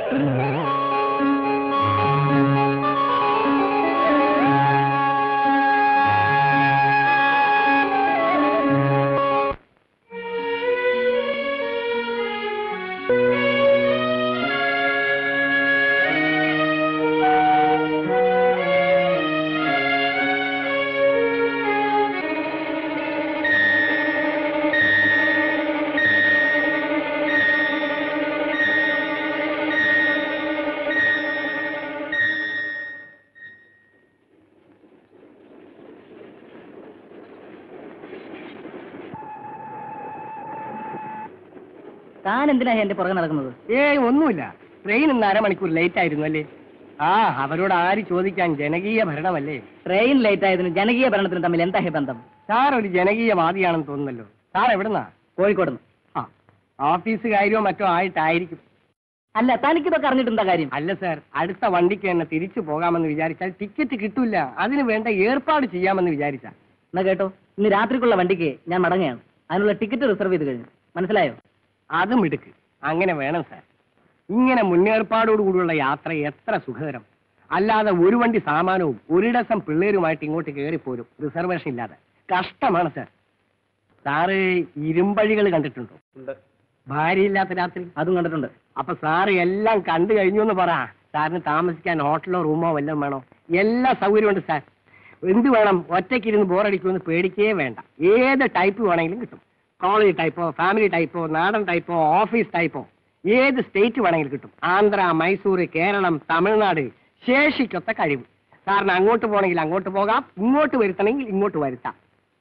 താൻ എന്തിനാ എന്റെ പുറകെ നടക്കുന്നത് ഏയ് ഒന്നുമില്ല ട്രെയിൻ ഇന്ന് അരമണിക്കൂർ ലേറ്റ് ആയിരുന്നു അല്ലേ ആ അവരോട് ആര് ചോദിക്കാൻ ജനകീയ ഭരണമല്ലേ ട്രെയിൻ ലേറ്റ് ആയതിനും ജനകീയ ഭരണത്തിനും തമ്മിൽ എന്താ ഹേ ബന്ധം സാർ ഒരു ജനകീയവാദിയാണെന്ന് തോന്നുന്നല്ലോ സാർ എവിടുന്നാ കോഴിക്കോട് ആ ഓഫീസ് കാര്യമോ മറ്റോ ആയിട്ടായിരിക്കും അല്ല തനിക്കിതൊക്കെ അറിഞ്ഞിട്ട് എന്താ കാര്യം അല്ല സാർ അടുത്ത വണ്ടിക്ക് തന്നെ തിരിച്ചു പോകാമെന്ന് വിചാരിച്ചാൽ ടിക്കറ്റ് കിട്ടൂല അതിന് വേണ്ട ഏർപ്പാട് ചെയ്യാമെന്ന് വിചാരിച്ചാ എന്നാ കേട്ടോ ഇന്ന് രാത്രിക്കുള്ള വണ്ടിക്ക് ഞാൻ മടങ്ങുകയാണ് അതിനുള്ള ടിക്കറ്റ് റിസർവ് ചെയ്ത് കഴിഞ്ഞു മനസ്സിലായോ അതും എടുക്ക് അങ്ങനെ വേണം സാർ ഇങ്ങനെ മുന്നേർപ്പാടോടുകൂടിയുള്ള യാത്ര എത്ര സുഖകരം അല്ലാതെ ഒരു വണ്ടി സാമാനവും ഒരു ഡസം പിള്ളേരുമായിട്ട് ഇങ്ങോട്ട് കയറിപ്പോരും റിസർവേഷൻ ഇല്ലാതെ കഷ്ടമാണ് സാർ സാറ് ഇരുമ്പഴികൾ കണ്ടിട്ടുണ്ടോ ഭാര്യയില്ലാത്ത രാത്രി അതും കണ്ടിട്ടുണ്ട് അപ്പൊ സാറ് എല്ലാം കണ്ടു കഴിഞ്ഞു എന്ന് പറ സാറിന് താമസിക്കാൻ ഹോട്ടലോ റൂമോ വല്ലതും വേണോ എല്ലാ സൗകര്യമുണ്ട് സാർ എന്ത് വേണം ഒറ്റയ്ക്കിരുന്ന് ബോറടിക്കുമെന്ന് പേടിക്കേ വേണ്ട ഏത് ടൈപ്പ് വേണമെങ്കിലും കിട്ടും കോളേജ് ടൈപ്പോ ഫാമിലി ടൈപ്പോ നാടൻ ടൈപ്പോ ഓഫീസ് ടൈപ്പോ ഏത് സ്റ്റേറ്റ് വേണമെങ്കിലും കിട്ടും ആന്ധ്ര മൈസൂർ കേരളം തമിഴ്നാട് ശേഷിക്കൊത്ത കഴിവ് സാറിന് അങ്ങോട്ട് പോകണമെങ്കിൽ അങ്ങോട്ട് പോകാം ഇങ്ങോട്ട് വരുത്തണമെങ്കിൽ ഇങ്ങോട്ട് വരുത്താം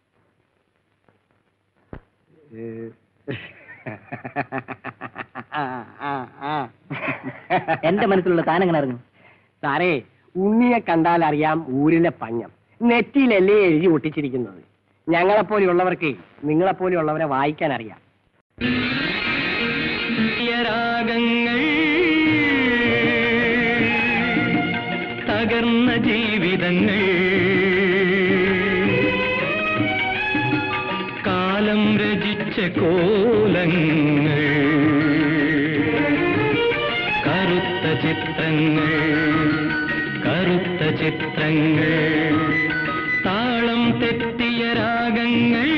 ആ, ആ, ആ. എന്റെ മനസ്സിലുള്ള താൻ എങ്ങനെ അറിഞ്ഞു സാറേ ഉണ്ണിയെ കണ്ടാൽ അറിയാം ഊരിലെ പഞ്ഞം നെറ്റിയിലല്ലേ എഴുതി ഒട്ടിച്ചിരിക്കുന്നത് ഞങ്ങളെപ്പോലെയുള്ളവർക്ക് നിങ്ങളെപ്പോലെയുള്ളവരെ വായിക്കാൻ അറിയാം രാഗങ്ങൾ തകർന്ന ജീവിതങ്ങൾ കാലം രചിച്ച കോലങ്ങൾ കറുത്ത ചിത്രങ്ങൾ കറുത്ത ചിത്രങ്ങൾ താളം തെറ്റിയ രാഗങ്ങൾ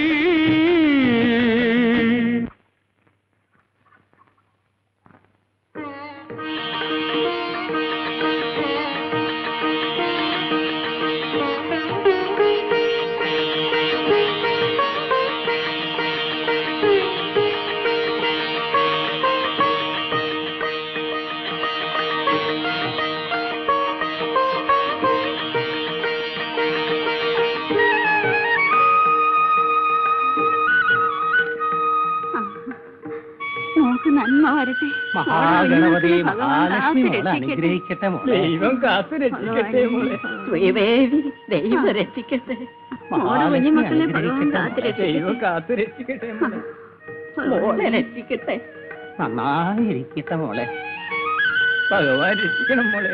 നോക്ക് നന്മ വരട്ടെ മഹാഗണപതി ഭഗവാൻ മഹാലക്ഷ്മി കാത്ത് മോളെ രക്ഷിക്കട്ടെ. അനുഗ്രഹിക്കട്ടെ മോളെ ദൈവം കാത്തു രക്ഷിക്കട്ടെ മോളെ ശ്രീദേവി ദൈവം രക്ഷിക്കട്ടെ മോളെ കുഞ്ഞുമക്കളെ ഭഗവാൻ കാത്ത് ദൈവം രക്ഷിക്കട്ടെ കാത്തു രക്ഷിക്കട്ടെ മോളെ മോളെ രക്ഷിക്കട്ടെ നന്നായിരിക്കട്ടെ മോളെ ഭഗവാൻ രക്ഷിക്കണം മോളെ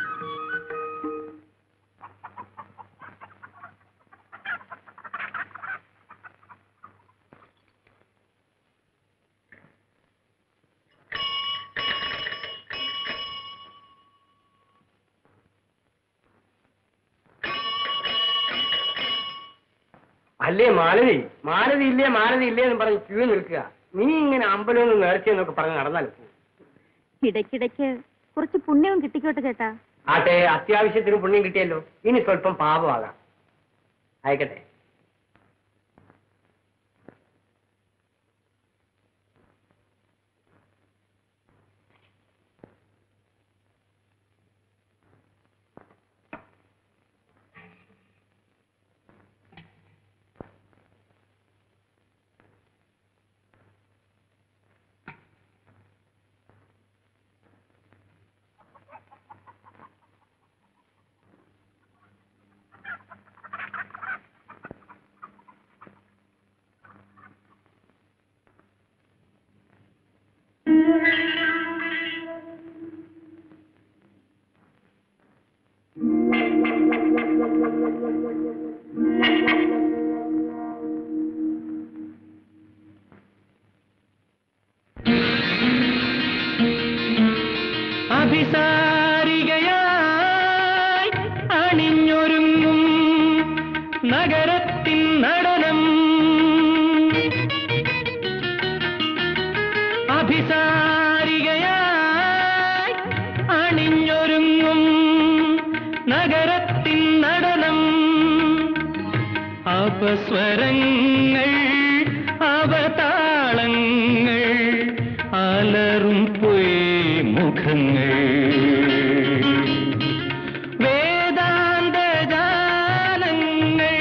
അല്ലേ മാലതി മാലതി ഇല്ലേ മാലതി ഇല്ലേ എന്ന് പറഞ്ഞ് ക്യൂ നിൽക്കുക നീ ഇങ്ങനെ അമ്പലം നേർച്ചയെന്നൊക്കെ പറഞ്ഞ് നടന്നാൽ ഇടയ്ക്കിടയ്ക്ക് കുറച്ച് പുണ്യവും കിട്ടിക്കോട്ടെ ചേട്ടാ ആട്ടെ അത്യാവശ്യത്തിന് പുണ്യം കിട്ടിയല്ലോ ഇനി സ്വല്പം പാപമാകാം അയക്കട്ടെ നഗരത്തിൻ നടനം അഭിസാരികയായി അണിഞ്ഞൊരുങ്ങും നഗരത്തിൻ നടനം അപസ്വരങ്ങൾ അവതാളങ്ങൾ അലറും പൊയ് മുഖങ്ങൾ വേദാന്ത ജാലങ്ങൾ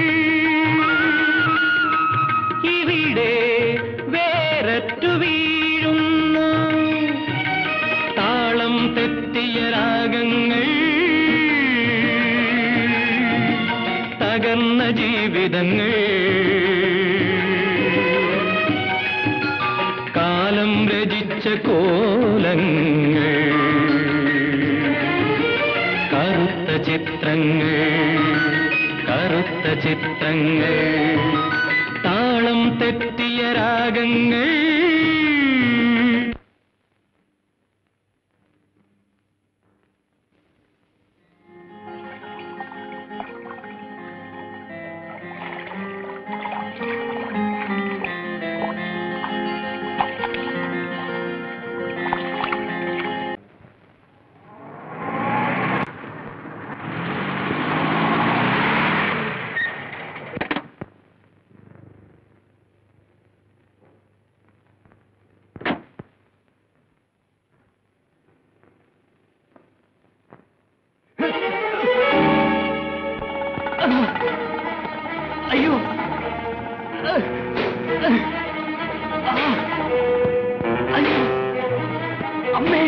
ഇവിടെ വേററ്റു വീഴുന്നു താളം തെറ്റിയ രാഗങ്ങൾ തകർന്ന ജീവിതങ്ങൾ കാലം രചിച്ച കോലങ്ങൾ കറുത്ത ചിത്രങ്ങൾ കറുത്ത ചിത്രങ്ങൾ താളം തെറ്റിയ രാഗങ്ങൾ അയ്യോ അയ്യോ അമ്മേ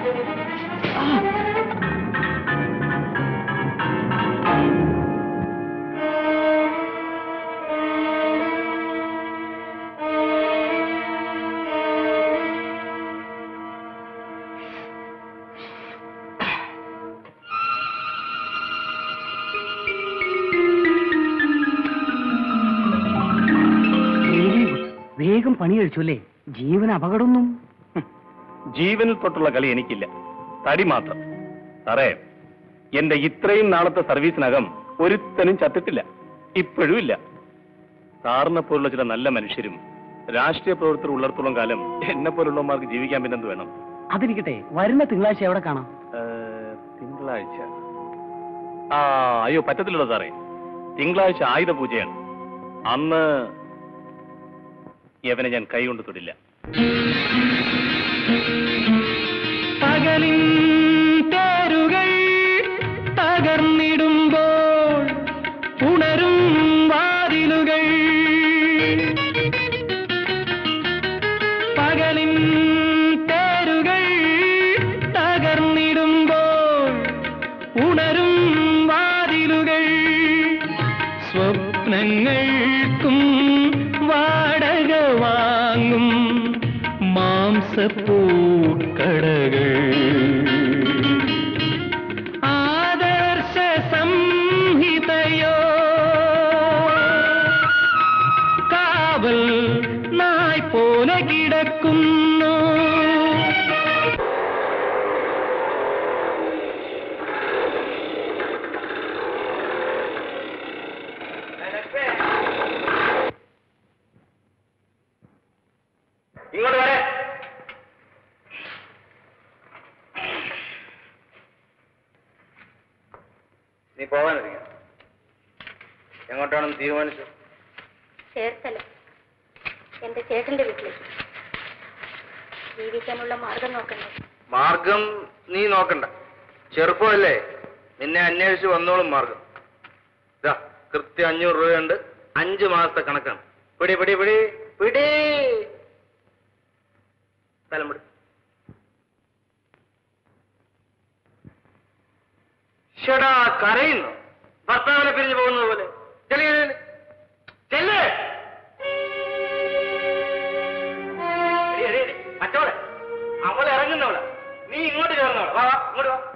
വേഗം പണി കഴിച്ചു അല്ലേ ജീവൻ അപകടമൊന്നും ജീവനിൽ തൊട്ടുള്ള കളി എനിക്കില്ല തടി മാത്രം സാറേ എന്റെ ഇത്രയും നാളത്തെ സർവീസിനകം ഒരുത്തനും ചത്തിട്ടില്ല ഇപ്പോഴും ഇല്ല സാറിനെ പോലുള്ള ചില നല്ല മനുഷ്യരും രാഷ്ട്രീയ പ്രവർത്തകർ ഉള്ളിടത്തോളം കാലം എന്നെ പോലുള്ളവന്മാർക്ക് ജീവിക്കാൻ പിന്നെന്ത് വേണം അതിരിക്കട്ടെ വരുന്ന തിങ്കളാഴ്ച എവിടെ കാണാം ഏ, തിങ്കളാഴ്ച ആ അയ്യോ പറ്റത്തില്ലല്ലോ സാറേ തിങ്കളാഴ്ച ആയുധ പൂജയാണ് അന്ന് യവനെ ഞാൻ കൈകൊണ്ട് തൊടില്ല പകലിൻ തേരുകൾ തകർന്നിടുമ്പോൾ ഉണരും വാതിലുകൾ പകലിൻ തേരുകൾ തകർന്നിടുമ്പോൾ ഉണരും വാതിലുകൾ സ്വപ്നങ്ങൾക്കും വാടക വാങ്ങും മാംസപ്പൂക്കടകൾ ആദർശ സംഹിതയോ കാവൽ നായ് പോലെ കിടക്കുന്നു ഇങ്ങോട്ട് വരെ നീ പോവാനറിയാം എങ്ങോട്ടാണെന്ന് തീരുമാനിച്ചു ചേർത്തല എന്റെ ചേട്ടന്റെ വീട്ടിലേക്ക് ജീവിക്കാനുള്ള മാർഗം നോക്കണ്ടേ മാർഗം നീ നോക്കണ്ട ചെറുപ്പമല്ലേ നിന്നെ അന്വേഷിച്ച് വന്നോളും മാർഗം ഇതാ കൃത്യം അഞ്ഞൂറ് രൂപയുണ്ട് അഞ്ച് മാസത്തെ കണക്കാണ് പിടി പിടി പിടി പിടി സ്ഥലം പിടി ഷടാ കരയുന്നു ഭർത്താവിനെ പിരിഞ്ഞു പോകുന്നത് പോലെ ചെല്ല് ചെല്ല്, ചെല്ല്. എടി, എടി, എടി, മറ്റവളെ അവൾ ഇറങ്ങുന്നവളെ നീ ഇങ്ങോട്ട് ചേർന്നവളെ വാ വാ ഇങ്ങോട്ട് വാ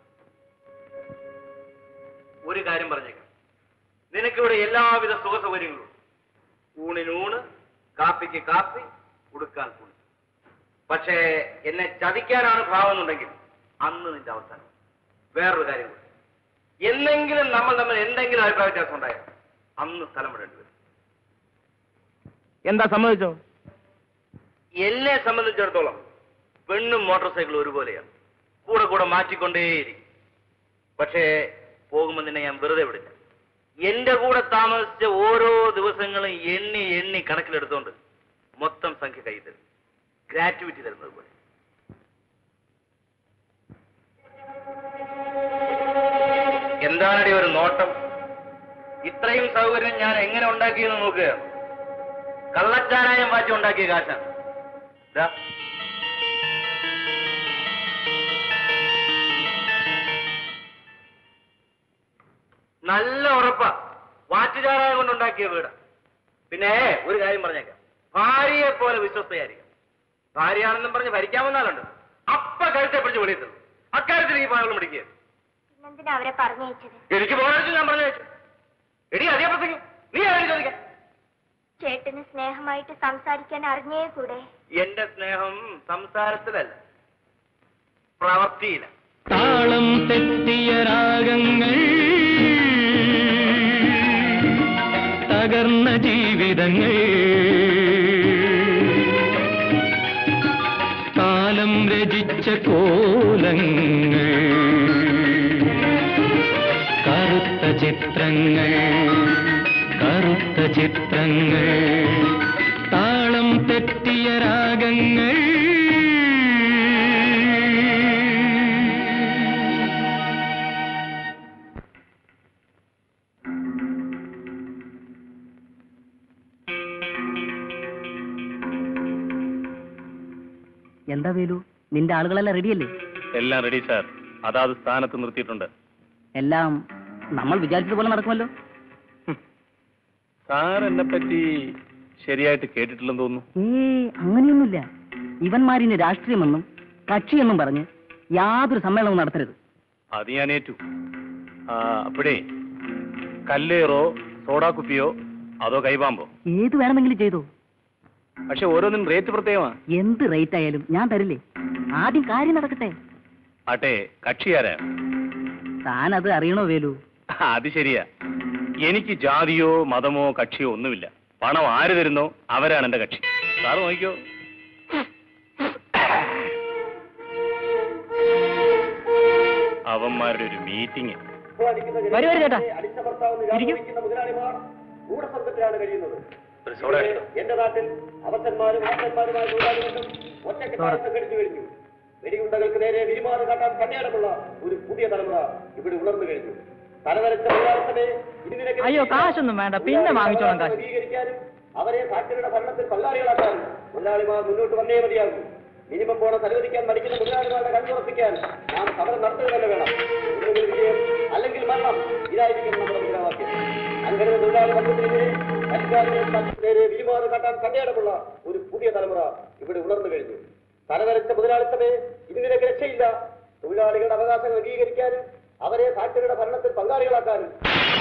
ഒരു കാര്യം പറഞ്ഞേക്കാം നിനക്കിവിടെ എല്ലാവിധ സുഖ സൗകര്യങ്ങളും ഉണ്ട്. ഊണിന് ഊണ് കാപ്പിക്ക് കാപ്പി ഉടുക്കാൻ തുണി പക്ഷേ എന്നെ ചതിക്കാനാണ് ഭാവമെന്നുണ്ടെങ്കിൽ അന്ന് നിന്റെ അവസാനം വേറൊരു കാര്യം കൂടി എന്നെങ്കിലും നമ്മൾ തമ്മിൽ എന്തെങ്കിലും അഭിപ്രായ വ്യത്യാസം ഉണ്ടായോ അന്ന് സ്ഥലം വിടേണ്ടി വരും എന്താ സമ്മതിച്ചോ എന്നെ സംബന്ധിച്ചിടത്തോളം പെണ്ണും മോട്ടോർ സൈക്കിളും ഒരുപോലെയാണ് കൂടെ കൂടെ മാറ്റിക്കൊണ്ടേയിരിക്കും പക്ഷേ പോകുമ്പോൾ നിന്നെ ഞാൻ വെറുതെ വിടില്ല എന്റെ കൂടെ താമസിച്ച ഓരോ ദിവസങ്ങളും എണ്ണി എണ്ണി കണക്കിലെടുത്തോണ്ട് മൊത്തം സംഖ്യ കൈ തരും ഗ്രാറ്റുവിറ്റി തരുന്നത് പോലെ എന്താണടി ഒരു നോട്ടം ഇത്രയും സൗകര്യം ഞാൻ എങ്ങനെ ഉണ്ടാക്കിയെന്ന് നോക്കുകയാണ് കള്ളച്ചാരായം വാറ്റി ഉണ്ടാക്കിയ കാശാണ് ദാ. നല്ല ഉറപ്പാ വാറ്റുചാരായം കൊണ്ടുണ്ടാക്കിയ വീട് പിന്നെ ഒരു കാര്യം പറഞ്ഞേക്കാം ഭാര്യയെ പോലെ വിശ്വസ്തയായിരിക്കും ഭാര്യയാണെന്നും പറഞ്ഞ് ഭരിക്കാൻ വന്നാലുണ്ട് അപ്പ കഴുത്തെ പിടിച്ച് വെളിയിൽ തരും അക്കാര്യത്തിൽ ഈ പാവളം പിടിക്കുക പിന്നെന്തിനാ അവരെ പറഞ്ഞയച്ചത് എനിക്ക് പോകാൻ ഞാൻ പറഞ്ഞു വെച്ചു എടി അതേ പ്രസംഗം നീ ആരും ചോദിക്കാം ചേട്ടന് സ്നേഹമായിട്ട് സംസാരിക്കാൻ അറിഞ്ഞേ കൂടെ എന്റെ സ്നേഹം സംസാരത്തിലല്ല പ്രവൃത്തിയില്ല താളം തെറ്റിയ രാഗങ്ങൾ തകർന്ന ജീവിതങ്ങൾ കാലം രചിച്ച കോലങ്ങൾ കറുത്ത ചിത്രങ്ങൾ കറുത്ത ചിത്രങ്ങൾ താളം തെറ്റിയ രാഗങ്ങൾ എന്താ വേലു നിന്റെ ആളുകളെല്ലാം റെഡിയല്ലേ എല്ലാം റെഡി സാർ അതാത് സ്ഥാനത്ത് നിർത്തിയിട്ടുണ്ട് എല്ലാം നമ്മൾ വിചാരിച്ചതുപോലെ നടക്കുമല്ലോ സാർ എന്നെ പറ്റി ശരിയായിട്ട് കേട്ടിട്ടില്ലെന്ന് തോന്നുന്നു ഏ അങ്ങനെയൊന്നുമില്ല ഇവന്മാരിന് രാഷ്ട്രീയമെന്നും കക്ഷിയെന്നും പറഞ്ഞ് യാതൊരു സമ്മേളനവും നടത്തരുത് അത് ഞാൻ ഏറ്റു ആ, അപ്പോഴേ കല്ലേറോ സോഡാ കുപ്പിയോ അതോ കൈപാമ്പോ ഏത് വേണമെങ്കിലും ചെയ്തോ പക്ഷെ ഓരോന്നിനും റേറ്റ് പ്രത്യേകമാ എന്ത് റേറ്റ് ആയാലും ഞാൻ തരില്ലേ ആദ്യം കാര്യം നടക്കട്ടെ ആട്ടെ കക്ഷിയാരാ താൻ അത് അറിയണോ വേലു അത് ശരിയാ എനിക്ക് ജാതിയോ മതമോ കക്ഷിയോ ഒന്നുമില്ല പണം ആര് തരുന്നോ അവരാണ് എന്റെ കക്ഷി സാറ് നോക്കിക്കോ അവന്മാരുടെ ഒരു മീറ്റിംഗ് വരൂ വരൂ ചേട്ടാ ഇരിക്കൂ. ഒരു സോഡ എടുത്തോ. എന്റെ നാട്ടിൽ അവസന്മാരും ആസന്മാരുമായ തൊഴിലാളികളും ഒറ്റക്കെട്ടായിട്ട് കഴിഞ്ഞു കഴിഞ്ഞു വെടിയുണ്ടകൾക്ക് നേരെ വിരിമാറ് കാട്ടാൻ കണ്ണേടമുള്ള ഒരു പുതിയ തലമുറ ഇവിടെ ഉണർന്നു കഴിഞ്ഞു തലവരച്ച തൊഴിലാളികളെ ഇതിനിടയ്ക്ക് അയ്യോ, കാശൊന്നും വേണ്ട. പിന്നെ വാങ്ങിച്ചോളാം കാശ്. സ്വീകരിക്കാനും അവരെ ഫാക്ടറിയുടെ ഭരണത്തിൽ പങ്കാളികളാക്കാനും മുതലാളിമാർ മുന്നോട്ട് വന്നേ മതിയാകും മിനിമം ബോണസ് അനുവദിക്കാൻ മടിക്കുന്ന മുതലാളിമാരുടെ കണ്ണുറപ്പിക്കാൻ നാം സമരം നടത്തുക തന്നെ വേണം ഒന്നുകിൽ വിജയം അല്ലെങ്കിൽ മരണം ഇതായിരിക്കും നമ്മുടെ മുദ്രാവാക്യം അങ്ങനെ തൊഴിലാളി വർഗത്തിനെതിരെ അധികാരികൾ നേരെ വിരിമാറ് കാട്ടാൻ കണ്ടേടമുള്ള ഒരു പുതിയ തലമുറ ഇവിടെ ഉണർന്നു കഴിഞ്ഞു തലവരച്ച മുതലാളിത്തമേ ഇതിനിടയ്ക്ക് രക്ഷയില്ല തൊഴിലാളികളുടെ അവകാശങ്ങൾ അംഗീകരിക്കാനും അവരെ ഫാക്ടറിയുടെ ഭരണത്തിൽ പങ്കാളികളാക്കാനും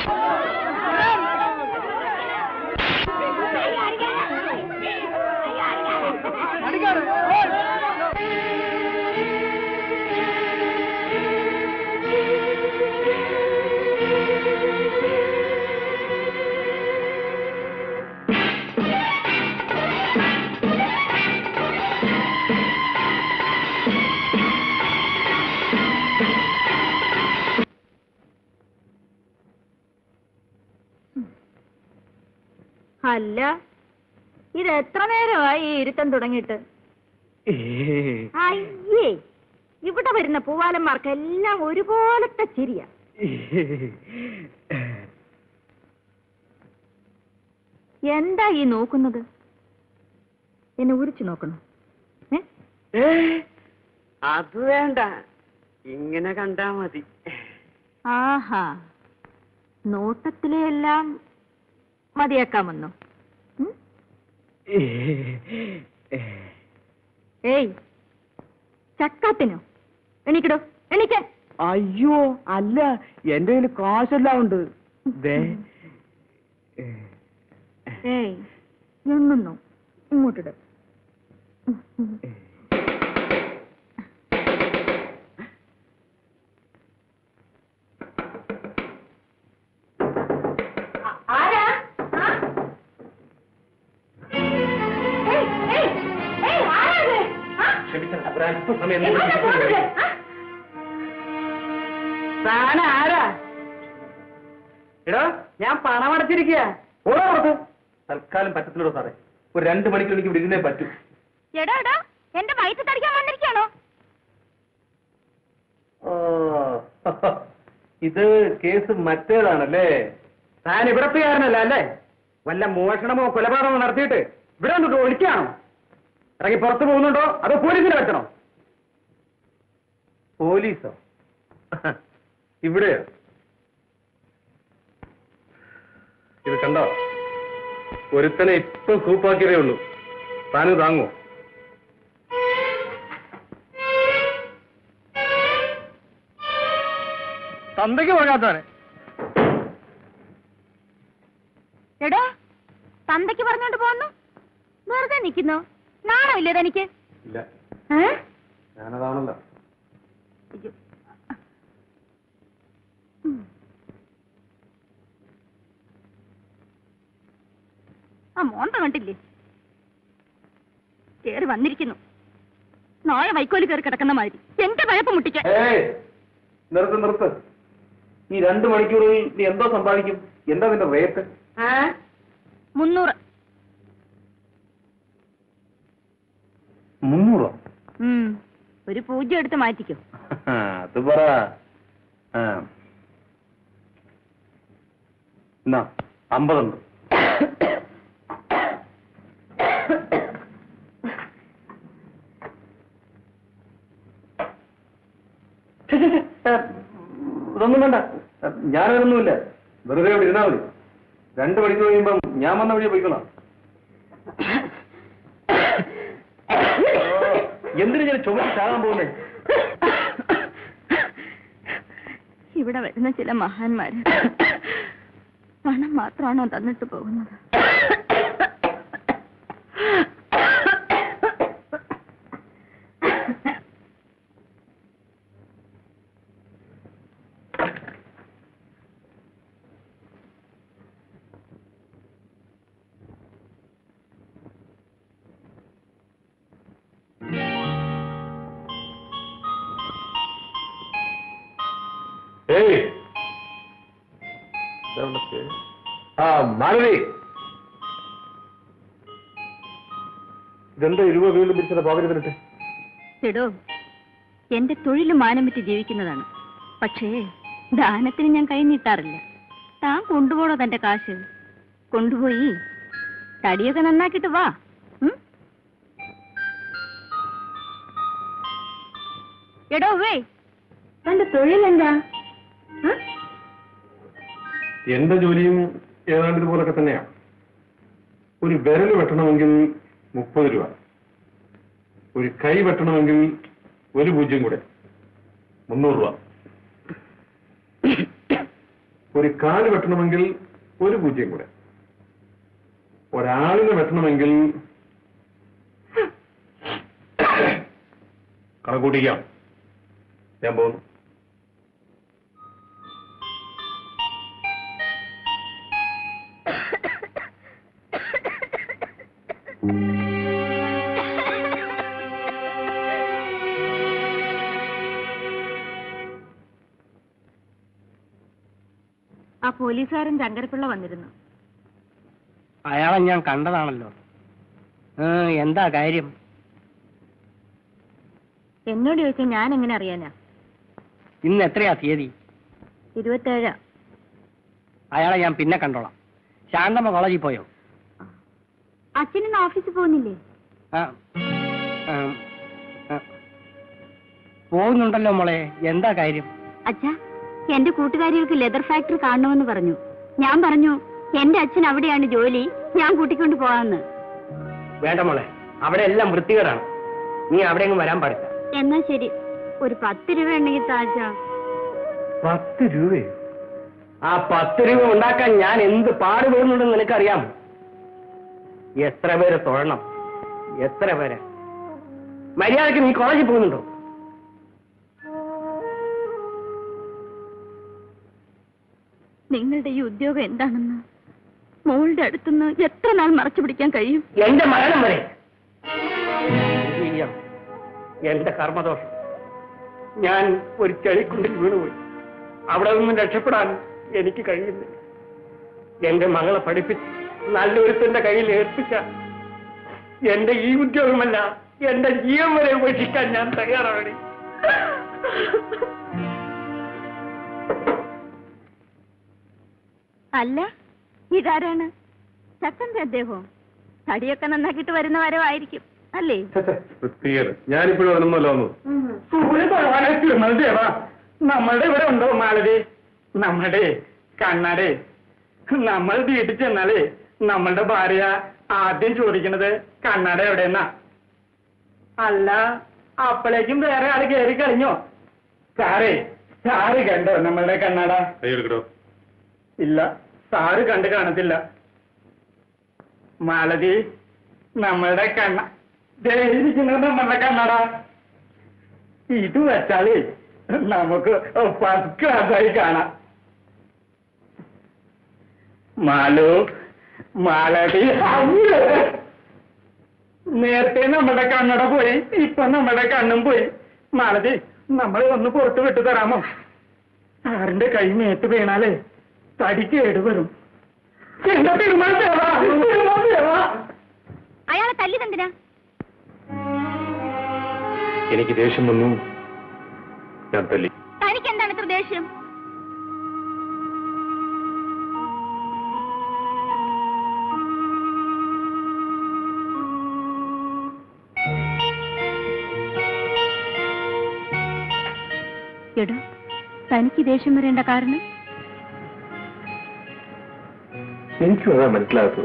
അല്ല ഇത് എത്ര നേരമായി ഈ ഇരുത്തം തുടങ്ങിയിട്ട് അയ്യേ ഇവിടെ വരുന്ന പൂവാലന്മാർക്ക് എല്ലാം ഒരുപോലത്തെ ചിരിയാ എന്താ ഈ നോക്കുന്നത് എന്നെ ഉരിച്ചു നോക്കണം ഏ അത് വേണ്ട ഇങ്ങനെ കണ്ടാ മതി ആഹാ നോട്ടത്തിലെ എല്ലാം മതിയാക്കാമെന്നോ ഉം? ഏയ് ചക്കാത്തിനോ എണീക്കടോ എണീക്കാൻ അയ്യോ അല്ല എന്റെ കയ്യിൽ കാശെല്ലാം ഉണ്ട് ദേ ഏയ് എണ്ണുന്നു ഇങ്ങോട്ടിട് ആരാ അല്പസമയം താൻ ആരാ എടോ ഞാൻ പണം അടച്ചിരിക്കുക ഓടാ പുറത്ത് തൽക്കാലം പറ്റത്തില്ലടോ സാറേ ഒരു രണ്ട് മണിക്കൂർ എനിക്ക് ഇവിടെ ഇരുന്നേ പറ്റൂ എടാ എടാ എന്റെ വയറ്റ് തടിക്കാൻ വന്നിരിക്കാണോ ആ, ഇത് കേസ് മറ്റേതാണല്ലേ താൻ ഇവിടത്തുകാരനല്ല അല്ലേ വല്ല മോഷണമോ കൊലപാതകമോ നടത്തിയിട്ട് ഇവിടെ വന്നിട്ട് ഒളിക്കാണോ ഇറങ്ങി പുറത്തു പോകുന്നുണ്ടോ അതോ പോലീസിനെ വെച്ചണോ പോലീസോ ഇവിടെയോ ഇത് കണ്ടോ ഒരുത്തനെ ഇപ്പം സൂപ്പാക്കിയതേ ഉള്ളൂ താന് താങ്ങോ തന്തയ്ക്ക് പോകാത്തവരെ എടാ തന്തയ്ക്ക് പറഞ്ഞോണ്ട് പോന്നു വെറുതെ നിൽക്കുന്നു നാണമില്ലേ തനിക്ക് ഇല്ല ഏ? ഞാനതാണല്ലോ അയ്യോ. ആ മോന്ത കണ്ടില്ലേ കേറി വന്നിരിക്കുന്നു നായ വൈക്കോല് കയറി കിടക്കുന്ന മാതിരി എന്റെ വഴപ്പ് മുട്ടിക്കാൻ ഏയ് നിർത്ത് നിർത്ത് ഈ രണ്ട് മണിക്കൂറിൽ നീ എന്തോ സമ്പാദിക്കും എന്താ നിന്റെ റേറ്റ് മുന്നൂറ് മുന്നൂറോ ഉം. ഒരു പൂജ്യം എടുത്ത് മാറ്റിക്കോ അത് പറ ആ. എന്നാ അമ്പതുണ്ട് ഛെ, ഛെ, ഛെ, ഏ, ഇതൊന്നും വേണ്ട ഞാനതൊന്നുമില്ല വെറുതെ ഇവിടെ ഇരുന്നാ മതി രണ്ട് മണിക്കൂർ കഴിയുമ്പം ഞാൻ വന്ന വഴി പോയിക്കോളാം എന്തിനു ഞാൻ ചുമച്ച് ചാകാൻ പോകുന്നേ ഇവിടെ വരുന്ന ചില മഹാന്മാര് പണം മാത്രമാണോ തന്നിട്ട് പോകുന്നത് ഏയ് ഇതാരുടെ പേര്? ആ മാലതി ഇതെന്താ ഇരുപത് വീണ്ടും പിരിച്ചത് പോകരുതിട്ട് എടോ എന്റെ തൊഴിൽ മാനം വിറ്റ് ജീവിക്കുന്നതാണ് പക്ഷേ ദാനത്തിന് ഞാൻ കൈ നീട്ടാറില്ല താൻ കൊണ്ടുപോണോ തന്റെ കാശ് കൊണ്ടുപോയി തടിയൊക്കെ നന്നാക്കിട്ട് വാ ഉം? എടോ വേ തന്റെ തൊഴിൽ എന്താ ഉം? എന്റെ ജോലിയും ഏതാണ്ട് ഇതുപോലൊക്കെ തന്നെയാണ് ഒരു വിരൽ വെട്ടണമെങ്കിൽ മുപ്പത് രൂപ ഒരു കൈ വെട്ടണമെങ്കിൽ ഒരു പൂജ്യം കൂടെ മുന്നൂറ് രൂപ ഒരു കാല് വെട്ടണമെങ്കിൽ ഒരു പൂജ്യം കൂടെ ഒരാളിനെ വെട്ടണമെങ്കിൽ കണക്കൂട്ടിക്കാം ഞാൻ പോകുന്നു ആ പോലീസുകാരൻ ചങ്കരപ്പിള്ള വന്നിരുന്നു അയാളെ ഞാൻ കണ്ടതാണല്ലോ ഏ, എന്താ കാര്യം എന്നോട് ചോദിച്ചാൽ ഞാൻ എങ്ങനെ അറിയാനാ ഇന്ന് എത്രയാ തീയതി ഇരുപത്തേഴാ അയാളെ ഞാൻ പിന്നെ കണ്ടോളാം ശാന്തമ്മ കോളേജിൽ പോയോ അച്ഛനിന്ന് ഓഫീസിൽ പോകുന്നില്ലേ ആ, ആ, ആ. പോകുന്നുണ്ടല്ലോ മോളെ എന്താ കാര്യം അച്ഛാ എന്റെ കൂട്ടുകാരികൾക്ക് ലെതർ ഫാക്ടറി കാണണമെന്ന് പറഞ്ഞു ഞാൻ പറഞ്ഞു എന്റെ അച്ഛൻ അവിടെയാണ് ജോലി ഞാൻ കൂട്ടിക്കൊണ്ട് പോവാന്ന് വേണ്ട മോളെ അവിടെ എല്ലാം വൃത്തികേടാണ് നീ അവിടെ അങ്ങ് വരാൻ പാടില്ല എന്നാ ശരി ഒരു പത്ത് രൂപ ഉണ്ടെങ്കിൽ താഴ്ച പത്ത് രൂപയോ ആ പത്ത് രൂപ ഉണ്ടാക്കാൻ ഞാൻ എന്ത് പാടുപെടുന്നുണ്ടെന്ന് നിനക്കറിയാം എത്ര പേരെ തൊഴണം എത്ര പേരെ മര്യാദക്ക് നീ കോളേജിൽ പോകുന്നുണ്ടോ നിങ്ങളുടെ ഈ ഉദ്യോഗം എന്താണെന്ന് മോളുടെ അടുത്തുനിന്ന് എത്ര നാൾ മറച്ചു പിടിക്കാൻ കഴിയും എന്റെ മരണം വരെ എന്ത് ചെയ്യാം? എന്റെ കർമ്മദോഷം ഞാൻ ഒരു ചെളിക്കുണ്ടിൽ വീണുപോയി അവിടെ നിന്നും രക്ഷപ്പെടാൻ എനിക്ക് കഴിയുന്നില്ല എന്റെ മകളെ പഠിപ്പിച്ച് നല്ലൊരുത്തന്റെ കയ്യിൽ ഏൽപ്പിച്ച എന്റെ ഈ ഉദ്യോഗമല്ല എന്റെ ജീവൻ വരെ ഉപേക്ഷിക്കാൻ ഞാൻ തയ്യാറാണ് അല്ല ഇതാരാണ് ചക്കന്റെ അദ്ദേഹവും തടിയൊക്കെ നന്നാക്കിയിട്ട് വരുന്ന വരവായിരിക്കും അല്ലേ ഞാനിപ്പോഴും അതിനൊന്നുമല്ല വന്നു ഭഗവാനെ തിരുമൽദേവാ നമ്മളുടെ ഇവിടെ ഉണ്ടോ മാളവി നമ്മുടെ കണ്ണാടെ നമ്മൾ വീട്ടിൽ ചെന്നാലേ നമ്മളുടെ ഭാര്യ ആദ്യം ചോദിക്കണത് കണ്ണാട എവിടെയെന്നാ അല്ല അപ്പോഴേക്കും വേറെ ആള് കയറി കഴിഞ്ഞോ സാറേ സാറ് കണ്ടോ നമ്മളുടെ കണ്ണാട കൈയെടുക്കടോ ഇല്ല സാറ് കണ്ട് കാണത്തില്ല മാലതി നമ്മളുടെ കണ്ണ ദേ ഇരിക്കുന്നത് നമ്മളുടെ കണ്ണട ഇത് വെച്ചാലേ നമുക്ക് ഫസ്റ്റ് ക്ലാസ്സായി കാണാം മാലു മാലതി അയ്യോ. നേരത്തെ നമ്മുടെ കണ്ണട പോയി ഇപ്പൊ നമ്മുടെ കണ്ണും പോയി മാലതി നമ്മളെ ഒന്ന് പുറത്ത് വിട്ടു തരാമോ സാറിന്റെ കൈ മേത്ത് വീണാലേ തടി കേടുവരും എന്റെ തിരുമൽ ദേവാ, തിരുമൽ ദേവാ. അയാളെ തല്ലിതെന്തിനാ എനിക്ക് ദേഷ്യം വന്നു ഞാൻ തല്ലി തനിക്ക് എന്താണ് ഇത്ര ദേഷ്യം എടോ തനിക്ക് ദേഷ്യം വരേണ്ട കാരണം എനിക്കും അതാ മനസ്സിലാകത്തത്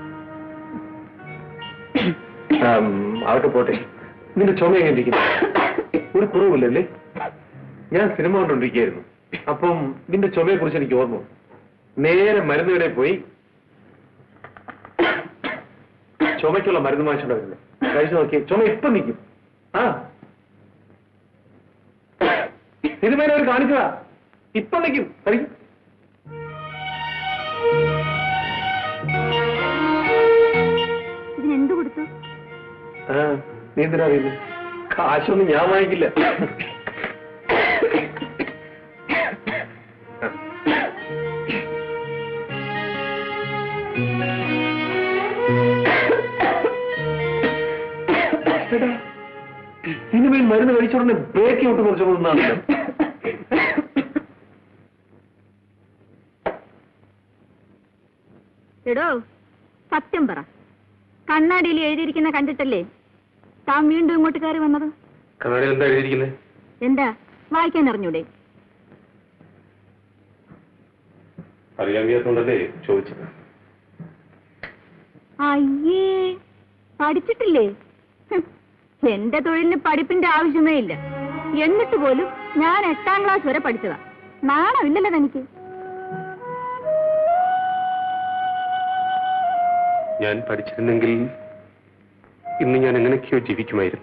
ആം, അതൊക്കെ പോട്ടെ നിന്റെ ചുമ എങ്ങനെ ഇരിക്കുന്നു ഒരു കുറവില്ലല്ലേ ഞാൻ സിനിമ കണ്ടോണ്ടിരിക്കുകയായിരുന്നു അപ്പം നിന്റെ ചുമയെ കുറിച്ച് എനിക്ക് ഓർമ്മ വന്നു. നേരെ മരുന്ന് കടയിൽ പോയി ചുമയ്ക്കുള്ള മരുന്ന് വാങ്ങിച്ചോണ്ട് വരുന്നത് കഴിച്ചു നോക്കി ചുമ ഇപ്പം നിൽക്കും ആ സിനിമയിൽ അവർ കാണിച്ചതാ ഇപ്പം നിൽക്കും കഴിക്കും ഇതിനെന്ത് കൊടുത്തു ആ, നീ എന്തിനാ അറിയുന്നത് കാശൊന്നും ഞാൻ വാങ്ങിക്കില്ല എടാ, സിനിമയിൽ മരുന്ന് കഴിച്ചോടനെ ബ്രേക്ക് ഔട്ട് കുറച്ച് പോകുന്നതാണല്ലോ എടോ സത്യം പറ കണ്ണാടിയിൽ എഴുതിയിരിക്കുന്ന കണ്ടിട്ടല്ലേ താൻ വീണ്ടും ഇങ്ങോട്ട് കയറി വന്നത് കണ്ണാടിയിൽ എന്താ എഴുതിയിരിക്കുന്നത് എന്താ വായിക്കാൻ അറിഞ്ഞൂടെ അറിയാൻ വയ്യാത്തോണ്ടല്ലേ ചോദിച്ചത് അയ്യേ പഠിച്ചിട്ടില്ലേ ഹും, എന്റെ തൊഴിലിന് പഠിപ്പിന്റെ ആവശ്യമേ ഇല്ല എന്നിട്ട് പോലും ഞാൻ എട്ടാം ക്ലാസ് വരെ പഠിച്ചതാ നാണമില്ലല്ലോ തനിക്ക് ഞാൻ പഠിച്ചിരുന്നെങ്കിൽ ഇന്ന് ഞാൻ എങ്ങനെയൊക്കെയോ ജീവിക്കുമായിരുന്നു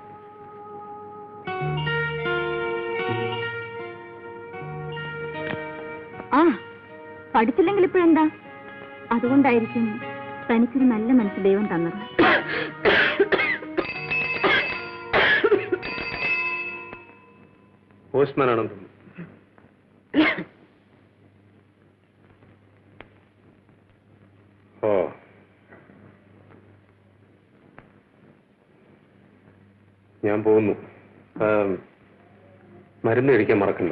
ആ പഠിച്ചില്ലെങ്കിൽ ഇപ്പോഴെന്താ അതുകൊണ്ടായിരിക്കും തനിക്കൊരു നല്ല മനസ്സ് ദൈവം തന്നത് പോസ്റ്റ്മാൻ ആണെന്ന് തോന്നുന്നു ഓ ഞാൻ പോകുന്നു ആ, മരുന്ന് കഴിക്കാൻ മറക്കണ്ട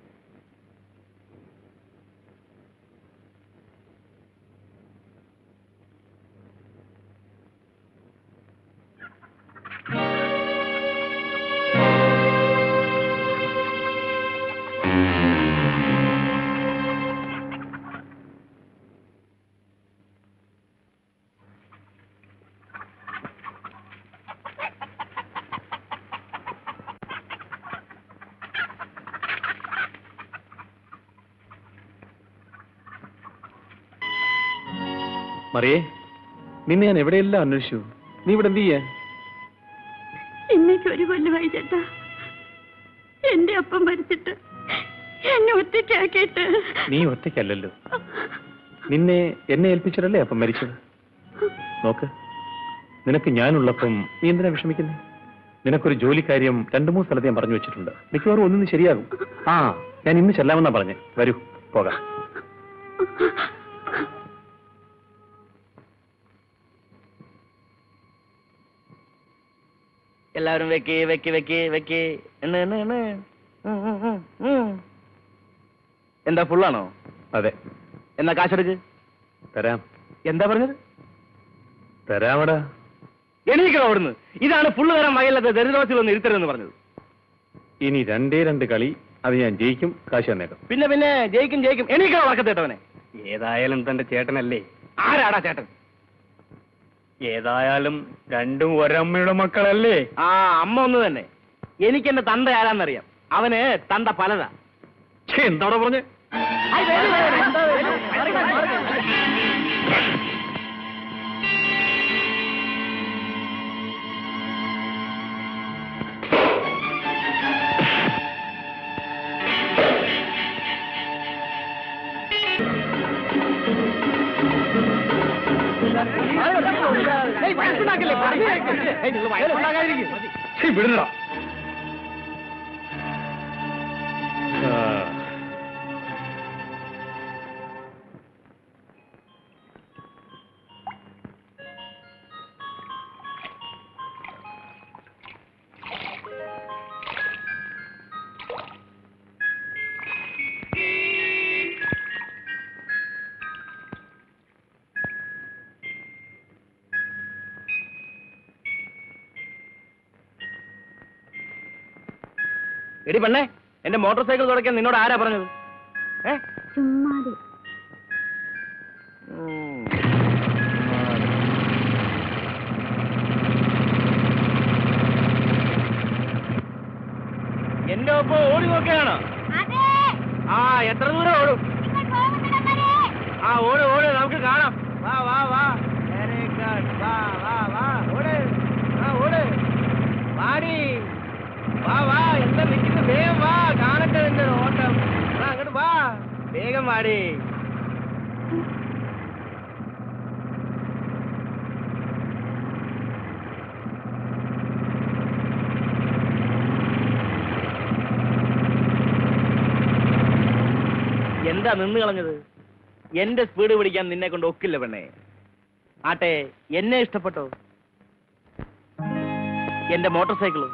മറിയേ നിന്നെ ഞാൻ എവിടെയെല്ലാം അന്വേഷിച്ചു നീ ഇവിടെ എന്ത് ചെയ്യാ ഇന്നേക്ക് ഒരു കൊല്ലമായി ചേട്ടാ എന്റെ അപ്പം മരിച്ചിട്ട് എന്നെ ഒറ്റയ്ക്കാക്കിയിട്ട് നീ ഒറ്റയ്ക്കല്ലല്ലോ നിന്നെ എന്നെ ഏൽപ്പിച്ചിട്ടല്ലേ അപ്പം മരിച്ചത് നോക്ക് നിനക്ക് ഞാനുള്ളപ്പം നീ എന്തിനാ വിഷമിക്കുന്നേ നിനക്കൊരു ജോലിക്കാര്യം രണ്ടു മൂന്ന് സ്ഥലത്ത് ഞാൻ പറഞ്ഞു വെച്ചിട്ടുണ്ട് മിക്കവാറും ഒന്നിന് ശരിയാകും ആ ഞാൻ ഇന്ന് ചെല്ലാമെന്നാ പറഞ്ഞേ വരൂ പോകാം എല്ലാവരും വെക്ക് വെക്ക് വെക്ക് വെക്ക് എന്ന് എന്ന് എന്ന്. ഉം, ഉം, ഉം, ഉം. എന്താ ഫുള്ളാണോ അതെ എന്നാ കാശെടുക്ക് തരാം എന്താ പറഞ്ഞത് തരാമടാ എണീക്കണം അവിടുന്ന് ഇതാണ് ഫുള്ള് തരാൻ വയലത്തെ ദരിദ്രോസിൽ ഒന്ന് ഇരുത്തരുതെന്ന് പറഞ്ഞത് ഇനി രണ്ടേ രണ്ട് കളി അത് ഞാൻ ജയിക്കും കാശ് തന്നേക്കാം പിന്നെ പിന്നെ ജയിക്കും ജയിക്കും എണീക്കണം ഉറക്കത്തേട്ടവനെ ഏതായാലും തന്റെ ചേട്ടനല്ലേ ആരാടാ ചേട്ടൻ ഏതായാലും രണ്ടും ഒരമ്മയുടെ മക്കളല്ലേ ആ അമ്മ ഒന്ന് തന്നെ എനിക്ക് എന്റെ തന്ത ആരാന്നറിയാം അവന് തന്ത പലതാ എന്താണോ പറഞ്ഞേ വിടുന്നടാ എടി പെണ്ണേ എന്റെ മോട്ടോർ സൈക്കിൾ തുടയ്ക്കാൻ നിന്നോട് ആരാ പറഞ്ഞത് ഏ ചുമ്മാതെ എന്റെ ഒപ്പം ഓടി നോക്കുകയാണോ ആ എത്ര ദൂരം ഓടും ആ ഓട് ഓട് നമുക്ക് കാണാം വാ വാ വാ വെരി ഗുഡ് വാ വാ വാ ഓട് ആ ഓട് വാടി വാ വാ എന്താ നിൽക്കുന്നു വേഗം വാ കാണട്ടെ നിന്റെ ഓട്ടം ആ അങ്ങോട്ട് വാ വേഗം വാടി എന്താ നിന്ന് കളഞ്ഞത് എന്റെ സ്പീഡ് പിടിക്കാൻ നിന്നെ കൊണ്ട് ഒക്കില്ല പെണ്ണേ ആട്ടെ എന്നെ ഇഷ്ടപ്പെട്ടോ എന്റെ മോട്ടോർ സൈക്കിള്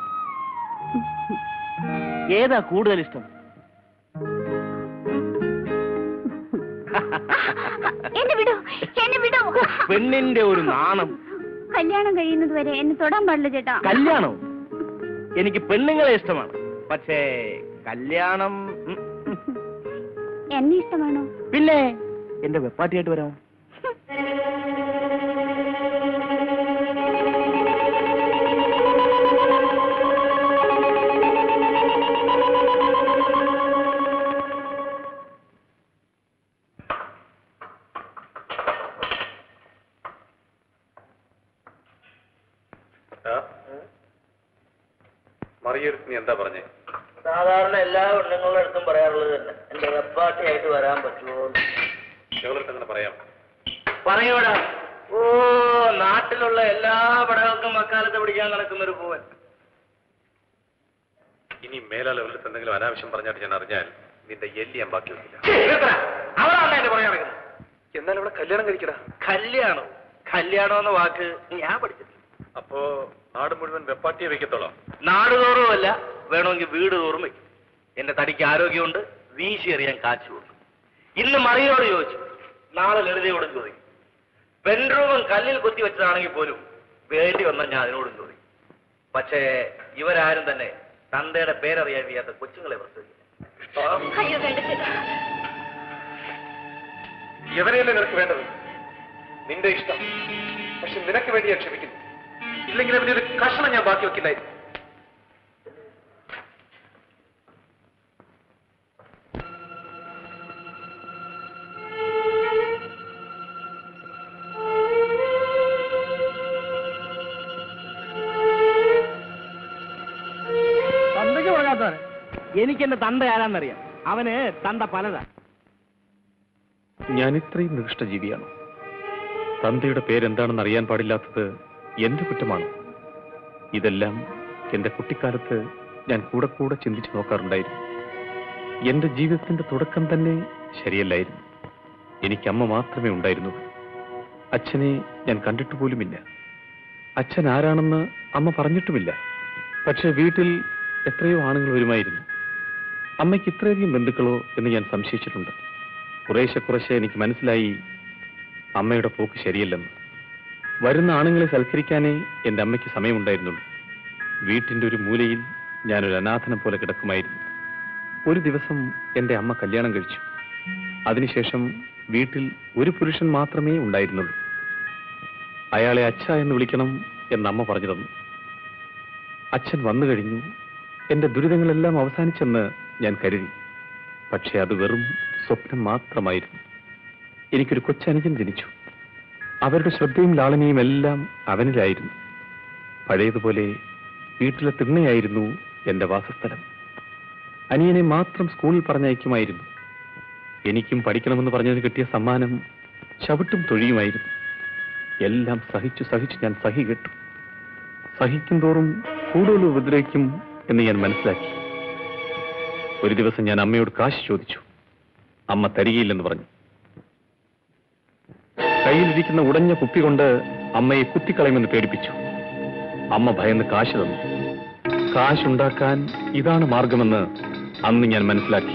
ഏതാ കൂടുതൽ ഇഷ്ടം എന്നെ വിടൂ എന്നെ വിടൂ പെണ്ണിന്റെ ഒരു നാണം കല്യാണം കഴിയുന്നത് വരെ എന്നെ തൊടാൻ പാടില്ല ചേട്ടാ കല്യാണം എനിക്ക് പെണ്ണുങ്ങളെ ഇഷ്ടമാണ് പക്ഷേ കല്യാണം ഉം, ഉം. എന്നെ ഇഷ്ടമാണോ പിന്നെ എന്റെ വെപ്പാട്ടിയായിട്ട് വരാമോ മറിയെടുത്ത് നീ എന്താ പറഞ്ഞേ സാധാരണ എല്ലാ പെണ്ണുങ്ങളുടെ അടുത്തും പറയാറുള്ളത് തന്നെ എന്റെ വെപ്പാട്ടിയായിട്ട് വരാൻ പറ്റുമോ ഞങ്ങളടുത്ത് അങ്ങനെ പറയാം പറയൂടാ ഓ നാട്ടിലുള്ള എല്ലാ പടകൾക്കും മക്കാലത്ത് പിടിക്കാൻ നടക്കുന്ന ഒരു പൂവൻ ഇനി മേലാ ലെവലിൽ എന്തെങ്കിലും അനാവശ്യം പറഞ്ഞായിട്ട് ഞാൻ അറിഞ്ഞാൽ നിന്റെ എല്ലി ഞാൻ ബാക്കി വെക്കില്ല അവളാണ് എന്റെ പുറകെ നടക്കുന്നത് എന്നാൽ ഇവിടെ കല്യാണം കഴിക്കടാ കല്യാണം കല്യാണം എന്ന വാക്ക് ഞാൻ പഠിച്ചിട്ടില്ല അപ്പോ നാട് മുഴുവൻ വെപ്പാട്ടിയെ വെക്കത്തോളാം നാടുതോറുമല്ല വേണമെങ്കിൽ വീട് തോറും വെക്കും എന്റെ തടിക്ക് ആരോഗ്യമുണ്ട് വീശി എറിയാൻ കാച്ചുണ്ട് ഇന്ന് മറിയോട് ചോദിച്ചു നാളെ ലളിതയോടും ചോദിക്കും ബെഡ്റൂമും കല്ലിൽ കുത്തി വെച്ചതാണെങ്കിൽ പോലും വേണ്ടി വന്നാൽ ഞാൻ അതിനോടും ചോദിക്കും പക്ഷേ ഇവരാരും തന്നെ തന്തയുടെ പേരറിയാൻ വയ്യാത്ത കൊച്ചുങ്ങളെ പ്രസവിക്കില്ല അയ്യോ വേണ്ട ചേട്ടാ എവരെയല്ലേ നിനക്ക് വേണ്ടത് നിന്റെ ഇഷ്ടം പക്ഷെ നിനക്ക് വേണ്ടി ഞാൻ ക്ഷമിക്കുന്നു ഇല്ലെങ്കിൽ അവന്റെ ഒരു കഷണം ഞാൻ ബാക്കി വെക്കില്ലായിരുന്നു തന്തയ്ക്ക് കൊടുക്കാത്തവന് എനിക്ക് എന്റെ തന്ത ആരാന്നറിയാം അവന് തന്ത പലതാ ഞാൻ ഇത്രയും നികൃഷ്ട ജീവിയാണ് തന്തയുടെ പേരെന്താണെന്ന് അറിയാൻ പാടില്ലാത്തത് എന്റെ കുറ്റമാണ് ഇതെല്ലാം എന്റെ കുട്ടിക്കാലത്ത് ഞാൻ കൂടെ കൂടെ ചിന്തിച്ചു നോക്കാറുണ്ടായിരുന്നു എന്റെ ജീവിതത്തിന്റെ തുടക്കം തന്നെ ശരിയല്ലായിരുന്നു എനിക്ക് അമ്മ മാത്രമേ ഉണ്ടായിരുന്നുള്ളൂ അച്ഛനെ ഞാൻ കണ്ടിട്ട് പോലുമില്ല അച്ഛൻ ആരാണെന്ന് അമ്മ പറഞ്ഞിട്ടുമില്ല പക്ഷെ വീട്ടിൽ എത്രയോ ആണുങ്ങൾ വരുമായിരുന്നു അമ്മയ്ക്ക് ഇത്രയധികം ബന്ധുക്കളോ എന്ന് ഞാൻ സംശയിച്ചിട്ടുണ്ട് കുറേശ്ശെ കുറേശ്ശെ എനിക്ക് മനസ്സിലായി അമ്മയുടെ പോക്ക് ശരിയല്ലെന്ന് വരുന്ന ആണുങ്ങളെ സൽക്കരിക്കാനേ എന്റെ അമ്മയ്ക്ക് സമയമുണ്ടായിരുന്നുള്ളൂ വീട്ടിന്റെ ഒരു മൂലയിൽ ഞാനൊരു അനാഥനെ പോലെ കിടക്കുമായിരുന്നു ഒരു ദിവസം എന്റെ അമ്മ കല്യാണം കഴിച്ചു അതിനുശേഷം വീട്ടിൽ ഒരു പുരുഷൻ മാത്രമേ ഉണ്ടായിരുന്നുള്ളൂ അയാളെ അച്ഛ എന്ന് വിളിക്കണം എന്ന് അമ്മ പറഞ്ഞു തന്നു അച്ഛൻ വന്നു കഴിഞ്ഞു എന്റെ ദുരിതങ്ങളെല്ലാം അവസാനിച്ചെന്ന് ഞാൻ കരുതി പക്ഷെ അത് വെറും സ്വപ്നം മാത്രമായിരുന്നു എനിക്കൊരു കൊച്ചനുജൻ ജനിച്ചു അവരുടെ ശ്രദ്ധയും ലാളനയും എല്ലാം അവനിലായിരുന്നു പഴയതുപോലെ വീട്ടിലെ തിണ്ണയായിരുന്നു എന്റെ വാസസ്ഥലം അനിയനെ മാത്രം സ്കൂളിൽ പറഞ്ഞയക്കുമായിരുന്നു എനിക്കും പഠിക്കണമെന്ന് പറഞ്ഞതിന് കിട്ടിയ സമ്മാനം ചവിട്ടും തൊഴിയുമായിരുന്നു എല്ലാം സഹിച്ചു സഹിച്ചു ഞാൻ സഹി കെട്ടു സഹിക്കും തോറും കൂടുതൽ ഉപദ്രവിക്കും എന്ന് ഞാൻ മനസ്സിലാക്കി ഒരു ദിവസം ഞാൻ അമ്മയോട് കാശ് ചോദിച്ചു അമ്മ തരികയില്ലെന്ന് പറഞ്ഞു കയ്യിലിരിക്കുന്ന ഉടഞ്ഞ കുപ്പി കൊണ്ട് അമ്മയെ കുത്തിക്കളയുമെന്ന് പേടിപ്പിച്ചു അമ്മ ഭയന്ന് കാശ് തന്നു കാശുണ്ടാക്കാൻ ഇതാണ് മാർഗമെന്ന് അന്ന് ഞാൻ മനസ്സിലാക്കി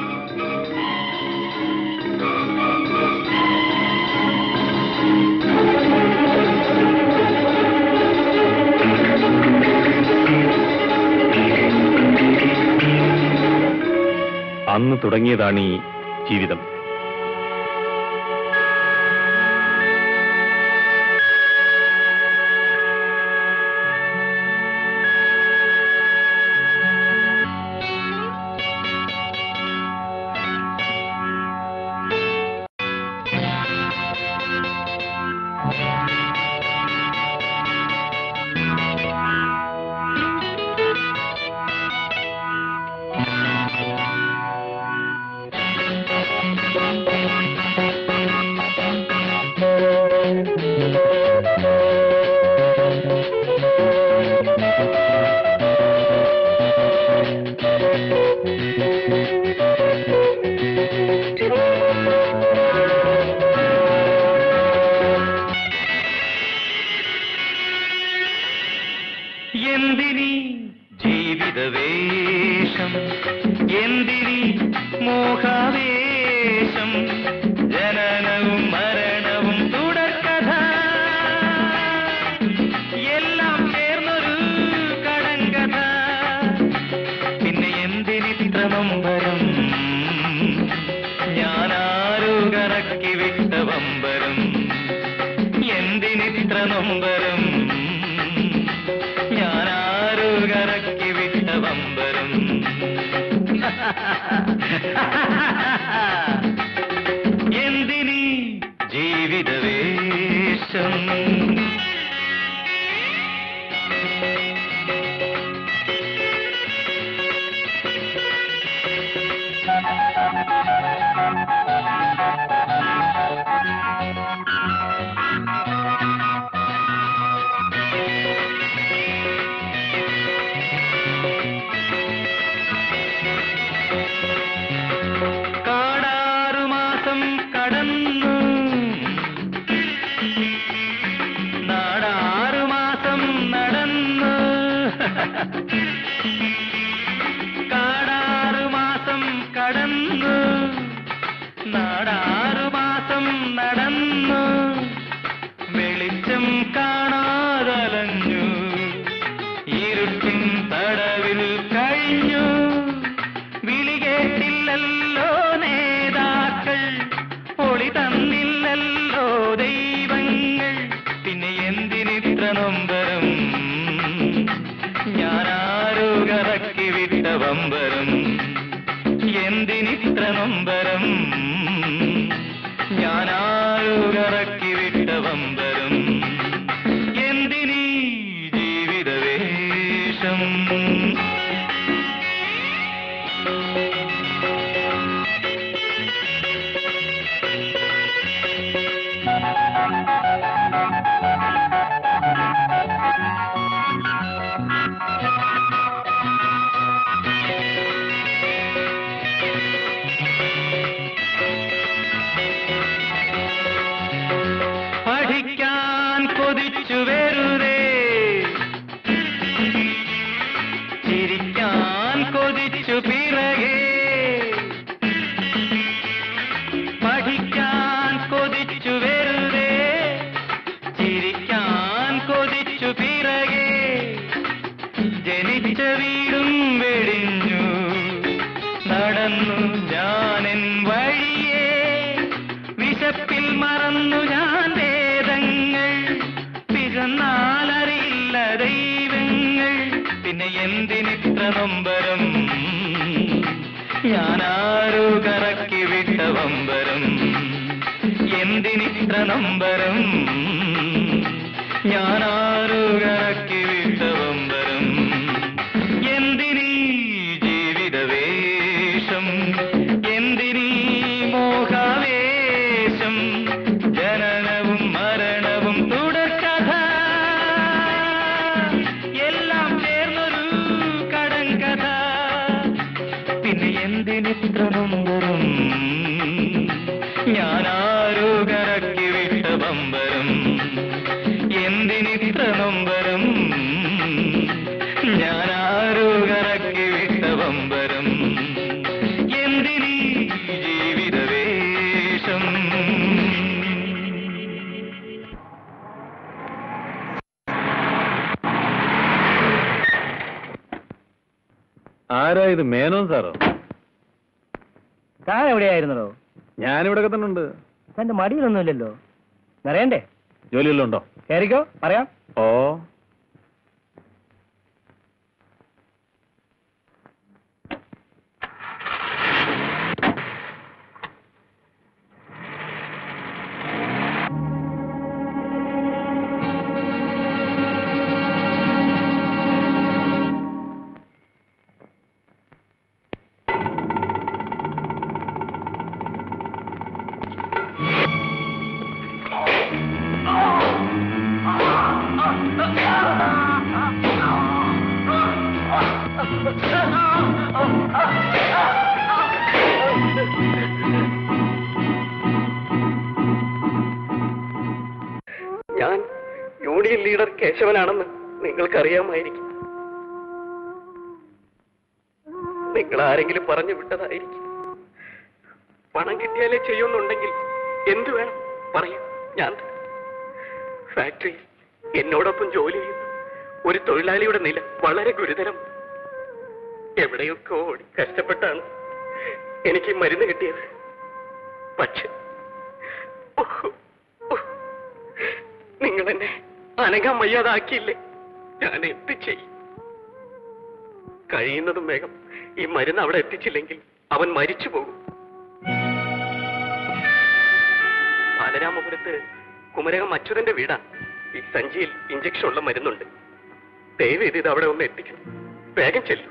അന്ന് തുടങ്ങിയതാണ് ഈ ജീവിതം എന്തിനി ജീവിതവേഷം എന്തിനി മോഹാവേശം ജനനവും മരണവും തുടർക്കഥ എല്ലാം ചേർന്നൊരു കടങ്കഥ പിന്നെ എന്തിനിത്ര നൊമ്പരം ഞാനാരോ കറക്കി വിട്ട വമ്പരം എന്തിനിത്ര നൊമ്പരം ഞാനാരോ കറക്കി വിട്ട വമ്പരം എന്തിനി ജീവിതവേഷം കാടാറു മാസം കടന്നു നാടാറു മാസം നടന്നു കാടാറു മാസം കടന്നു നാടാറു മാസം നടന്നു വെളിച്ചം കാണാതലഞ്ഞു ഇരുട്ടിൻ തടവിൽ കഴിഞ്ഞു വിളി കേട്ടില്ലല്ലോ നേതാക്കൾ ഒളി തന്നില്ലല്ലോ ദൈവങ്ങൾ കൊതിച്ചു വെറുതെ ചിരിക്കാൻ കൊതിച്ചു പിറകെ പഠിക്കാൻ കൊതിച്ചു വെറുതെ ചിരിക്കാൻ കൊതിച്ചു പിറകെ ജനിച്ച വീടും വെടിഞ്ഞു നടന്നു ഞാനെൻ വഴിയെ വിശപ്പിൽ മറന്നു ഞാൻ വേദങ്ങൾ പിറന്നാലറിയില്ല ദൈവങ്ങൾ പിന്നെ എന്തിനിത്ര നൊമ്പരം ഞാനാരോ കറക്കി വിട്ട വമ്പരം എന്തിനിത്ര നൊമ്പരം ഞാനാരോ കറക്കി വിട്ട വമ്പരം എന്തിനീ ജീവിതവേഷം എന്തിനീ മോഹാവേശം ജനനവും മരണവും തുടർക്കഥ എല്ലാം ചേർന്നൊരു കടങ്കഥ പിന്നെ എന്തിനിത്ര നൊമ്പരം ഞാനാരോ കറക്കി വിട്ട ബമ്പരം എന്തിനിത്ര നൊമ്പരം ഞാനാരോ കറക്കി വിട്ട ബമ്പരം എന്തിനീ ജീവിതവേഷം ആരാ ഇത് മേനോൻ സാറോ താൻ എവിടെയായിരുന്നോ ഞാനിവിടെ തന്നെ ഉണ്ട് തന്റെ മടിയിലൊന്നുമില്ലല്ലോ നിറയണ്ടേ ജോലിയെല്ലാം ഉണ്ടോ കയറിക്കോ പറയാം ഓ ഞാൻ യൂണിയൻ ലീഡർ കേശവനാണെന്ന് നിങ്ങൾക്കറിയാമായിരിക്കും നിങ്ങൾ ആരെങ്കിലും പറഞ്ഞു വിട്ടതായിരിക്കും പണം കിട്ടിയാലേ ചെയ്യുന്നുണ്ടെങ്കിൽ എന്തു വേണം പറയൂ ഞാൻ തരാം. ഫാക്ടറിയിൽ എന്നോടൊപ്പം ജോലി ചെയ്യുന്ന ഒരു തൊഴിലാളിയുടെ നില വളരെ ഗുരുതരം എവിടെയൊക്കെ ഓടി കഷ്ടപ്പെട്ടാണ് എനിക്ക് ഈ മരുന്ന് കിട്ടിയത് പക്ഷെ ഓഹ്, ഓഹ്, നിങ്ങൾ എന്നെ അനങ്ങാൻ വയ്യാതാക്കിയില്ലേ ഞാൻ എന്ത് ചെയ്യും കഴിയുന്നതും വേഗം ഈ മരുന്ന് അവിടെ എത്തിച്ചില്ലെങ്കിൽ അവൻ മരിച്ചു പോകും ബാലരാമപുരത്ത് കുമരകം അച്യുതന്റെ വീടാ ഈ സഞ്ചിയിൽ ഇഞ്ചക്ഷൻ ഉള്ള മരുന്നുണ്ട് ദയവ് ചെയ്ത് ഇത് അവിടെ ഒന്ന് എത്തിക്കണം വേഗം ചെല്ലു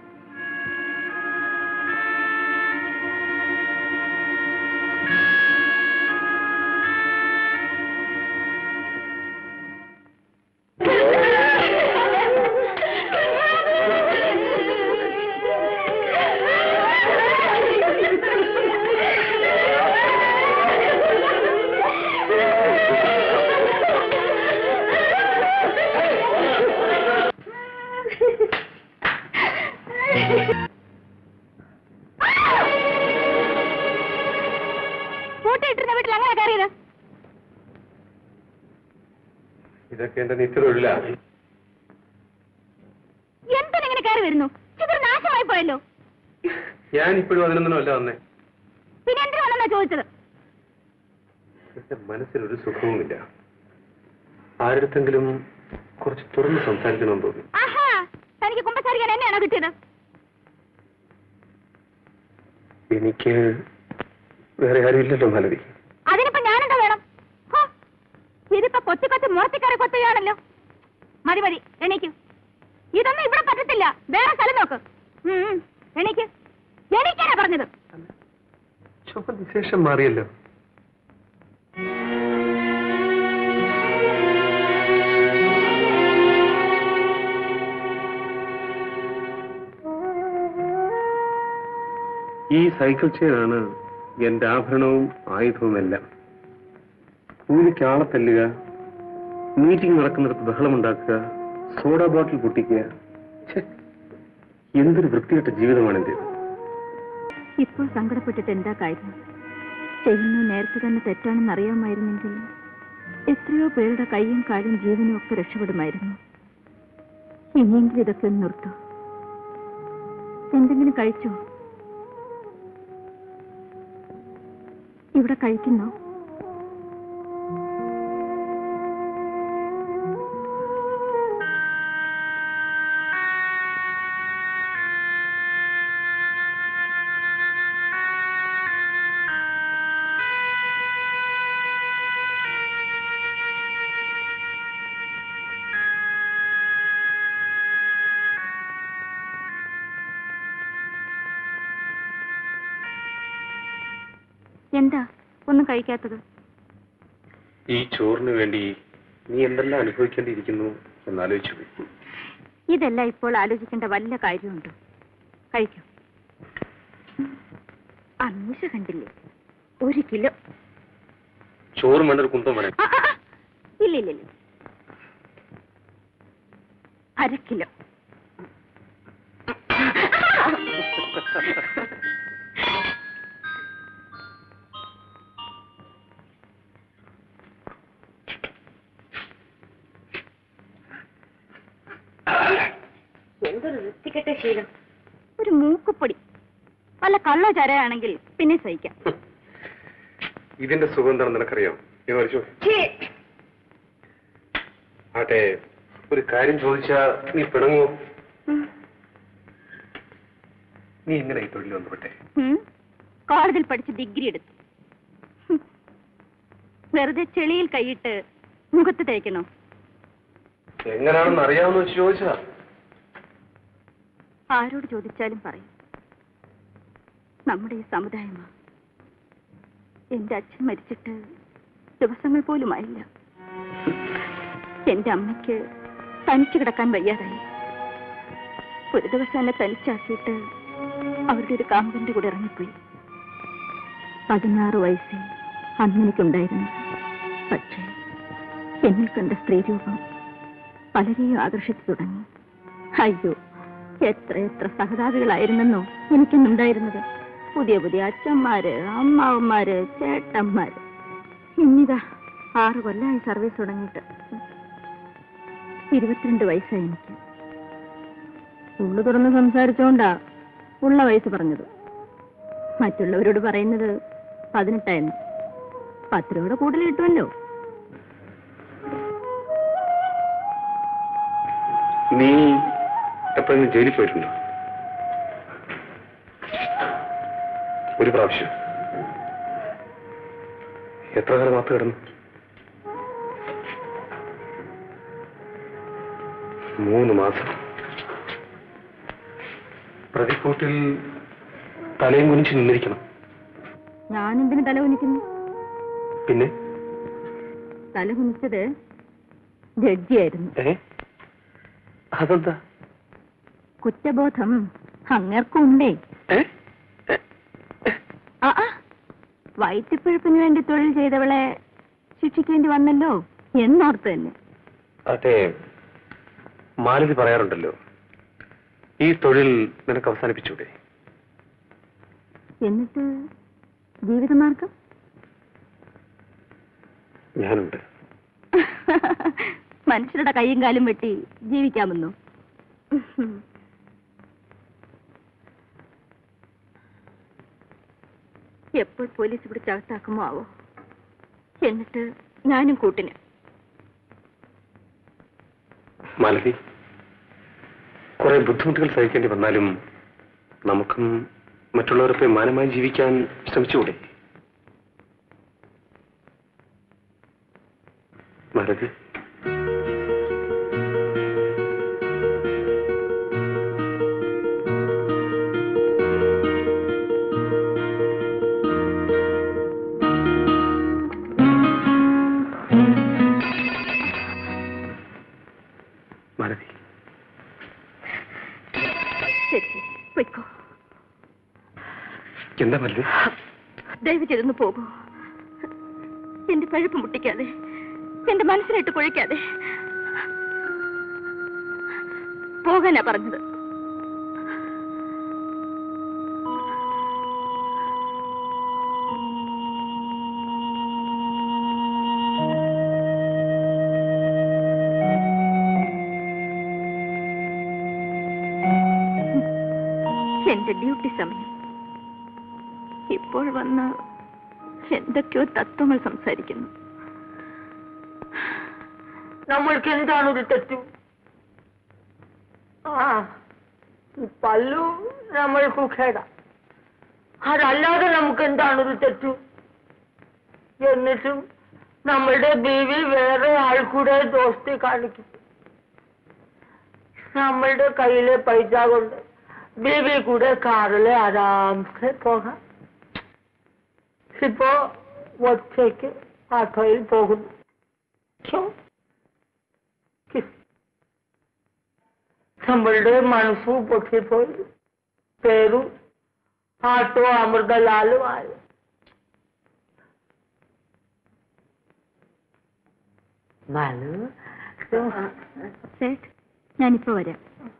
പൂട്ടിയിട്ടിരുന്ന വീട്ടിൽ അങ്ങനെ കയറിയത് ഇതൊക്കെ എന്റെ നിത്യതൊഴിലാ എന്തിനിങ്ങനെ കയറി വരുന്നു ചിത്ര നാശമായി പോയല്ലോ ഞാൻ ഇപ്പോഴും അതിനൊന്നും അല്ല വന്നേ പിന്നെ എന്തിനു വന്നെന്നാ ചോദിച്ചത് എന്റെ മനസ്സിലൊരു സുഖവുമില്ല ആരുടെങ്കിലും കുറച്ച് തുറന്ന് സംസാരിക്കണമെന്ന് തോന്നി ആഹാ തനിക്ക് കുമ്പസാരിക്കാൻ എന്നെയാണോ കിട്ടിയത് എനിക്ക് വേറെ ആരുമില്ലല്ലോ മാലതി അതിനിപ്പോ ഞാനെന്താ വേണം ഹോ, ഇതിപ്പോ കൊത്തി കൊത്തി മുറത്തിക്കറി കൊത്തുകയാണല്ലോ മതി മതി എണീക്കു ഇതൊന്നും ഇവിടെ പറ്റത്തില്ല വേറെ സ്ഥലം നോക്ക് ഉം, ഉം, എണീക്ക് എണീക്കാനാ പറഞ്ഞത് ചുമ വിശേഷം മാറിയല്ലോ ഈ സൈക്കിൾ ചെയിനാണ് എന്റെ ആഭരണവും ആയുധവും എല്ലാം കൂലിക്ക് ആളെ തല്ലുക മീറ്റിംഗ് നടക്കുന്നിടത്ത് ബഹളമുണ്ടാക്കുക സോഡ ബോട്ടിൽ പൊട്ടിക്കുക ഛെ, എന്തൊരു വൃത്തികെട്ട ജീവിതമാണ് എന്റേത് ഇപ്പോൾ സങ്കടപ്പെട്ടിട്ട് എന്താ കാര്യം ചെയ്യുന്നത് നേരത്തെ തന്നെ തെറ്റാണെന്ന് അറിയാമായിരുന്നെങ്കിൽ എത്രയോ പേരുടെ കൈയും കാലും ജീവനും ഒക്കെ രക്ഷപ്പെടുമായിരുന്നു ഇനിയെങ്കിലും ഇതൊക്കെ ഒന്ന് നിർത്തൂ എന്തെങ്കിലും കഴിച്ചോ ഇവിടെ കഴിക്കുന്നോ എന്താ ഒന്നും കഴിക്കാത്തത് ഈ ചോറിന് വേണ്ടി നീ എന്തെല്ലാം അനുഭവിക്കേണ്ടിയിരിക്കുന്നു എന്നാലോചിച്ചു പോയി ഇതെല്ലാം ഇപ്പോൾ ആലോചിക്കേണ്ട വല്ല കാര്യമുണ്ടോ കഴിക്കും അമീഷ കണ്ടില്ലേ ഒരു കിലോ ചോറും വേണ്ട ഒരു കുന്തം വേണം ആ, ആ, ആ. ഇല്ല ഇല്ല ഇല്ല അര കിലോ എന്തൊരു വൃത്തികെട്ട ശീലം ഒരു മൂക്കുപ്പൊടി വല്ല കള്ള ചരയാണെങ്കിൽ പിന്നെ സഹിക്കാം ഇതിന്റെ സുഗന്ധം നിനക്കറിയാം നീ മരിച്ചു ആട്ടെ ഒരു കാര്യം ചോദിച്ചാ നീ പിണങ്ങോ ഉം. നീ എങ്ങനെ ഈ തൊഴിൽ വന്നുപെട്ടെ ഉം. കോളേജിൽ പഠിച്ച് ഡിഗ്രി എടുത്തു ഹും. വെറുതെ ചെളിയിൽ കൈയിട്ട് മുഖത്ത് തേക്കണോ എങ്ങനെയാണെന്ന് അറിയാമെന്ന് വെച്ച് ചോദിച്ചാ ആരോട് ചോദിച്ചാലും പറയും നമ്മുടെ ഈ സമുദായമാ എന്റെ അച്ഛൻ മരിച്ചിട്ട് ദിവസങ്ങൾ പോലുമായില്ല എന്റെ അമ്മയ്ക്ക് തനിച്ചു കിടക്കാൻ വയ്യാതായി ഒരു ദിവസം എന്നെ തനിച്ചാക്കിയിട്ട് അവരുടെ ഒരു കാമ്പന്റെ കൂടെ ഇറങ്ങിപ്പോയി പതിനാറ് വയസ്സേ അന്നെനിക്കുണ്ടായിരുന്നു പക്ഷേ എന്നിൽ കണ്ട സ്ത്രീരൂപം പലരെയും ആകർഷിച്ചു തുടങ്ങി അയ്യോ എത്ര എത്ര സഹതാപികളായിരുന്നെന്നോ എനിക്കെന്നുണ്ടായിരുന്നത് പുതിയ പുതിയ അച്ഛന്മാര് അമ്മാവന്മാര് ചേട്ടന്മാര് ഇന്നിതാ ആറ് കൊല്ലമായി സർവീസ് തുടങ്ങിയിട്ട് ഇരുപത്തിരണ്ട് വയസ്സായി എനിക്ക് ഉള്ളു തുറന്ന് സംസാരിച്ചോണ്ടാ ഉള്ള വയസ്സ് പറഞ്ഞത് മറ്റുള്ളവരോട് പറയുന്നത് പതിനെട്ടായിരുന്നു പത്ത് രൂപയുടെ കൂടുതൽ കിട്ടുമല്ലോ നീ എപ്പോഴെങ്കിലും ജയിലിൽ പോയിട്ടുണ്ടോ ഒരു പ്രാവശ്യം എത്ര കാലം മാത്ത് കിടന്നു മൂന്ന് മാസം പ്രതിക്കൂട്ടിൽ തലയും കുനിച്ച് നിന്നിരിക്കണം ഞാനെന്തിനു തല കുനിക്കുന്നു പിന്നെ തല കുനിച്ചത് ജഡ്ജിയായിരുന്നു ഏ അതെന്താ കുറ്റബോധം അങ്ങേർക്കുണ്ടേ ഏ ആ ആ, വയറ്റിപ്പിഴപ്പിന് വേണ്ടി തൊഴിൽ ചെയ്തവളെ ശിക്ഷിക്കേണ്ടി വന്നല്ലോ എന്നോർത്ത് തന്നെ അതെ മാലതി പറയാറുണ്ടല്ലോ ഈ തൊഴിൽ നിനക്ക് അവസാനിപ്പിച്ചൂടെ എന്നിട്ട് ജീവിതമാർഗം ഞാനുണ്ട് മനുഷ്യരുടെ കൈയും കാലും വെട്ടി ജീവിക്കാമെന്നോ എപ്പോൾ പോലീസ് പിടിച്ച് അകത്താക്കുമോ ആവോ എന്നിട്ട് ഞാനും കൂട്ടിന് മാലതി കുറെ ബുദ്ധിമുട്ടുകൾ സഹിക്കേണ്ടി വന്നാലും നമുക്കും മറ്റുള്ളവരൊക്കെ മാനമായി ജീവിക്കാൻ ശ്രമിച്ചുകൂടെ മാലതി മാലതി ശരി ശരി പൊയ്ക്കോ എന്താ മാലതി ദയവ് ചെയ്തൊന്ന് പോകൂ എന്റെ പഴുപ്പ് മുട്ടിക്കാതെ എന്റെ മനസ്സിലിട്ട് കുഴയ്ക്കാതെ പോകാനാ പറഞ്ഞത് എന്റെ ഡ്യൂട്ടി സമയം ഇപ്പോൾ വന്ന് എന്തൊക്കെയോ തത്വങ്ങൾ സംസാരിക്കുന്നു നമ്മൾക്ക് എന്താണ് ഒരു തെറ്റ് ആ ഈ പല്ലു നമ്മൾക്ക് ഖേട അതല്ലാതെ നമുക്ക് എന്താണ് ഒരു തെറ്റ് എന്നിട്ടും നമ്മളുടെ ബീവി വേറെ ആൾക്കൂടെ ദോസ്തി കാണിക്കും നമ്മളുടെ കയ്യിലെ പൈസ കൊണ്ട് ബീവി കൂടെ കാറിൽ ആരാംസെ പോകാം ഇപ്പോ ഒറ്റയ്ക്ക് ആട്ടോയിൽ പോകുന്നു ക്യോ? നമ്മളുടെ മനസ്സു പൊട്ടിപ്പോയി പേരും ആട്ടോ അമൃതലാലും ആയി മാലു സേठ ഞാനിപ്പോ വരാം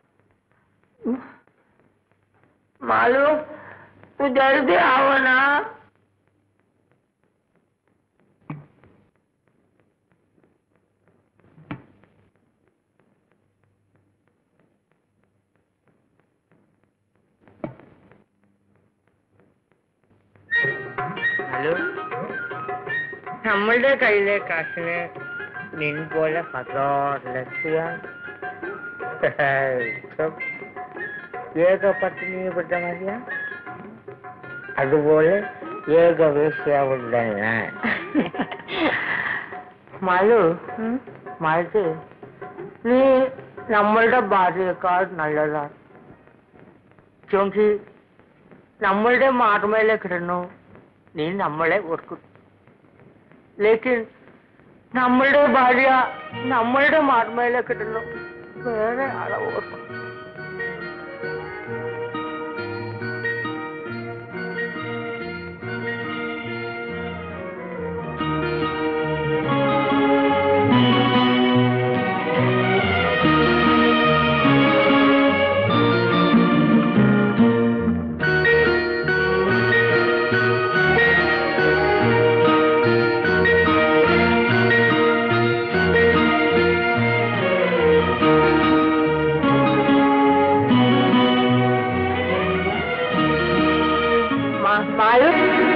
मालू तू जल्दी आओ ना ഹലോ നമ്മളുടെ കയ്യിലെ കാശിന് നിൻ പോലെ പത്രോലക്ഷ്യാൻ ഏകപത്നിപ്പെട്ട മതിയ അതുപോലെ ഏകവേശ്യാവുള്ള ഞാൻ മാലു മാലു നീ നമ്മളുടെ ഭാര്യയേക്കാൾ നല്ലതാണ് ക്യോങ്കി നമ്മളുടെ മാർമേലെ കിടന്നു നീ നമ്മളെ ഓർക്കും ലേക്കിൻ നമ്മളുടെ ഭാര്യ നമ്മളുടെ മാർമേലെ കിടന്നു വേറെ ആളെ ഓർക്കും Ma- മാലു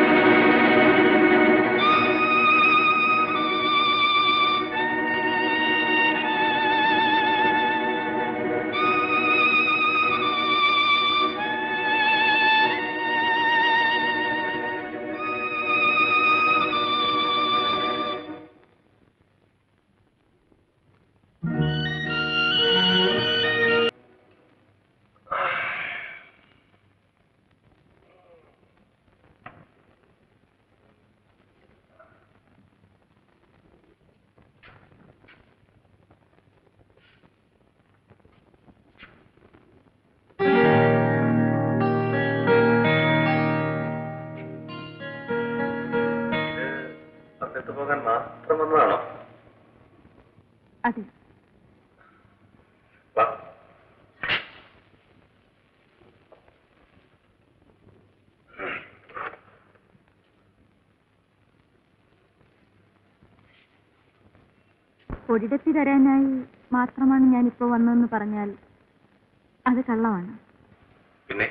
അകത്ത് പോകാൻ മാത്രം വന്നതാണോ അതെ വാ ഒരിടത്തി തരാനായി മാത്രമാണ് ഞാനിപ്പോ വന്നതെന്ന് പറഞ്ഞാൽ അത് കള്ളമാണ് പിന്നെ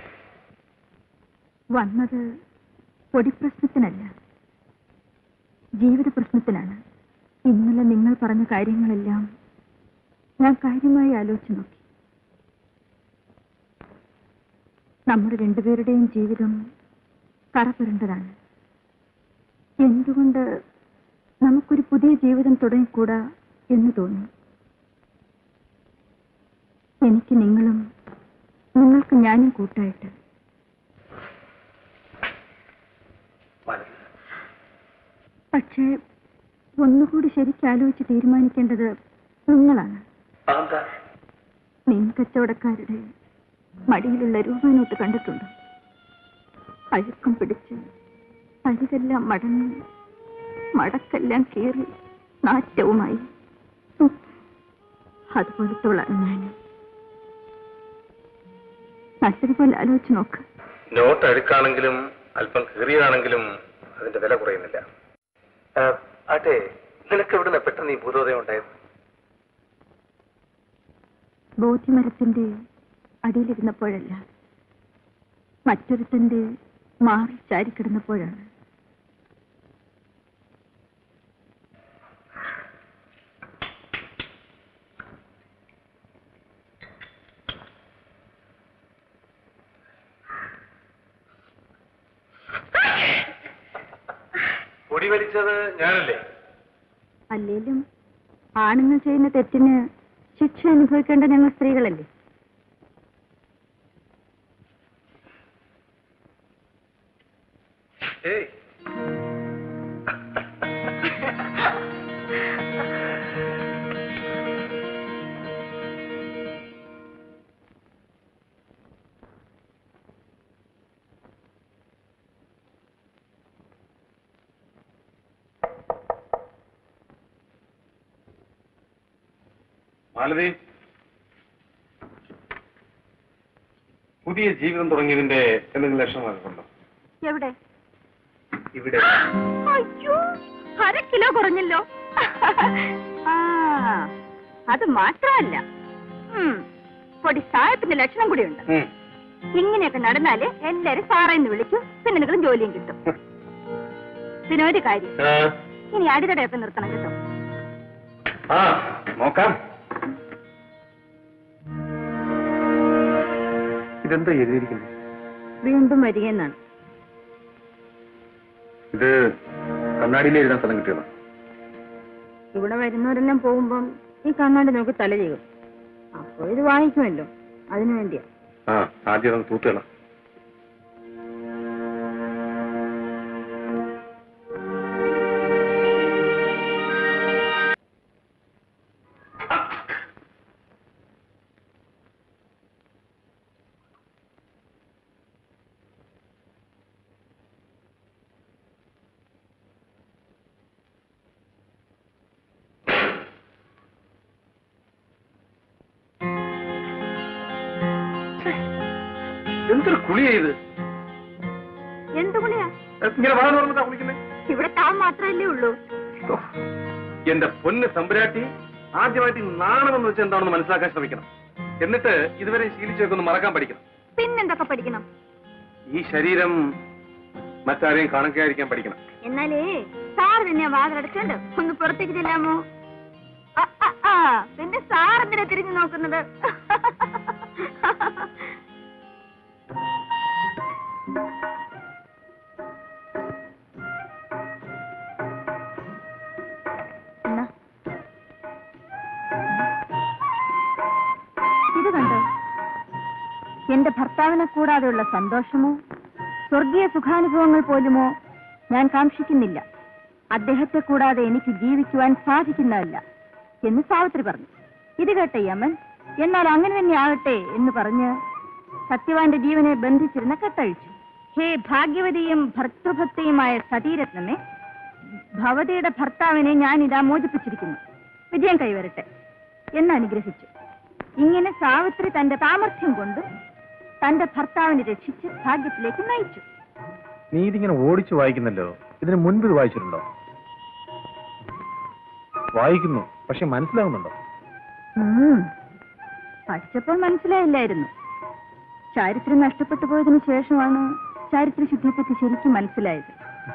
വന്നത് പൊടിപ്രശ്നത്തിനല്ല ജീവിത പ്രശ്നത്തിനാണ് ഇന്നലെ നിങ്ങൾ പറഞ്ഞ കാര്യങ്ങളെല്ലാം ഞാൻ കാര്യമായി ആലോചിച്ചു നോക്കി നമ്മുടെ രണ്ടുപേരുടെയും ജീവിതം കറപുരണ്ടതാണ് എന്തുകൊണ്ട് നമുക്കൊരു പുതിയ ജീവിതം തുടങ്ങിക്കൂടാ എന്ന് തോന്നി എനിക്ക് നിങ്ങളും നിങ്ങൾക്ക് ഞാനും കൂട്ടായിട്ട് മനസ്സിലായി പക്ഷേ ഒന്നുകൂടി ശരിക്കാലോചിച്ച് തീരുമാനിക്കേണ്ടത് നിങ്ങളാണ് അതെന്താ മീൻ കച്ചവടക്കാരുടെ മടിയിലുള്ള രൂപനോട്ട് കണ്ടിട്ടുണ്ട് അഴുക്കം പിടിച്ച് അരികെല്ലാം മടങ്ങി മടക്കെല്ലാം കീറി നാറ്റവുമായി ഉം. അതുപോലത്തോളാണ് ഞാൻ നല്ലതുപോലെ ആലോചിച്ച് നോക്ക് നോട്ട് അഴുക്കാണെങ്കിലും അല്പം കീറിയതാണെങ്കിലും അതിന്റെ വില കുറയുന്നില്ല ആട്ടെ നിനക്ക് എവിടുന്ന പെട്ടെന്ന് ഈ ഭൂതോദയം ഉണ്ടായത് ബോധ്യമരത്തിന്റെ അടിയിലിരുന്നപ്പോഴല്ല മറ്റൊരുത്തന്റെ മാറി ചാരിക്കിടന്നപ്പോഴാണ് പൊടി വലിച്ചത് ഞാനല്ലേ അല്ലേലും ആണുങ്ങൾ ചെയ്യുന്ന തെറ്റിന് ശിക്ഷ അനുഭവിക്കേണ്ട ഞങ്ങൾ സ്ത്രീകളല്ലേ ഏയ് മാലതി പുതിയ ജീവിതം തുടങ്ങിയതിന്റെ എന്തെങ്കിലും ലക്ഷണമാക്കുന്നുണ്ടോ എവിടെ ഇവിടെ അയ്യോ അര കിലോ കുറഞ്ഞല്ലോ ആ അത് മാത്രമല്ല ഉം, പൊടി സായത്തിന്റെ ലക്ഷണം കൂടിയുണ്ട് ഉം. ഇങ്ങനെയൊക്കെ നടന്നാല് എല്ലാരും സാറേന്ന് വിളിച്ചു പിന്നെ നിങ്ങളും ജോലിയും കിട്ടും പിന്നെ ഒരു കാര്യം ആ, ഇനി അടിതടയൊക്കെ നിർത്തണം കേട്ടോ ആ നോക്കാം ഇതെന്താ എഴുതിയിരിക്കുന്നത് വീണ്ടും വരികയെന്നാണ് ഇത് കണ്ണാടിയിൽ എഴുതാൻ സ്ഥലം കിട്ടിയതാ ഇവിടെ വരുന്നവരെല്ലാം പോകുമ്പം ഈ കണ്ണാടി നോക്കി തല ചെയ്യും അപ്പൊ ഇത് വാങ്ങിക്കുമല്ലോ അതിനു വേണ്ടിയാ ആ ആദ്യം അത് തൂത്തുകളാം എന്തൊരു കുളിയാ ഇത് എന്തു ഗുണയാ ഇങ്ങനെ വളർന്നു തുറന്നിട്ടാ കുളിക്കുന്നത് ഇവിടെ താൻ മാത്രമല്ലേ ഉള്ളൂ എന്റെ പൊന്ന് തമ്പുരാട്ടി ആദ്യമായിട്ട് ഈ നാണമെന്ന് വെച്ചാൽ എന്താണെന്ന് മനസ്സിലാക്കാൻ ശ്രമിക്കണം എന്നിട്ട് ഇതുവരെ ശീലിച്ചൊക്കെ ഒന്ന് മറക്കാൻ പഠിക്കണം പിന്നെന്തൊക്കെ പഠിക്കണം ഈ ശരീരം മറ്റാരെയും കാണാതിരിക്കാൻ പഠിക്കണം എന്നാലേ സാർ തന്നെ വാതിലടച്ചോണ്ട് ഒന്ന് പുറത്തേക്ക് ചെല്ലാമോ ആ, ആ, ആ, പിന്നെ സാർ എന്തിനാ തിരിഞ്ഞു നോക്കുന്നത് എന്നാ? ഇത് കണ്ടോ എന്റെ ഭർത്താവിനെ കൂടാതെയുള്ള സന്തോഷമോ സ്വർഗീയ സുഖാനുഭവങ്ങൾ പോലുമോ ഞാൻ കാക്ഷിക്കുന്നില്ല അദ്ദേഹത്തെ കൂടാതെ എനിക്ക് ജീവിക്കുവാൻ സാധിക്കുന്നതല്ല എന്ന് സാവിത്രി പറഞ്ഞു ഇത് കേട്ട യമൻ എന്നാൽ അങ്ങനെ തന്നെ ആകട്ടെ എന്ന് പറഞ്ഞ് സത്യവാന്റെ ജീവനെ ബന്ധിച്ചിരുന്ന കെട്ടഴിച്ചു ഹേ ഭാഗ്യവതിയും ഭർത്തൃഭക്തിയുമായ സതീരത്നമേ ഭവതിയുടെ ഭർത്താവിനെ ഞാൻ ഇതാ മോചിപ്പിച്ചിരിക്കുന്നു വിജയം കൈവരട്ടെ എന്ന് അനുഗ്രഹിച്ചു ഇങ്ങനെ സാവിത്രി തന്റെ സാമർഥ്യം കൊണ്ട് തന്റെ ഭർത്താവിനെ രക്ഷിച്ച് ഭാഗ്യത്തിലേക്ക് നയിച്ചു നീ ഇതിങ്ങനെ ഓടിച്ചു വായിക്കുന്നല്ലോ ഇതിന് മുൻപ് ഇത് വായിച്ചിട്ടുണ്ടോ വായിക്കുന്നു പക്ഷെ മനസ്സിലാകുന്നുണ്ടോ ഉം. പഠിച്ചപ്പോൾ മനസ്സിലായില്ലായിരുന്നു ചാരിത്രം നഷ്ടപ്പെട്ടു പോയതിനു ശേഷമാണ് ചാരിത്രശുദ്ധിയെപ്പറ്റി ശരിക്കും മനസ്സിലായത്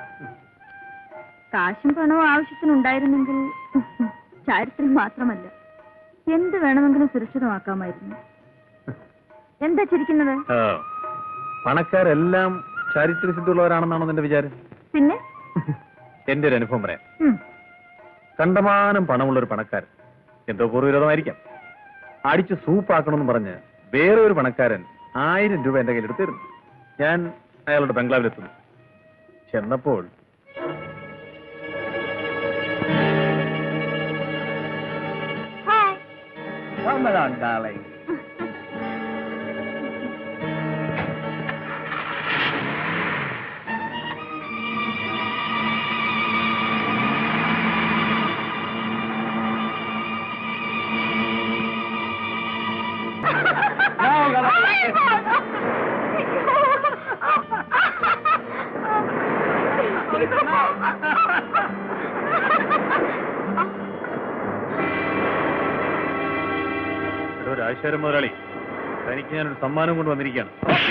കാശും പണവും ആവശ്യത്തിനുണ്ടായിരുന്നെങ്കിൽ ചാരിത്രം മാത്രമല്ല എന്ത് വേണമെങ്കിലും സുരക്ഷിതമാക്കാമായിരുന്നു എന്താ ചിരിക്കുന്നത് പണക്കാരെല്ലാം ചാരിത്രസിദ്ധുള്ളവരാണെന്നാണോ നിന്റെ വിചാരം പിന്നെ എന്റെ ഒരു അനുഭവം പറയാം ഉം. കണ്ടമാനം പണമുള്ള ഒരു പണക്കാരൻ എന്തോ പൂർവ്വവിരോധമായിരിക്കാം അടിച്ച് സൂപ്പാക്കണമെന്ന് പറഞ്ഞ് വേറെ ഒരു പണക്കാരൻ ആയിരം രൂപ എന്റെ കയ്യിലെടുത്തിരുന്നു ഞാൻ അയാളുടെ ബംഗ്ലാവിലെത്തുന്നു ചെന്നപ്പോൾ ഹായ് എടോ രാജശേഖരൻ മുതലാളി തനിക്ക് ഞാനൊരു സമ്മാനം കൊണ്ട് വന്നിരിക്കുകയാണ്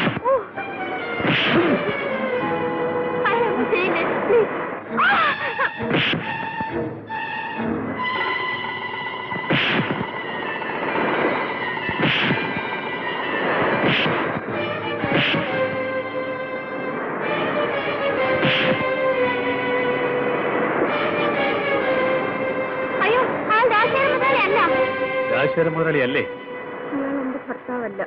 അയ്യോ ആ രാജശേഖരൻ മുതലാളി അല്ല രാജശേഖരൻ മുതലാളി അല്ലേ അയാൾ എന്റെ ഭർത്താവല്ല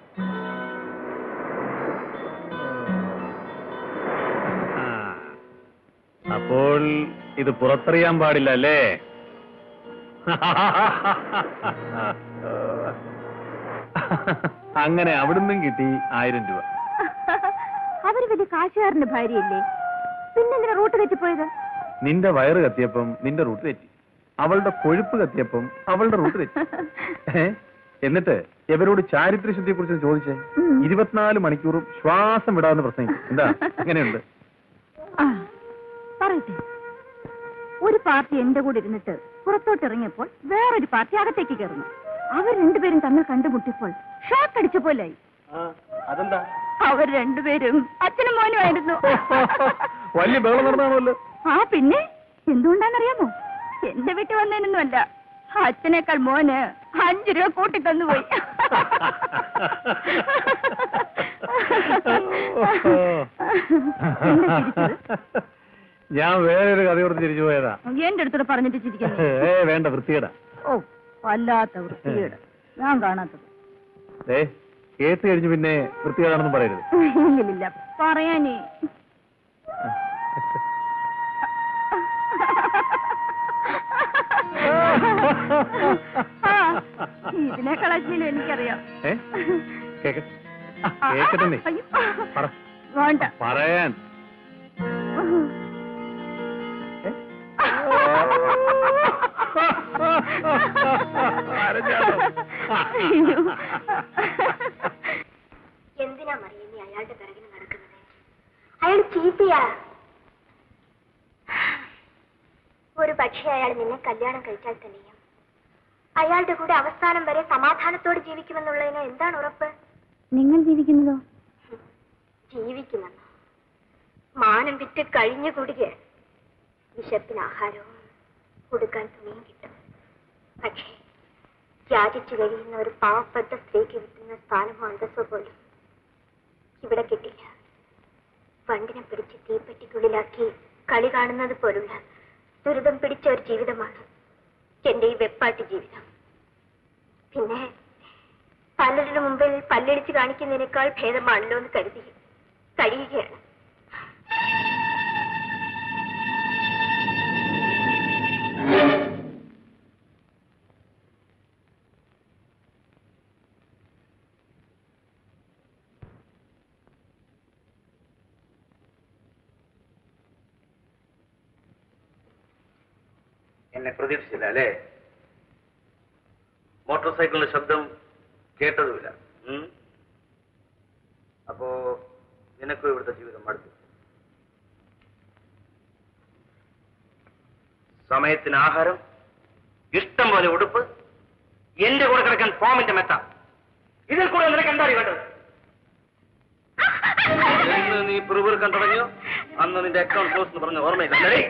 ആ. അപ്പോൾ ഇത് പുറത്തറിയാൻ പാടില്ല അല്ലേ അങ്ങനെ അവിടുന്നും കിട്ടി ആയിരം രൂപ അവര് വലിയ കാശുകാരന്റെ ഭാര്യയല്ലേ പിന്നെന്തിനാ റൂട്ട് തെറ്റിപ്പോയത് നിന്റെ വയറ് കത്തിയപ്പം നിന്റെ റൂട്ട് തെറ്റി അവളുടെ കൊഴുപ്പ് കത്തിയപ്പം അവളുടെ റൂട്ട് തെറ്റി ഏ? എന്നിട്ട് ഇവരോട് ചാരിത്രശുദ്ധിയെ കുറിച്ച് ചോദിച്ചേ ഉം. ഇരുപത്തിനാല് മണിക്കൂറും ശ്വാസം വിടാതെ പ്രസംഗിക്കും എന്താ എങ്ങനെയുണ്ട് ആ, പറയട്ടെ ഒരു പാർട്ടി എന്റെ കൂടെ ഇരുന്നിട്ട് പുറത്തോട്ട് ഇറങ്ങിയപ്പോൾ വേറൊരു പാർട്ടി അകത്തേക്ക് കയറുന്നു അവർ രണ്ടുപേരും തമ്മിൽ കണ്ടുമുട്ടിയപ്പോൾ ഷോക്ക് അടിച്ച പോലായി അതെന്താ അവർ രണ്ടുപേരും അച്ഛനും മോനുമായിരുന്നു വലിയ ബഹളം നടന്നാണല്ലോ ആ പിന്നെ എന്തുകൊണ്ടാണെന്നറിയാമോ എന്റെ വീട്ടിൽ വന്നതിനൊന്നുമല്ല അച്ഛനേക്കാൾ മോന് അഞ്ചു രൂപ കൂട്ടി തന്നുപോയി എന്താ ചിരിച്ചത്? ഞാൻ വേറൊരു കഥ ഓർത്ത് തിരിച്ചു പോയതാ എന്റെ അടുത്തോട് പറഞ്ഞിട്ട് ചിരിക്കുന്നു ഏ വേണ്ട വൃത്തികേടാ ഓ വല്ലാത്ത വൃത്തികേട് ഞാൻ കാണാത്തത് ഏ കേട്ട് കഴിഞ്ഞ് പിന്നെ വൃത്തികേടാണെന്ന് പറയരുത് ഇല്ലില്ല പറയാനേ ആ, ഇതിനേക്കാൾ അശ്ലീലം എനിക്കറിയാം ഏ കേക്ക കേക്കട്ടെ നീ അയ്യോ. പറ വേണ്ട പറയാൻ അയ്യോ. എന്തിനാ മറിയ നീ അയാളുടെ പിറകിന് നടക്കുന്നത് അയാൾ ചീത്തയാ ഒരു പക്ഷേ അയാൾ നിന്നെ കല്യാണം കഴിച്ചാൽ തന്നെയും അയാളുടെ കൂടെ അവസാനം വരെ സമാധാനത്തോടെ ജീവിക്കുമെന്നുള്ളതിന് എന്താണ് ഉറപ്പ് നിങ്ങൾ ജീവിക്കുന്നതോ ജീവിക്കുമെന്നോ മാനം വിറ്റ് കഴിഞ്ഞുകൂടുക വിശപ്പിന് ആഹാരവും കൊടുക്കാൻ തുണിയും കിട്ടും പക്ഷേ യാചിച്ചു കഴിയുന്ന ഒരു പാവപ്പെട്ട സ്ത്രീക്ക് കിട്ടുന്ന സ്ഥാനമോ അന്തസ്സോ പോലും ഇവിടെ കിട്ടില്ല വണ്ടിനെ പിടിച്ച് തീപ്പെട്ടിക്കുള്ളിലാക്കി കളി കാണുന്നത് പോലുള്ള ദുരിതം പിടിച്ച ഒരു ജീവിതമാണ് എന്റെ ഈ വെപ്പാട്ടി ജീവിതം പിന്നെ പലരുടെ മുമ്പിൽ പല്ലടിച്ച് കാണിക്കുന്നതിനേക്കാൾ ഭേദമാണല്ലോ എന്ന് കരുതി കഴിയുകയാണ് എന്നെ പ്രതീക്ഷിച്ചില്ല അല്ലേ മോട്ടോർ സൈക്കിളിന്റെ ശബ്ദം കേട്ടതുമില്ല ഉം? അപ്പോ നിനക്കും ഇവിടുത്തെ ജീവിതം മടുത്തു സമയത്തിന് ആഹാരം ഇഷ്ടം പോലെ ഉടുപ്പ് എന്റെ കൂടെ കിടക്കാൻ ഫോമിന്റെ മെത്ത ഇതിൽ കൂടെ നിനക്ക് എന്താണ് വേണ്ടത് എന്ന് നീ പിറുപിറുക്കാൻ തുടങ്ങിയോ അന്ന് നിന്റെ അക്കൗണ്ട് ക്ലോസ് എന്ന് പറഞ്ഞ ഓർമ്മയില്ല അല്ലേ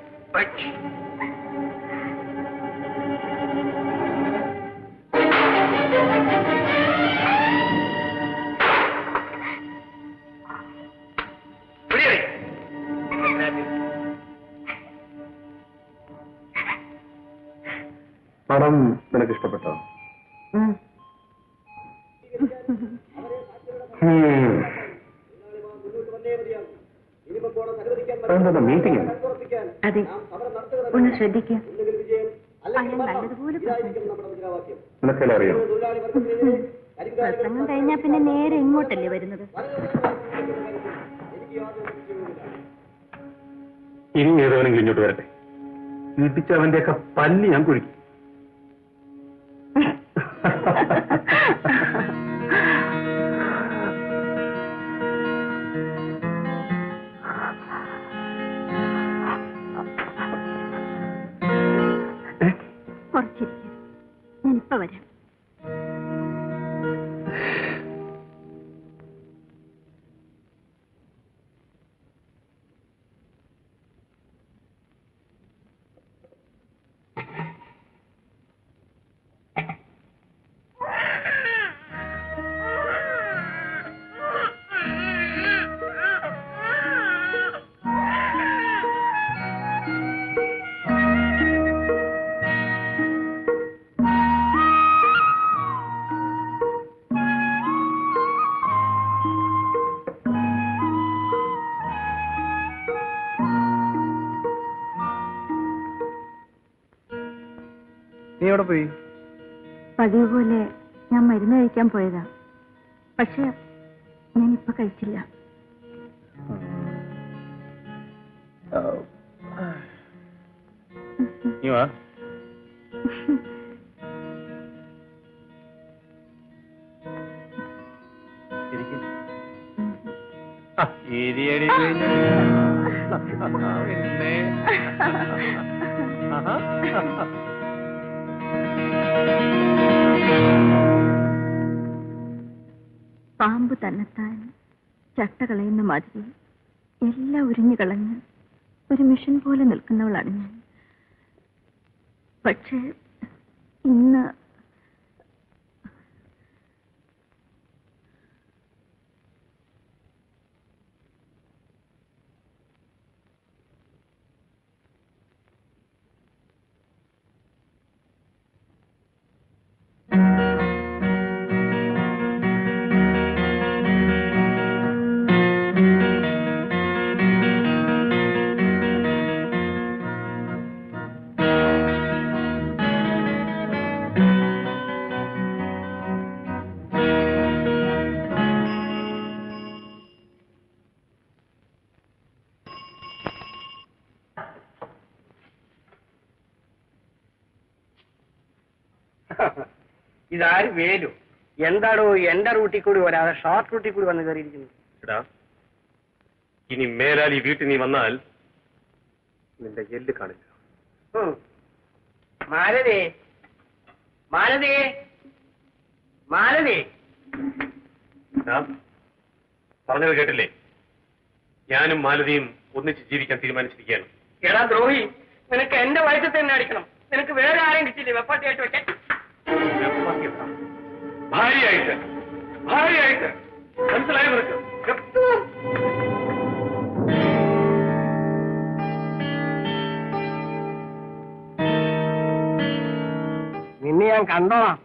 പിടിയടി. പടം നിനക്ക് ഇഷ്ടപ്പെട്ടോ മീറ്റിംഗ് അതെ ഒന്ന് ശ്രദ്ധിക്കുക അയാൾ നല്ലതുപോലെ പ്രസംഗിച്ചു. നിനക്കെല്ലാം അറിയാം പ്രസംഗം കഴിഞ്ഞാൽ പിന്നെ നേരെ ഇങ്ങോട്ടല്ലേ വരുന്നത് ഇനി ഏതവനെങ്കിലും ഇങ്ങോട്ട് വരട്ടെ ഇടിച്ച് അവന്റെയൊക്കെ പല്ലി ഞാൻ കുഴിക്കും ഞാനിപ്പോ വരാം നീ എവിടെ പോയി പതിവ് പോലെ ഞാൻ മരുന്ന് കഴിക്കാൻ പോയതാ പക്ഷെ ഞാൻ ഇപ്പൊ കഴിച്ചില്ല നീ വാ ഇരിക്ക്. ആ, ഇരിയടി പിന്നെ. പിന്നെ. ആഹാ. പാമ്പ് തന്നെത്താൻ ചട്ട കളയുന്ന മാതിരി എല്ലാം ഉരിഞ്ഞു കളഞ്ഞ് ഒരു മിഷൻ പോലെ നിൽക്കുന്നവളാണ് ഞാൻ പക്ഷേ ഇന്ന് ഇതാര് വേലു എന്താണോ എന്റെ റൂട്ടിൽ കൂടി വരാതെ ഷോർട്ട് റൂട്ടിൽ കൂടി വന്ന് കയറിയിരിക്കുന്നു എടാ ഇനി മേലാൽ ഈ വീട്ടിൽ നീ വന്നാൽ നിന്റെ എല്ല് കാണില്ല ഉം. മാലതി മാലതി മാലതി എടാ, പറഞ്ഞത് കേട്ടില്ലേ ഞാനും മാലതിയും ഒന്നിച്ച് ജീവിക്കാൻ തീരുമാനിച്ചിരിക്കുകയാണ് എടാ ദ്രോഹി നിനക്ക് എന്റെ വയസ്സിൽ തന്നെ അടിക്കണം നിനക്ക് വേറെ ആരെയും കിട്ടിയില്ലേ വെപ്പാട്ടിയായിട്ട് വെക്കാൻ ഭാര്യയായിട്ട് ഭാര്യയായിട്ട് മനസ്സിലായോ നിനക്ക് നിന്നെ ഞാൻ കണ്ടോളാം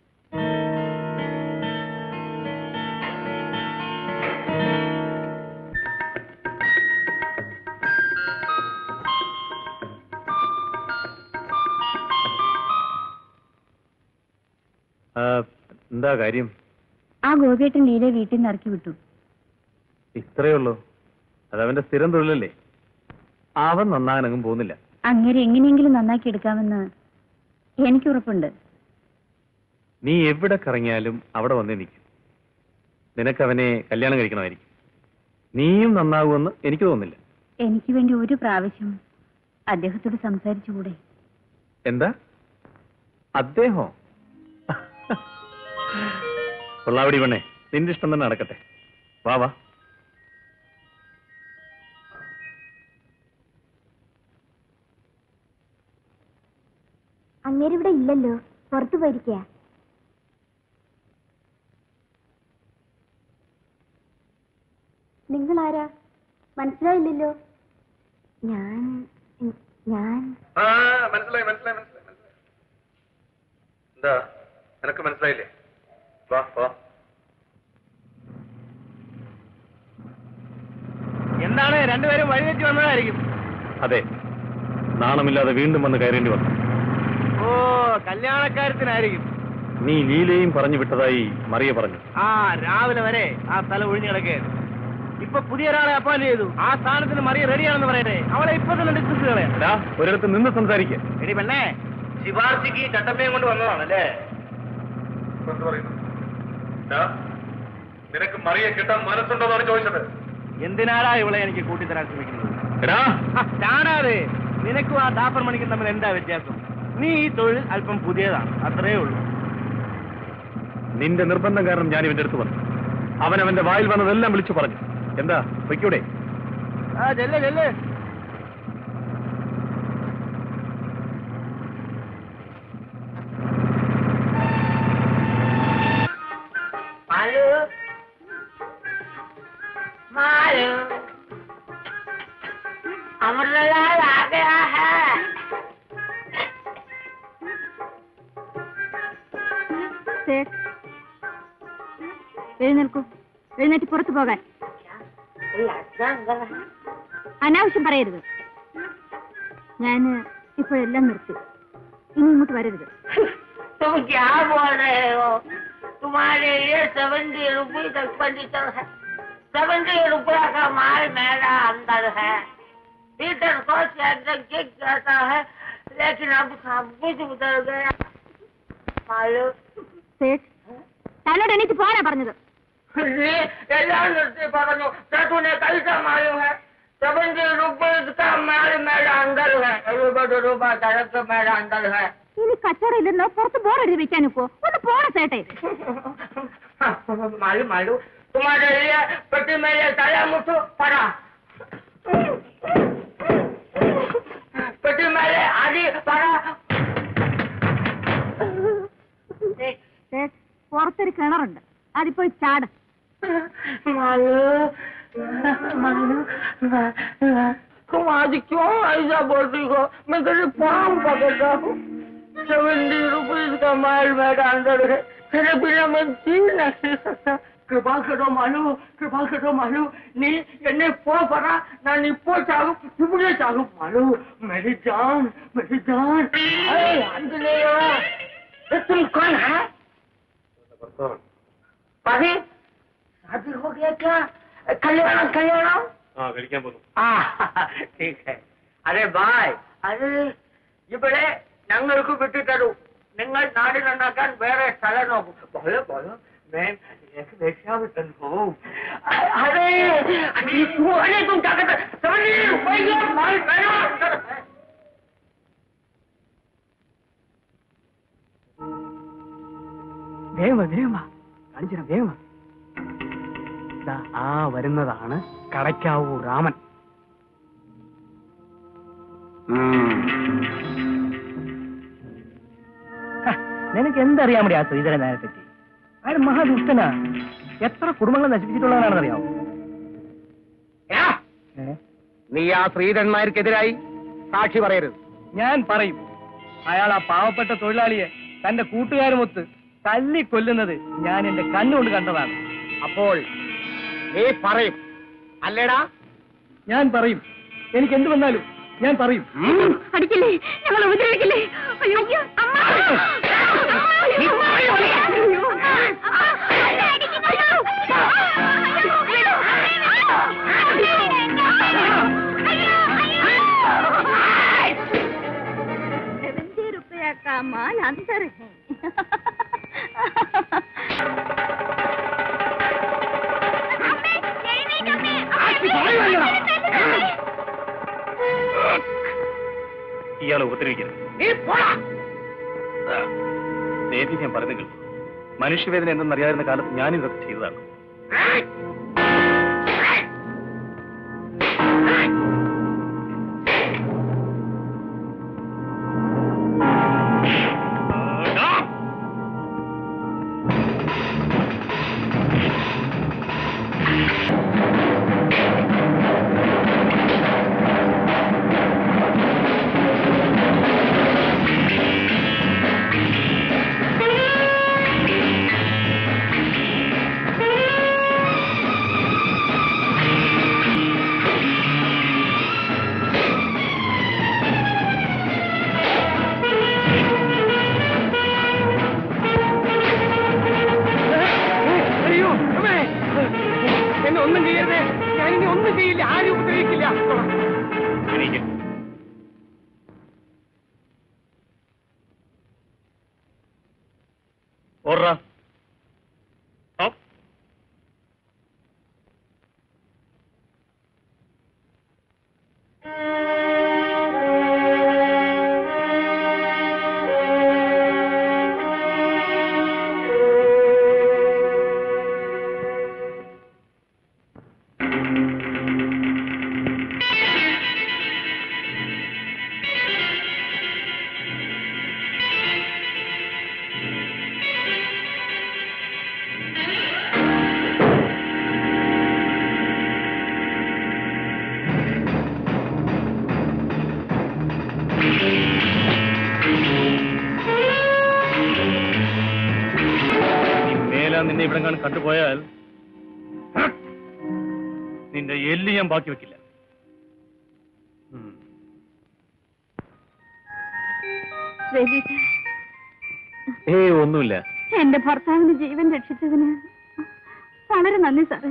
എന്താ കാര്യം ആ ഗോപിയേട്ടൻ ലീലെ വീട്ടിൽ നിന്ന് ഇറക്കി വിട്ടു ഇത്രയേ ഉള്ളൂ അതവന്റെ സ്ഥിരം തൊഴിലല്ലേ അവൻ നന്നാകാനങ്ങും പോകുന്നില്ല അങ്ങനെ എങ്ങനെയെങ്കിലും നന്നാക്കി എടുക്കാമെന്ന് എനിക്ക് ഉറപ്പുണ്ട് നീ എവിടെ കറങ്ങിയാലും അവിടെ വന്നേ നിൽക്കും നിനക്ക് അവനെ കല്യാണം കഴിക്കണമായിരിക്കും നീയും നന്നാകുമെന്ന് എനിക്ക് തോന്നുന്നില്ല എനിക്ക് വേണ്ടി ഒരു പ്രാവശ്യം അദ്ദേഹത്തോട് സംസാരിച്ചുകൂടെ എന്താ അദ്ദേഹോ കൊള്ളാവടി പെണ്ണേ നിന്റെ ഇഷ്ടം തന്നെ നടക്കട്ടെ വാ വാ അങ്ങേരിവിടെ ഇല്ലല്ലോ പുറത്തു പോയിരിക്കുക നിങ്ങൾ ആരാ മനസ്സിലായില്ലല്ലോ ഞാൻ ഞാൻ ആ മനസ്സിലായി മനസ്സിലായി മനസ്സിലായി മനസ്സിലായി എന്താ നിനക്ക് മനസ്സിലായില്ലേ വാ വാ എന്താണ് രണ്ടുപേരും വഴിവെച്ച് വന്നതായിരിക്കും അതെ നാണമില്ലാതെ വീണ്ടും വന്ന് കയറേണ്ടി വന്നു ഓ കല്യാണക്കാര്യത്തിനായിരിക്കും നീ ലീലയും പറഞ്ഞു വിട്ടതായി മറിയ പറഞ്ഞു ആ രാവിലെ വരെ ആ സ്ഥലം ഒഴിഞ്ഞു കിടക്കുകയായിരുന്നു ഇപ്പൊ പുതിയ ഒരാളെ അപ്പോയിന്റ് ചെയ്തു ആ സ്ഥാനത്തിന് മറിയ റെഡിയാണെന്ന് പറയട്ടെ അവളെ ഇപ്പൊ തന്നെ ഡിസ്കസ് കളയാം എടാ ഒരിടത്ത് നിന്ന് സംസാരിക്കുക എടി പെണ്ണേ ശിവാർച്ചിക്ക് ചട്ടമ്പയും കൊണ്ട് വന്നതാണല്ലേ എന്ത് പറയുന്നു ദാ, നിനക്ക് മറിയെ കിട്ടാൻ മനസ്സുണ്ടോന്നാണ് ചോദിച്ചത് എന്തിനാടാ ഇവളെ എനിക്ക് കൂട്ടിത്തരാൻ ശ്രമിക്കുന്നത് എടാ ആ, ചാടാതെ നിനക്കും ആ ദാപ്പർ മണിക്കും തമ്മിൽ എന്താ വ്യത്യാസം നീ ഈ തൊഴിൽ അല്പം പുതിയതാണ് അത്രേ ഉള്ളൂ നിന്റെ നിർബന്ധം കാരണം ഞാൻ ഇവന്റെ അടുത്ത് വന്നു അവൻ അവന്റെ വായിൽ വന്നതെല്ലാം വിളിച്ചു പറഞ്ഞു എന്താ പൊയ്ക്കൂടെ ആ ചെല്ലേ ചെല്ലേ मालू मालू अमरलाल आ गया है സേठ എഴുന്നേൽക്കൂ എഴുന്നേറ്റ് പുറത്തു പോകാൻ ये अच्छा अंदर है അനാവശ്യം പറയരുത് ഞാൻ ഇപ്പോഴെല്ലാം നിർത്തി ഇനി ഇങ്ങോട്ട് വരരുത് तुम क्या बोल रहे हो तुम्हारे लिए सेवेंटी रुपीज एक्सपेंडिचर है सेवेंटी रुपया का माल मेरा अंदर है पीटर को किक कहता है लेकिन अब सब कुछ उधर गया मालूम സേठ തന്നോട് എണീറ്റ് പോകാനാ പറഞ്ഞത് जी एല്ലാം നിർത്തി പറഞ്ഞു तूने कैसा मालूम है सेवेंटी रुपीज का माल मेरा अंदर है रुपये रुपये सड़क मेरा अंदर है ഇനി കച്ചവടം ഇല്ലെന്നോ പുറത്ത് ബോർഡ് വെക്കാൻ നിൽക്കോ ഒന്ന് പോണ സേട്ടെ मालूम मालूम तुम्हारे लिए पेटी मेरे साया मुठो पड़ा पेटी मेरे आदि पड़ा സേठ പുറത്തൊരു കിണറുണ്ട് അതിപ്പോ ചാട് मालूम मालूम तुम आज क्यों ऐसा बोलती हो मैं तेरे पाँव पकड़ता हूँ सेवेंटी रुपीज का माल मेरा अंदर है तेरे बिना मैं जी नहीं सकता കൃപാ കടോ മാലു കൃപാ കടോ മാലു നീ എന്നെ പോ പറ ഞാൻ ഇപ്പോൾ ചാകും ഇവിടെ ചാകും മാലു मेरी जान मेरी जान अरे आंजनेय ये तुम कौन है पति शादी हो गया क्या कल्याण कल्याण ആ കഴിക്കാൻ പോകുന്നു ആ ठीक है അതെ ബായ് അത് ഇവിടെ ഞങ്ങൾക്ക് വിട്ടുതരൂ നിങ്ങൾ നാട് നന്നാക്കാൻ വേറെ സ്ഥലം നോക്കും बोलो बोलो मैं एक वेश्यावतन हूँ अरे अरे तू अरे तुम क्या कहते समझ रुपये माल मेरा अंदर है വേഗം വേഗം കാണിച്ചിരാം വേഗം വാ. ദാ ആ വരുന്നതാണ് കടയ്ക്കാവൂ രാമൻ നിനക്ക് എന്തറിയാൻ മതി ആ ശ്രീധരൻ നായരെ പറ്റി അയാൾ മഹാദുഷ്ടനാ എത്ര കുടുംബങ്ങൾ നശിപ്പിച്ചിട്ടുള്ളവനാണെന്നറിയാമോ നീ ആ ശ്രീധന്മാർക്കെതിരായി സാക്ഷി പറയരുത് ഞാൻ പറയും അയാൾ ആ പാവപ്പെട്ട തൊഴിലാളിയെ തന്റെ കൂട്ടുകാരുമൊത്ത് തല്ലിക്കൊല്ലുന്നത് ഞാൻ എന്റെ കണ്ണുകൊണ്ട് കണ്ടതാണ് അപ്പോൾ നീ പറയും അല്ലേടാ ഞാൻ പറയും എനിക്ക് എന്ത് വന്നാലും ഞാൻ പറയും അടിക്കില്ലേ ഞങ്ങൾ ഉപദ്രവിക്കില്ലേ അയ്യോ അമ്മ सेवेंटी रुपया का माल अंदर है ഇയാളെ ഉപദ്രവിക്കരുത് നേരത്തെ ഞാൻ പറഞ്ഞെങ്കിൽ മനുഷ്യവേദന എന്തെന്നറിയാതിരുന്ന കാലത്ത് ഞാനും ഇതൊക്കെ ചെയ്തതാണ് അയ്യോ അമ്മേ എന്നെ ഒന്നും ചെയ്യരുത് ഞാനിനി ഒന്നും ചെയ്യില്ല ആരും ഉപദ്രവിക്കില്ല എനിക്ക് ഓർറ ഞാൻ നിന്നെ ഇവിടെ കാണും കണ്ടുപോയാൽ നിന്റെ എല്ല് ഞാൻ ബാക്കി വെക്കില്ല ഉം. രജിത ഏയ് ഒന്നുമില്ല എന്റെ ഭർത്താവിന് ജീവൻ രക്ഷിച്ചതിന് വളരെ നന്ദി സാറേ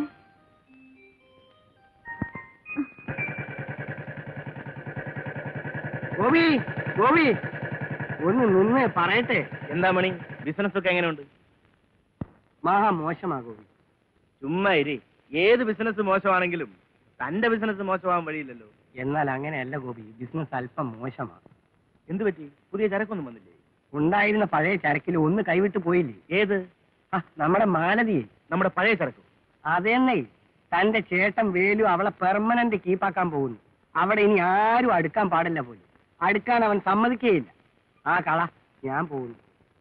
ഗോപി ഗോപി ഒന്ന് നിന്ന് പറയട്ടെ എന്താ മണി ബിസിനസ് ഒക്കെ എങ്ങനെയുണ്ട് മഹാ മോശമാ ഗോപി ചുമ്മാ ഇരി ഏത് ബിസിനസ് മോശമാണെങ്കിലും തന്റെ ബിസിനസ് മോശമാവാൻ വഴിയില്ലല്ലോ എന്നാൽ അങ്ങനെയല്ല ഗോപി ബിസിനസ് അല്പം മോശമാ എന്ത് പറ്റി പുതിയ ചരക്കൊന്നും വന്നില്ലേ ഉണ്ടായിരുന്ന പഴയ ചരക്കിൽ ഒന്ന് കൈവിട്ട് പോയില്ലേ ഏത് ആ, നമ്മുടെ മാലതിയെ നമ്മുടെ പഴയ ചരക്ക് അതെന്നേ തന്റെ ചേട്ടൻ വേലു അവളെ പെർമനന്റ് കീപ്പാക്കാൻ പോകുന്നു അവിടെ ഇനി ആരും അടുക്കാൻ പാടില്ല പോലും അടുക്കാൻ അവൻ സമ്മതിക്കുകയില്ല ആ കള ഞാൻ പോകുന്നു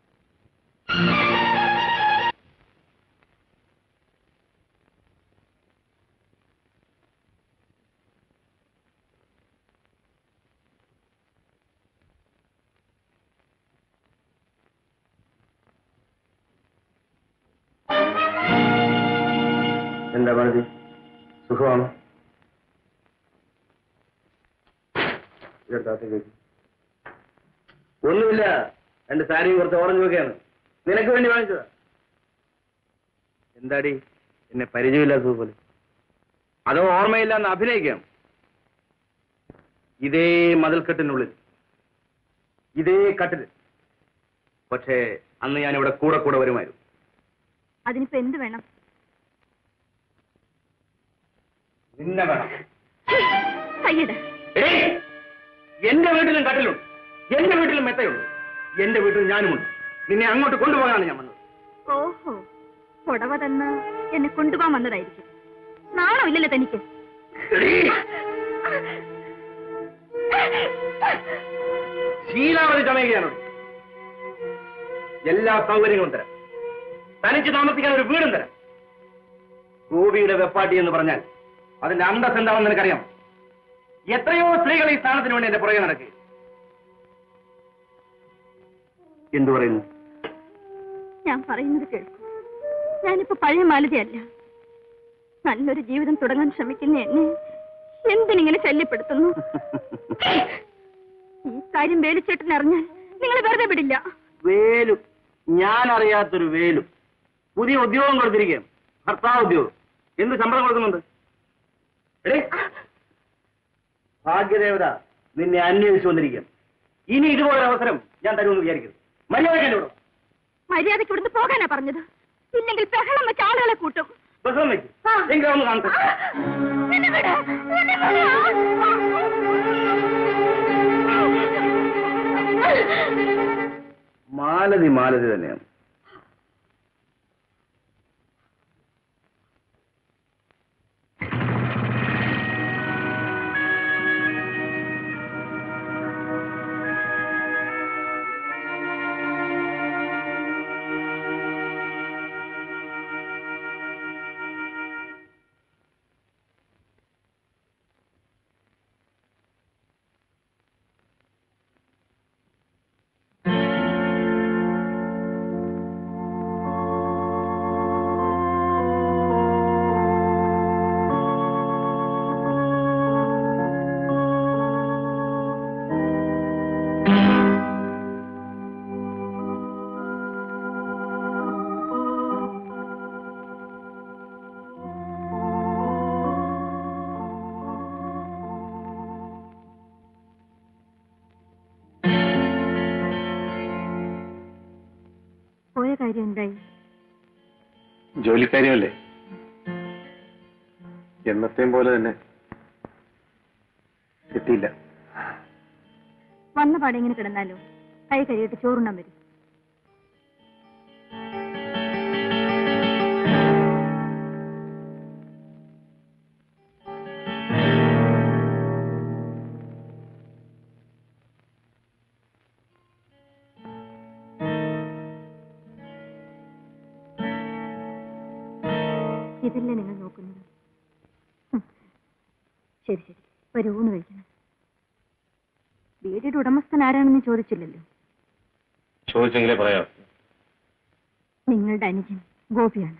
എന്താ പണതി സുഖമാണ് ഒന്നുമില്ല രണ്ട് സാരിയും കുറച്ച് ഓറഞ്ച് ഒക്കെയാണ് നിനക്ക് വേണ്ടി വാങ്ങിച്ചതാ എന്താടി എന്നെ പരിചയമില്ലാത്തത് പോലെ അതോ ഓർമ്മയില്ലെന്ന് അഭിനയിക്കാം ഇതേ മതിൽക്കെട്ടിനുള്ളിൽ ഇതേ കട്ടിൽ പക്ഷേ അന്ന് ഞാൻ ഇവിടെ കൂടെ കൂടെ വരുമായിരുന്നു അതിനിപ്പോ എന്ത് വേണം നിന്നെ വേണം കയ്യട എടീ, എന്റെ വീട്ടിലും കട്ടിലുണ്ട് എന്റെ വീട്ടിലും മെത്തയുണ്ട് എന്റെ വീട്ടിൽ ഞാനുമുണ്ട് നിന്നെ അങ്ങോട്ട് കൊണ്ടുപോകാനാണ് ഞാൻ വന്നത് ഓഹോ പുടവ തന്ന് എന്നെ കൊണ്ടുപോകാൻ വന്നതായിരിക്കും നാണോ ഇല്ലല്ലോ തനിക്ക് എടീ, ശീലാവധി ചമയുകയാണോ എല്ലാ സൗകര്യങ്ങളും തരാം തനിച്ച് താമസിക്കാൻ ഒരു വീടും തരാം ഗോപിയുടെ വെപ്പാട്ടി എന്ന് പറഞ്ഞാൽ അതിന്റെ അന്തസ് എന്താണെന്ന് നിനക്കറിയാം എത്രയോ സ്ത്രീകൾ ഈ സ്ഥാനത്തിന് വേണ്ടി എന്റെ പുറകെ നടക്കുക എന്തു പറയുന്നു ഞാൻ പറയുന്നത് കേൾക്കൂ ഞാനിപ്പോ പഴയ മാലതയല്ല നല്ലൊരു ജീവിതം തുടങ്ങാൻ ശ്രമിക്കുന്ന എന്നെ എന്തിനിങ്ങനെ ശല്യപ്പെടുത്തുന്നു ഈ കാര്യം വേലിച്ചേട്ടൻ അറിഞ്ഞാൽ നിങ്ങൾ വെറുതെ വിടില്ല വേലു ഞാൻ അറിയാത്തൊരു വേലു പുതിയ ഉദ്യോഗം കൊടുത്തിരിക്കുകയാണ് ഭർത്താവ് ഉദ്യോഗം എന്ത് ശമ്പളം കൊടുക്കുന്നുണ്ട് എടേ ഭാഗ്യദേവത നിന്നെ അന്വേഷിച്ചു വന്നിരിക്കുകയാണ് ഇനി ഇതുപോലൊരു അവസരം ഞാൻ തരുമെന്ന് വിചാരിക്കരുത് മര്യാദ ഇവിടെ മര്യാദയ്ക്ക് ഇവിടുന്ന് പോകാനാ പറഞ്ഞത് ഇല്ലെങ്കിൽ ബഹളം വെച്ച് ആളുകളെ കൂട്ടും ബസ്സം വെക്ക് എങ്കിലും ഒന്ന് കാണട്ടെ എന്നെ വിട്, എന്നെ വിട്. മാലതി മാലതി തന്നെയാണ് പോയ കാര്യം എന്തായി ജോലിക്കാരിയല്ലേ എന്നത്തെയും പോലെ തന്നെ എത്തിയില്ല വന്ന പാടെ ഇങ്ങനെ കിടന്നാലോ കൈ കഴിയിട്ട് ചോറുണ്ണാൻ വരും ഇതല്ലേ നിങ്ങൾ നോക്കുന്നത് ഹും. ശരി ശരി ഒരു ഊണ് കഴിക്കണം വീടിന്റെ ഉടമസ്ഥൻ ആരാണെന്ന് ചോദിച്ചില്ലല്ലോ ചോദിച്ചെങ്കിലേ പറയാം നിങ്ങളുടെ അനുജൻ ഗോപിയാണ്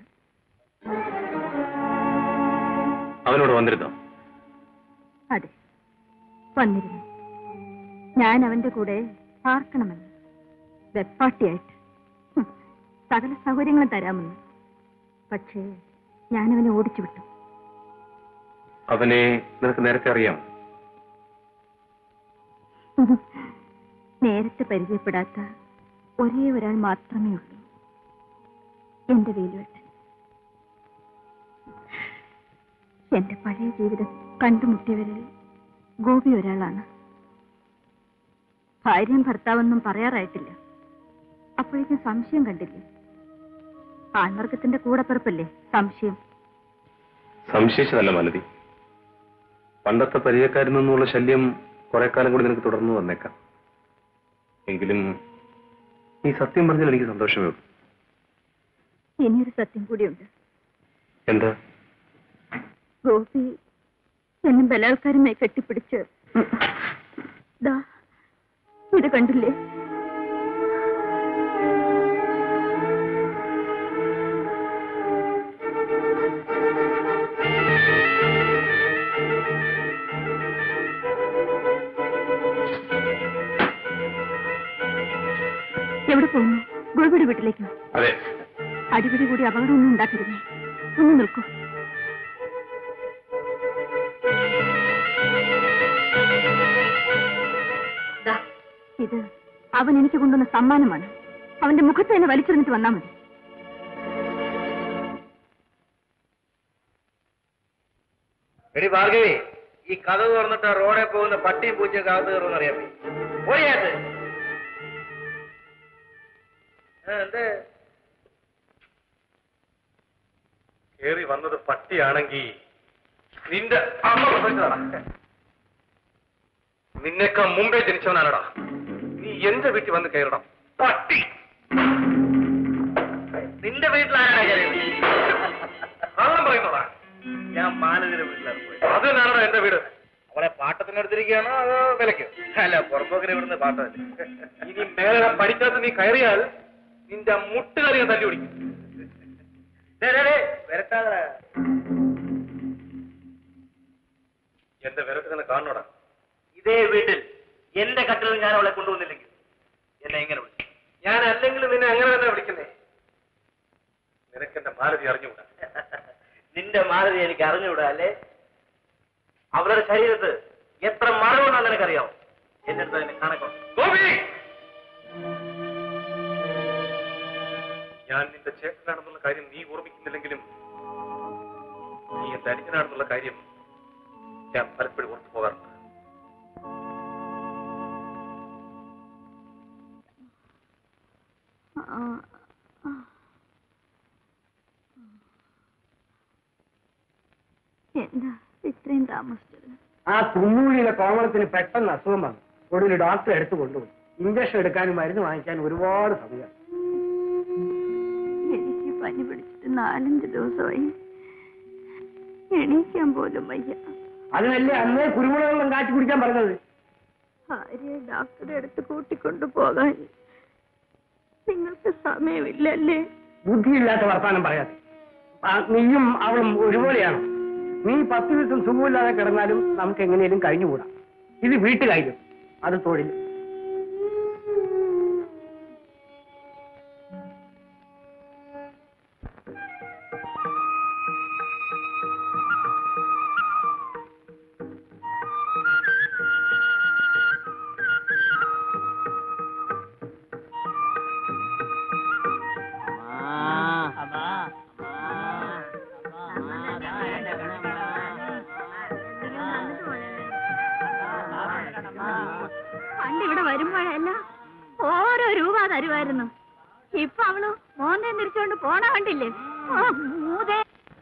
അവനോട് വന്നിരുന്നോ അതെ വന്നിരുന്നു ഞാൻ അവന്റെ കൂടെ പാർക്കണമെന്ന് വെപ്പാട്ടിയായിട്ട് ഹും, സകല സൗകര്യങ്ങളും തരാമെന്ന് പക്ഷേ ഞാനവനെ ഓടിച്ചു വിട്ടു അവനെ നിനക്ക് നേരത്തെ അറിയാം നേരത്തെ പരിചയപ്പെടാത്ത ഒരേ ഒരാൾ മാത്രമേ ഉള്ളൂ എന്റെ വേലുവെട്ടൻ എന്റെ പഴയ ജീവിതം കണ്ടുമുട്ടിയവരിൽ ഗോപി ഒരാളാണ് ഭാര്യയും ഭർത്താവെന്നും പറയാറായിട്ടില്ല അപ്പോഴേക്കും സംശയം കണ്ടില്ലേ ആൺവർഗത്തിന്റെ കൂടപ്പിറപ്പല്ലേ സംശയം സംശയിച്ചതല്ല മലതി പണ്ടത്തെ പരിചയക്കാരിൽ നിന്നുള്ള ശല്യം കുറെ കാലം കൂടി നിനക്ക് തുടർന്നു വന്നേക്കാം എങ്കിലും നീ സത്യം പറഞ്ഞാൽ എനിക്ക് സന്തോഷമേ ഉള്ളൂ ഇനിയൊരു സത്യം കൂടിയുണ്ട് എന്താ ഗോപി എന്നെ ബലാത്കാരമായി കെട്ടിപ്പിടിച്ച് ദാ, ഇത് കണ്ടില്ലേ എവിടെ പോകുന്നു ഗോപിയുടെ വീട്ടിലേക്കോ അതെ അടിപിടി കൂടി അപകടമൊന്നും ഉണ്ടാക്കരുതേ ഒന്ന് നിൽക്കൂ ദാ, ഇത് അവൻ എനിക്ക് കൊണ്ടുവന്ന സമ്മാനമാണ് അവന്റെ മുഖത്ത് തന്നെ വലിച്ചെറിഞ്ഞിട്ട് വന്നാ മതി എടി ഭാർഗവി ഈ കഥ തുറന്നിട്ട് ആ റോഡിൽ പോകുന്ന പട്ടിയും പൂച്ചയും കാത്തു കയറുമെന്ന് അറിയാൻ പോയാത്ത് എന്തേ കേറി വന്നത് പട്ടിയാണെങ്കിൽ നിന്റെ അമ്മ പ്രസവിച്ചതാടാ നിന്നേക്കാൾ മുമ്പേ ജനിച്ചവനാണടാ നീ എന്റെ വീട്ടിൽ വന്ന് കയറണം പട്ടി നിന്റെ വീട്ടിലാരാണ് കയറിയത് കള്ളം പറയുന്നോടാ ഞാൻ മാലതിന്റെ വീട്ടിലാണ് പോയത് അത് തന്നെയാണടാ എന്റെ വീട് അവളെ പാട്ടത്തിനെടുത്തിരിക്കുകയാണോ അതോ വിലക്കോ അല്ല പുറമ്പോക്കിനെ ഇവിടുന്ന് പാട്ടമല്ല ഇനി മേലെ പഠിക്കാത്ത നീ കയറിയാൽ നിന്റെ മുട്ടുകാരി ഞാൻ തല്ലി പിടിക്കും വരട്ടാതെ എന്റെ വിരട്ട് തന്നെ കാണണോടാ ഇതേ വീട്ടിൽ എന്റെ കട്ടിലിൽ ഞാൻ അവളെ കൊണ്ടുവന്നില്ലെങ്കിൽ എന്നെ എങ്ങനെ വിളിക്കും ഞാൻ അല്ലെങ്കിൽ നിന്നെ അങ്ങനെ തന്നെ വിളിക്കുന്നേ നിനക്ക് എന്റെ മാലതി അറിഞ്ഞുകൂടാ നിന്റെ മാലതി എനിക്ക് അറിഞ്ഞുകൂടാ അല്ലേ അവളുടെ ശരീരത്ത് എത്ര മറവുണ്ടെന്ന് നിനക്കറിയാമോ എന്റെ അടുത്ത് അതിനെ കണക്കണം ഗോപി ഞാൻ നിന്റെ ചേട്ടനാണെന്നുള്ള കാര്യം നീ ഓർമ്മിക്കുന്നില്ലെങ്കിലും നീ എന്റെ അനുജനാണെന്നുള്ള കാര്യം ഞാൻ പലപ്പോഴും ഓർത്തു പോകാറുണ്ട് എന്താ ഇത്രയും താമസിച്ചത് ആ കുന്നൂഴിയിലെ കോമളത്തിന് പെട്ടെന്ന് അസുഖം വന്നു ഒടുവിൽ ഡോക്ടറെ എടുത്തു കൊണ്ടുപോയി ഇഞ്ചക്ഷൻ എടുക്കാനും മരുന്ന് വാങ്ങിക്കാനും ഒരുപാട് സമയം എനിക്ക് പനി പിടിച്ചിട്ട് നാലഞ്ച് ദിവസമായി എണീക്കാൻ പോലും വയ്യ അതിനല്ലേ അന്നേ കുരുമുളക് വെള്ളം കാച്ചി കുടിക്കാൻ പറഞ്ഞത് ഭാര്യയെ ഡോക്ടറെ അടുത്ത് കൂട്ടിക്കൊണ്ടു പോകാൻ നിങ്ങൾക്ക് സമയമില്ലല്ലേ ബുദ്ധിയില്ലാത്ത വർത്താനം പറയാതെ ആ, നീയും അവളും ഒരുപോലെയാണ് നീ പത്ത് ദിവസം സുഖമില്ലാതെ കിടന്നാലും നമുക്ക് എങ്ങനെയും കഴിഞ്ഞുകൂടാ ഇത് വീട്ടുകാര്യം അത് തൊഴിൽ പണ്ട് ഇവിടെ വരുമ്പോഴല്ല ഓരോ രൂപ തരുമായിരുന്നു ഇപ്പൊ അവള് മോനെ തിരിച്ചോണ്ട് പോണ കണ്ടില്ലേ ഓ, മൂതേ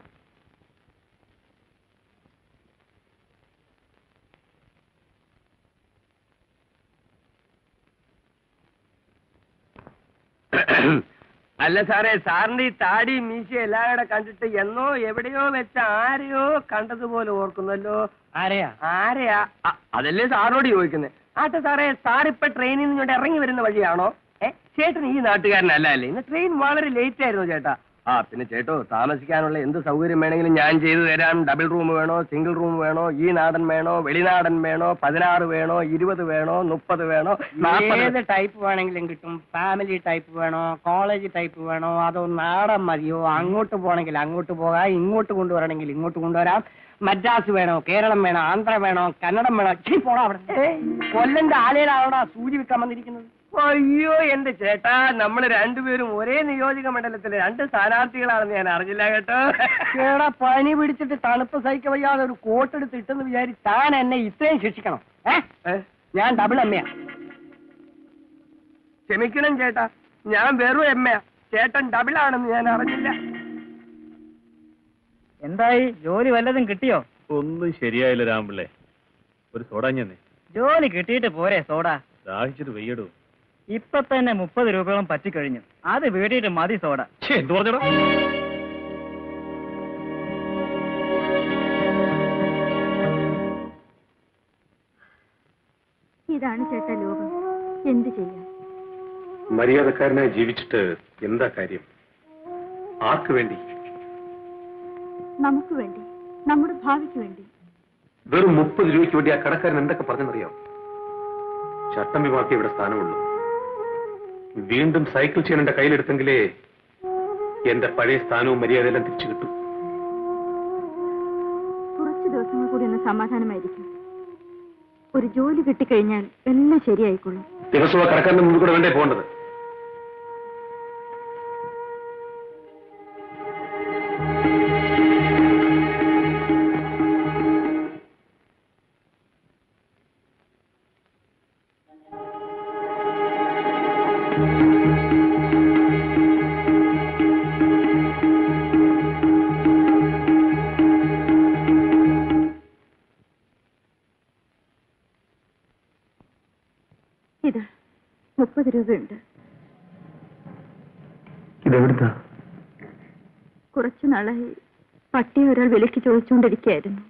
അല്ല സാറേ സാറിന്റെ ഈ താടി മീശ എല്ലാവരുടെ കണ്ടിട്ട് എന്നോ എവിടെയോ വെച്ച ആരെയോ കണ്ടതുപോലെ ഓർക്കുന്നല്ലോ ആരെയാ ആരെയാ അ- അതല്ലേ സാറിനോട് ചോദിക്കുന്നത് ആട്ടെ സാറേ സാർ ഇപ്പൊ ട്രെയിനിൽ നിന്ന് ഇങ്ങോട്ട് ഇറങ്ങി വരുന്ന വഴിയാണോ ഏ ചേട്ടൻ ഈ നാട്ടുകാരനല്ല അല്ലേ ഇന്ന് ട്രെയിൻ വളരെ ലേറ്റ് ആയിരുന്നു ചേട്ടാ ആ പിന്നെ ചേട്ടോ താമസിക്കാനുള്ള എന്ത് സൗകര്യം വേണമെങ്കിലും ഞാൻ ചെയ്തു തരാം ഡബിൾ റൂം വേണോ സിംഗിൾ റൂം വേണോ ഈ നാടൻ വേണോ വെളിനാടൻ വേണോ പതിനാറ് വേണോ ഇരുപത് വേണോ മുപ്പത് വേണോ ഏത് ടൈപ്പ് വേണമെങ്കിലും കിട്ടും ഫാമിലി ടൈപ്പ് വേണോ കോളേജ് ടൈപ്പ് വേണോ അതോ നാടൻ മതിയോ അങ്ങോട്ട് പോകണമെങ്കിൽ അങ്ങോട്ട് പോകാം ഇങ്ങോട്ട് കൊണ്ടുവരണമെങ്കിൽ ഇങ്ങോട്ട് കൊണ്ടുവരാം മദ്രാസ് വേണോ കേരളം വേണോ ആന്ധ്ര വേണോ കന്നഡം വേണോ ചീ, പോടാ അവിടെ ഏയ്, കൊല്ലന്റെ ആലയിലാണോടാ സൂചി വിൽക്കാൻ വന്നിരിക്കുന്നത് അയ്യോ എന്റെ ചേട്ടാ നമ്മൾ രണ്ടുപേരും ഒരേ നിയോജക മണ്ഡലത്തിലെ രണ്ട് സ്ഥാനാർത്ഥികളാണെന്ന് ഞാൻ അറിഞ്ഞില്ല കേട്ടോ ചേടാ പനി പിടിച്ചിട്ട് തണുപ്പ് സഹിക്ക വയ്യാതെ ഒരു കോട്ടെടുത്ത് ഇട്ടെന്ന് വിചാരി താൻ എന്നെ ഇത്രയും ശിക്ഷിക്കണം ഏ ഞാൻ ഡബിൾ എമ്മയാ ക്ഷമിക്കണം ചേട്ടാ ഞാൻ വെറും എമ്മയാ ചേട്ടൻ ഡബിൾ ആണെന്ന് ഞാൻ അറിഞ്ഞില്ല എന്തായി ജോലി വല്ലതും കിട്ടിയോ ഒന്നും ശരിയായില്ല രാമ്പിള്ളേ ഒരു സോഡ ഞാൻ ജോലി കിട്ടിയിട്ട് പോരെ സോഡ ദാഹിച്ചിട്ട് വെയ്യടൂ ഇപ്പൊ തന്നെ മുപ്പത് രൂപയോളം പറ്റിക്കഴിഞ്ഞു അത് വീടിയിട്ട് മതി സോഡ എന്ത് പറഞ്ഞടാ ഇതാണ് ചേട്ടാ ലോകം എന്ത് ചെയ്യാം മര്യാദക്കാരനായി ജീവിച്ചിട്ട് എന്താ കാര്യം ആർക്ക് വേണ്ടി നമുക്ക് വേണ്ടി നമ്മുടെ ഭാവിക്ക് വേണ്ടി വെറും മുപ്പത് രൂപയ്ക്ക് വേണ്ടി ആ കടക്കാരൻ എന്തൊക്കെ പറഞ്ഞെന്നറിയാം ചട്ടം വിമാക്കി ഇവിടെ സ്ഥാനമുള്ളൂ വീണ്ടും സൈക്കിൾ ചെയ്യാൻ എന്റെ കയ്യിലെടുത്തെങ്കിലേ എന്റെ പഴയ സ്ഥാനവും മര്യാദയെല്ലാം തിരിച്ചു കിട്ടും കുറച്ച് ദിവസങ്ങൾ കൂടി ഒന്ന് സമാധാനമായിരിക്കും ഒരു ജോലി കിട്ടിക്കഴിഞ്ഞാൽ എല്ലാം ശരിയായിക്കൊള്ളും ദിവസവും ആ കടക്കാരന്റെ മുമ്പിൽ കൂടെ വേണ്ടേ പോകേണ്ടത് ഇത് മുപ്പത് രൂപയുണ്ട് ഇതെവിടുത്താ കുറച്ചു നാളായി പട്ടിയെ ഒരാൾ വിലക്ക് ചോദിച്ചുകൊണ്ടിരിക്കുകയായിരുന്നു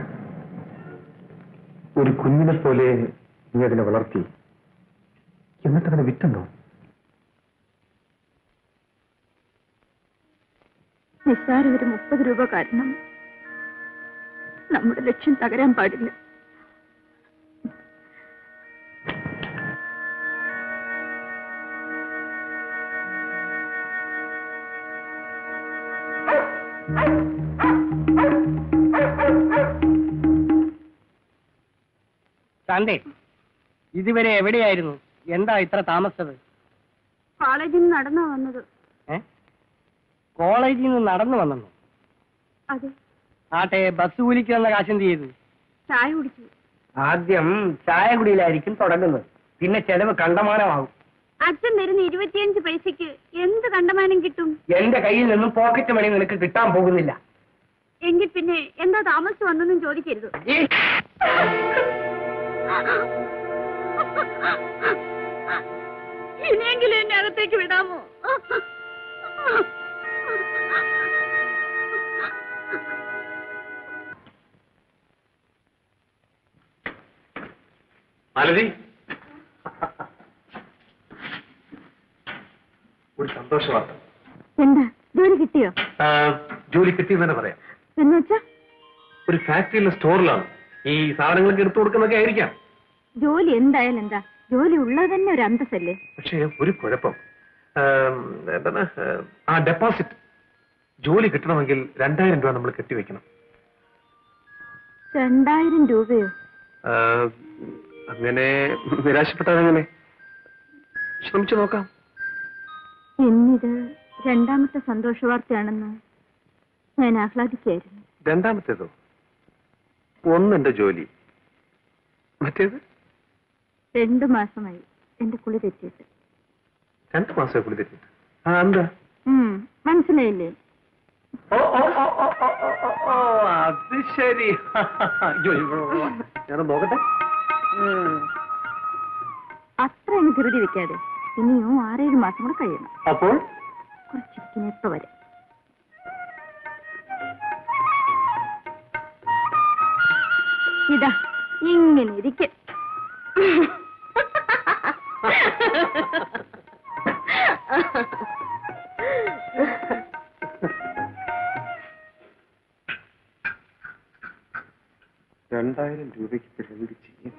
ഒരു കുഞ്ഞിനെ പോലെ നീ അതിനെ വളർത്തി എന്നിട്ട് അതിനെ വിറ്റുണ്ടോ നിസ്സാര ഒരു മുപ്പത് രൂപ കാരണം നമ്മുടെ ലക്ഷ്യം തകരാൻ പാടില്ല ശാന്തേ ഇതുവരെ എവിടെയായിരുന്നു എന്താ ഇത്ര താമസിച്ചത് കോളേജിൽ നിന്ന് നടന്നാ വന്നത് ഏ കോളേജിൽ നിന്ന് നടന്നു വന്നു അതെ ആട്ടെ ബസ് കൂലിക്ക് വന്ന കാശ് എന്ത് ചെയ്തു ചായ കുടിച്ചു ആദ്യം ചായ കുടിയിലായിരിക്കും തുടങ്ങുന്നത് പിന്നെ ചെലവ് കണ്ടമാനമാകും അച്ഛൻ തരുന്ന ഇരുപത്തിയഞ്ച് പൈസക്ക് എന്ത് കണ്ടമാനം കിട്ടും എന്റെ കയ്യിൽ നിന്നും പോക്കറ്റ് മണി നിനക്ക് കിട്ടാൻ പോകുന്നില്ല എങ്കിൽ പിന്നെ എന്താ താമസിച്ചു വന്നെന്നും ചോദിക്കരുത് ഈ ഇനിയെങ്കിലും എന്നെ അകത്തേക്ക് വിടാമോ മാലതി ഒരു സന്തോഷ വാർത്ത എന്താ ജോലി കിട്ടിയോ ആ, ജോലി കിട്ടിയെന്ന് തന്നെ പറയാം എന്ന് വെച്ചാ ഒരു ഫാക്ടറിയിലെ സ്റ്റോറിലാണ് ഈ സാധനങ്ങളൊക്കെ എടുത്തു കൊടുക്കുന്നൊക്കെ ആയിരിക്കാം ജോലി എന്തായാലും എന്താ ജോലി ഉള്ളത് തന്നെ ഒരു അന്തസ്സല്ലേ പക്ഷേ ഒരു കുഴപ്പം ആം, എന്താണ് ആ ഡെപ്പോസിറ്റ് ജോലി കിട്ടണമെങ്കിൽ രണ്ടായിരം രൂപ നമ്മൾ കെട്ടിവെക്കണം രണ്ടായിരം രൂപയോ ആ, അങ്ങനെ നിരാശപ്പെട്ടാൽ അങ്ങനെ ശ്രമിച്ചു നോക്കാം എന്നിത് രണ്ടാമത്തെ സന്തോഷ വാർത്തയാണെന്ന് ഞാൻ ആഹ്ലാദിക്കായിരുന്നു രണ്ടാമത്തേതോ ഒന്നെന്റെ ജോലി മറ്റേത് രണ്ടു മാസമായി എന്റെ കുളി തെറ്റിയിട്ട് രണ്ടു മാസമായി കുളി തെറ്റിട്ട് ആ എന്താ ഉം, മനസ്സിലായില്ലേ ഓ ഓ ഓ ഓ ഓ ഓ, ഓ, ഓ അത് ശരി അയ്യോ, ഇവിടെ വാ. ഞാനൊന്ന് നോക്കട്ടെ ഉം. അത്ര അങ്ങ് ധൃതി വെക്കാതെ ഇനിയും ആറേഴ് മാസം കൂടെ കഴിയണം അപ്പോൾ കുറച്ചിരിക്കുന്ന ഇപ്പൊ വരെ ഇതാ ഇങ്ങനെ ഇരിക്കും രണ്ടായിരം രൂപയ്ക്ക് പിഴവ് ചെയ്യും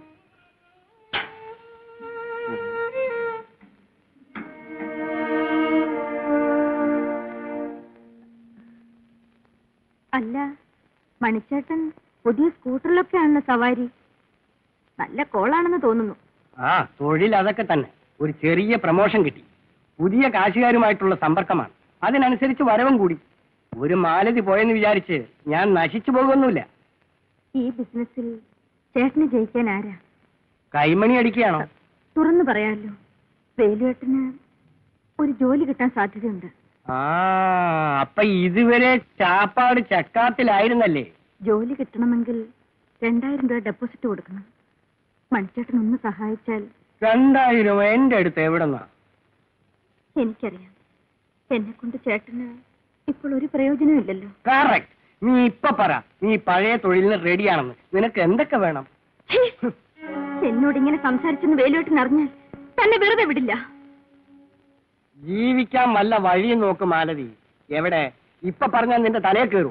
അല്ല മണിച്ചേട്ടൻ പുതിയ സ്കൂട്ടറിലൊക്കെയാണല്ലോ സവാരി നല്ല കോളാണെന്ന് തോന്നുന്നു ആ തൊഴിൽ അതൊക്കെ തന്നെ ഒരു ചെറിയ പ്രമോഷൻ കിട്ടി പുതിയ കാശുകാരുമായിട്ടുള്ള സമ്പർക്കമാണ് അതിനനുസരിച്ച് വരവും കൂടി ഒരു മാലതി പോയെന്ന് വിചാരിച്ച് ഞാൻ നശിച്ചു പോകുന്നില്ല ഈ ബിസിനസ്സിൽ ചേട്ടന് ജയിക്കാൻ ആരാ കൈമണി അടിക്കുകയാണോ തുറന്നു പറയാമല്ലോ വേലുവേട്ടന് ഒരു ജോലി കിട്ടാൻ സാധ്യതയുണ്ട് ആ അപ്പൊ ഇതുവരെ ചാപ്പാട് ചക്കാത്തിലായിരുന്നല്ലേ ജോലി കിട്ടണമെങ്കിൽ രണ്ടായിരം രൂപ ഡെപ്പോസിറ്റ് കൊടുക്കണം മണിച്ചേട്ടൻ ഒന്ന് സഹായിച്ചാൽ രണ്ടായിരം എന്റെ അടുത്ത് എവിടെന്നാ എനിക്കറിയാം എന്നെ കൊണ്ട് ചേട്ടന് ഇപ്പോൾ ഒരു പ്രയോജനമില്ലല്ലോ കറക്റ്റ് നീ ഇപ്പൊ പറ നീ പഴയ തൊഴിലിന് റെഡിയാണെന്ന് നിനക്ക് എന്തൊക്കെ വേണം ഛീ! എന്നോട് ഇങ്ങനെ സംസാരിച്ചെന്ന് വേലുവേട്ടൻ അറിഞ്ഞാൽ തന്നെ വെറുതെ വിടില്ല ജീവിക്കാൻ വല്ല വഴിയും നോക്ക് മാലതി എവിടെ ഇപ്പൊ പറഞ്ഞാൽ നിന്റെ തലയെ കയറുമോ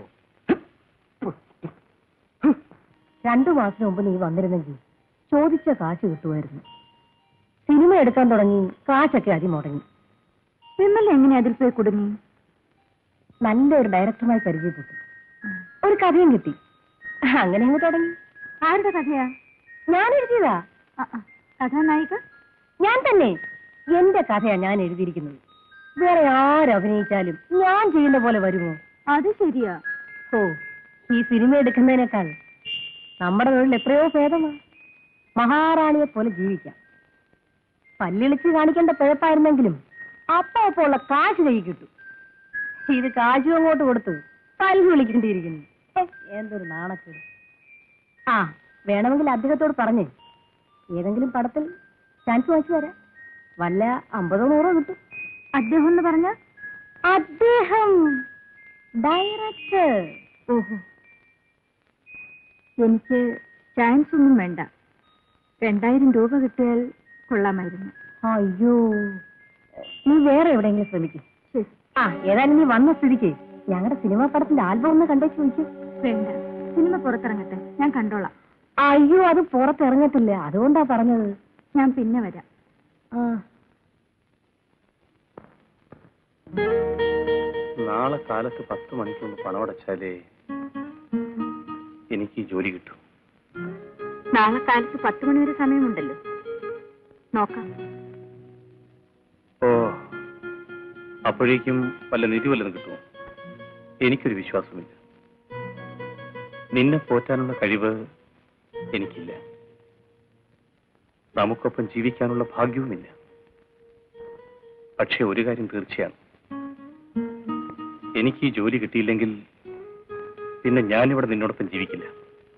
രണ്ടു മാസം മുമ്പ് നീ വന്നിരുന്നെങ്കിൽ ചോദിച്ച കാശ് കിട്ടുമായിരുന്നു സിനിമ എടുക്കാൻ തുടങ്ങി കാശൊക്കെ അതി മുടങ്ങി വിമൽ എങ്ങനെ അതിൽ പോയി കുടുങ്ങി നല്ലൊരു ഡയറക്ടറുമായി പരിചയപ്പെട്ടു ഒരു കഥയും കിട്ടി അങ്ങനെ അങ്ങ് തുടങ്ങി ആരുടെ കഥയാ ഞാൻ എഴുതിയതാ ആ, ആ. കഥാനായിക ഞാൻ തന്നെ എന്റെ കഥയാ ഞാൻ എഴുതിയിരിക്കുന്നത് വേറെ ആരഭിനയിച്ചാലും ഞാൻ ചെയ്യുന്ന പോലെ വരുമോ അത് ശരിയാ ഓ ഈ സിനിമ എടുക്കുന്നതിനേക്കാൾ നമ്മുടെ തൊഴിൽ എത്രയോ ഭേദമാ മഹാറാണിയെ പോലെ ജീവിക്കാം പല്ലിളിച്ച് കാണിക്കേണ്ട പിഴപ്പായിരുന്നെങ്കിലും അപ്പൊ അപ്പൊ ഉള്ള കാശ് കൈ കിട്ടും ഇത് കാശും അങ്ങോട്ട് കൊടുത്ത് പല്ല് വിളിക്കേണ്ടിയിരിക്കുന്നു ഹെ, എന്തൊരു നാണക്കേട് ആ വേണമെങ്കിൽ അദ്ദേഹത്തോട് പറഞ്ഞേ ഏതെങ്കിലും പടത്തിൽ ചാൻസ് വാങ്ങിച്ചു തരാം വല്ല അമ്പതോ നൂറോ കിട്ടും അദ്ദേഹം എന്ന് പറഞ്ഞ അദ്ദേഹം ഡയറക്ടർ ഓഹോ എനിക്ക് ചാൻസ് ഒന്നും വേണ്ട രണ്ടായിരം രൂപ കിട്ടിയാൽ കൊള്ളാമായിരുന്നു അയ്യോ നീ വേറെ എവിടെയെങ്കിലും ശ്രമിക്കും ശരി ആ ഏതായാലും നീ വന്ന സ്ഥിതിക്ക് ഞങ്ങളുടെ സിനിമാ പടത്തിന്റെ ആൽബം ഒന്ന് കണ്ടേച്ച് ചോദിക്കും വേണ്ട സിനിമ പുറത്തിറങ്ങട്ടെ ഞാൻ കണ്ടോളാം അയ്യോ അത് പുറത്തിറങ്ങത്തില്ല അതുകൊണ്ടാ പറഞ്ഞത് ഞാൻ പിന്നെ വരാം ആ നാളെ കാലത്ത് പത്ത് മണിക്കൊന്ന് പണമടച്ചാലേ എനിക്ക് ഈ ജോലി കിട്ടും നാളെ കാലത്ത് പത്ത് മണി വരെ സമയമുണ്ടല്ലോ നോക്കാം ഓ അപ്പോഴേക്കും വല്ല നിധി വല്ലതും കിട്ടുമോ എനിക്കൊരു വിശ്വാസമില്ല നിന്നെ പോറ്റാനുള്ള കഴിവ് എനിക്കില്ല നമുക്കൊപ്പം ജീവിക്കാനുള്ള ഭാഗ്യവുമില്ല പക്ഷെ ഒരു കാര്യം തീർച്ചയാണ് എനിക്ക് ഈ ജോലി കിട്ടിയില്ലെങ്കിൽ പിന്നെ ഞാനിവിടെ നിന്നോടൊപ്പം ജീവിക്കില്ല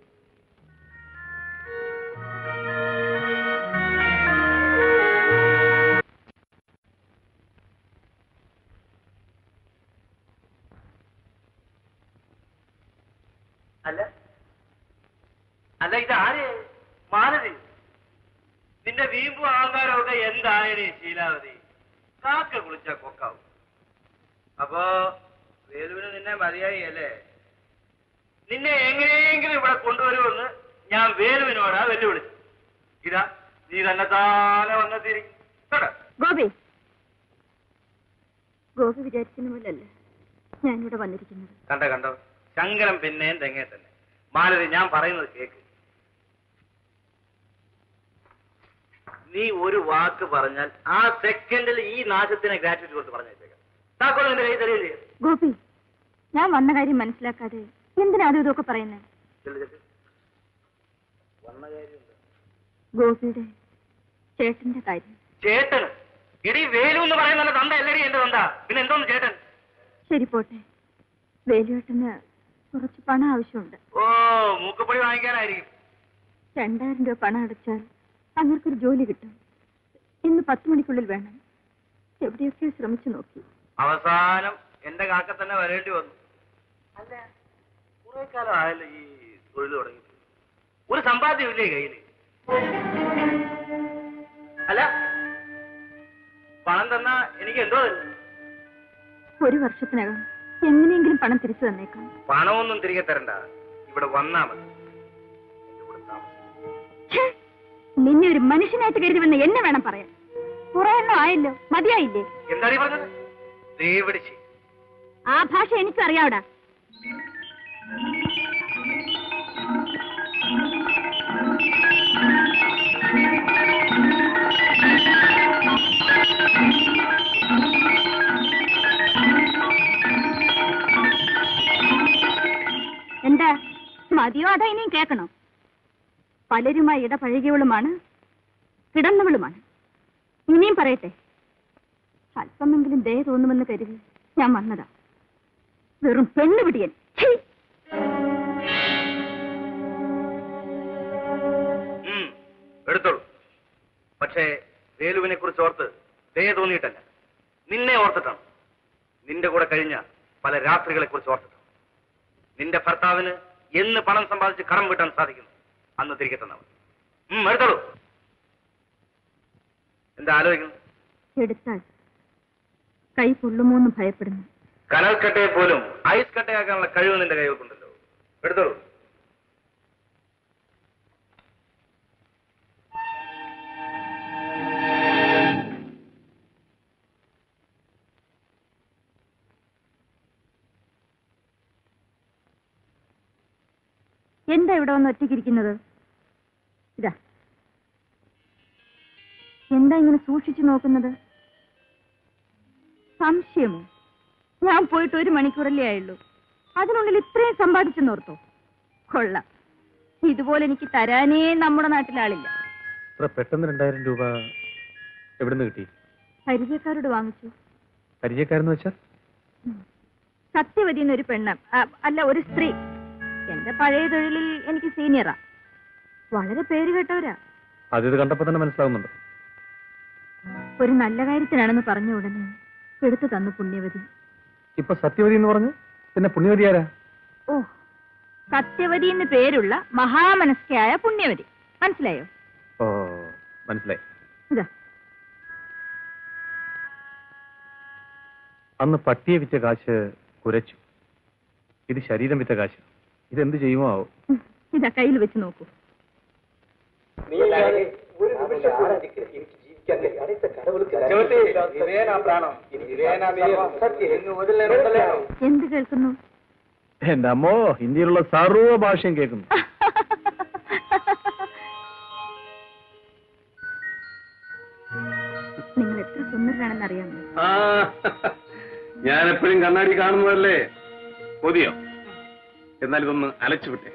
അല്ല അല്ല ഇതാര് മാലതി നിന്റെ വീമ്പും ആൾക്കാരൊക്കെ എന്തായടി ശീലാവതി കാക്ക കുളിച്ച കൊക്കാവും അപ്പോ വേലുവിന് നിന്നെ മതിയായി അല്ലേ നിന്നെ എങ്ങനെയെങ്കിലും ഇവിടെ കൊണ്ടുവരുമെന്ന് ഞാൻ വേലുവിനോടാ വെല്ലുവിളിച്ചു ഇതാ നീ തന്നെ താനെ വന്നെത്തിയിരിക്കും കേട്ടോ ഗോപി ഗോപി വിചാരിക്കുന്ന പോലല്ല ഞാനിവിടെ വന്നിരിക്കുന്നത് കണ്ടോ കണ്ടോ ശങ്കരം പിന്നെയും തെങ്ങേ തന്നെ മാലതി ഞാൻ പറയുന്നത് കേക്ക് നീ ഒരു വാക്ക് പറഞ്ഞാൽ ആ സെക്കൻഡിൽ ഈ നാശത്തിന് ഗ്രാറ്റുവിറ്റി കൊടുത്ത് പറഞ്ഞേക്കാം താക്കോൽ എന്റെ കൈ തരികയില്ലേ ഗോപി ഞാൻ വന്ന കാര്യം മനസ്സിലാക്കാതെ എന്തിനാ അതും ഇതൊക്കെ പറയുന്നത് ചെല്ല് ചെല്ല്. വന്ന കാര്യം എന്താ? ഗോപിയുടെ ചേട്ടന്റെ കാര്യം ചേട്ടന് ഇടി വേലു എന്ന് പറയുന്ന തന്ത അല്ലടി എന്റെ തന്ത പിന്നെ എന്തോന്ന് ചേട്ടൻ ശരി പോട്ടെ വേലുവേട്ടന് കുറച്ച് പണം ആവശ്യമുണ്ട് ഓ മൂക്കുപൊടി വാങ്ങിക്കാനായിരിക്കും രണ്ടായിരം രൂപ പണം അടച്ചാൽ അങ്ങർക്കൊരു ജോലി കിട്ടും ഇന്ന് പത്ത് മണിക്കുള്ളിൽ വേണം എവിടെയൊക്കെ ശ്രമിച്ചു നോക്കി അവസാനം എന്റെ കാക്ക തന്നെ വരേണ്ടി വന്നു അല്ല കുറെ കാലം ആയല്ലോ ഈ തൊഴിൽ തുടങ്ങി ഒരു സമ്പാദ്യം ഇല്ലേ കയ്യില് അല്ല പണം തന്നാ എനിക്ക് എന്തോ തരും ഒരു വർഷത്തിനകം എങ്ങനെയെങ്കിലും പണം തിരിച്ചു തന്നേക്കാം പണമൊന്നും തിരികെ തരണ്ട ഇവിടെ വന്നാ മതി എന്റെ കൂടെ ഛേ, നിന്നെ ഒരു മനുഷ്യനായിട്ട് കരുതുമെന്ന് എന്നെ വേണം പറയാൻ കുറെ എണ്ണം ആയല്ലോ മതിയായില്ലേ എന്താണ് ഈ പറഞ്ഞത് ദേവിടിച്ച് ആ ഭാഷ എനിക്കും അറിയാവിടാ എന്താ മതിയോ അതോ ഇനിയും കേൾക്കണോ പലരുമായി ഇടപഴകിയവളുമാണ് കിടന്നവളുമാണ് ഇനിയും പറയട്ടെ അല്പമെങ്കിലും ദയ തോന്നുമെന്ന് കരുതി ഞാൻ വന്നതാ വെറും പെണ്ണുപിടിയൻ ഛീ! ഉം, എടുത്തോളൂ പക്ഷേ വേലുവിനെ കുറിച്ച് ഓർത്ത് ദയ തോന്നിയിട്ടല്ല നിന്നെ ഓർത്തിട്ടാണ് നിന്റെ കൂടെ കഴിഞ്ഞ പല രാത്രികളെ കുറിച്ച് ഓർത്തിട്ടാണ് നിന്റെ ഭർത്താവിന് എന്ന് പണം സമ്പാദിച്ച് കടം വീട്ടാൻ സാധിക്കുന്നു അന്ന് തിരികെ തന്നവൻ ഉം, എടുത്തോളൂ എന്താ ആലോചിക്കുന്നു എടുത്താൽ കൈ പൊള്ളുമോന്ന് ഭയപ്പെടുന്നു കനൽക്കട്ടയെ പോലും ഐസ് കട്ടയാക്കാനുള്ള കഴിവ് നിന്റെ കൈവക്കുണ്ടല്ലോ എടുത്തോളൂ എന്താ ഇവിടെ വന്ന് ഒറ്റയ്ക്കിരിക്കുന്നത് ഇതാ എന്താ ഇങ്ങനെ സൂക്ഷിച്ചു നോക്കുന്നത് സംശയമോ ഞാൻ പോയിട്ട് ഒരു മണിക്കൂറല്ലേ ആയുള്ളൂ അതിനുള്ളിൽ ഇത്രയും സമ്പാദിച്ചെന്നോർത്തോ കൊള്ളാം ഇതുപോലെ എനിക്ക് തരാനേ നമ്മുടെ നാട്ടിലാളില്ല ഇത്ര പെട്ടെന്ന് രണ്ടായിരം രൂപ എവിടുന്ന് കിട്ടി പരിചയക്കാരോട് വാങ്ങിച്ചു പരിചയക്കാരെന്ന് വെച്ചാൽ സത്യവതി എന്നൊരു പെണ്ണ് ആ, അല്ല ഒരു സ്ത്രീ എന്റെ പഴയ തൊഴിലിൽ എനിക്ക് സീനിയറാ വളരെ പേര് കേട്ടവരാ അത് ഇത് കണ്ടപ്പോ തന്നെ മനസ്സിലാവുന്നുണ്ട് ഒരു നല്ല കാര്യത്തിനാണെന്ന് പറഞ്ഞ ഉടനെ എടുത്തു തന്നു പുണ്യവതി ഇപ്പൊ സത്യവതി എന്ന് പറഞ്ഞു പിന്നെ പുണ്യവതി ആരാ ഓ സത്യവതി എന്ന് പേരുള്ള മഹാമനസ്കയായ പുണ്യവതി മനസ്സിലായോ ഓ മനസ്സിലായി ഇതാ അന്ന് പട്ടിയെ വിറ്റ കാശ് കുരച്ചു ഇത് ശരീരം വിറ്റ കാശ് ഇതെന്ത് ചെയ്യുമോ ആവോ ഉം, ഇതാ കയ്യിൽ വെച്ച് നോക്കൂ എന്ത് കേൾക്കുന്നു എന്റെ അമ്മോ ഹിന്ദിയിലുള്ള സർവ്വ ഭാഷയും കേൾക്കുന്നു നിങ്ങൾ എത്ര സുന്ദരനാണെന്ന് അറിയാമോ ഞാൻ എപ്പോഴും കണ്ണാടി കാണുന്നതല്ലേ കൊതിയോ എന്നാൽ ഇതൊന്ന് അലച്ചു വിട്ടെ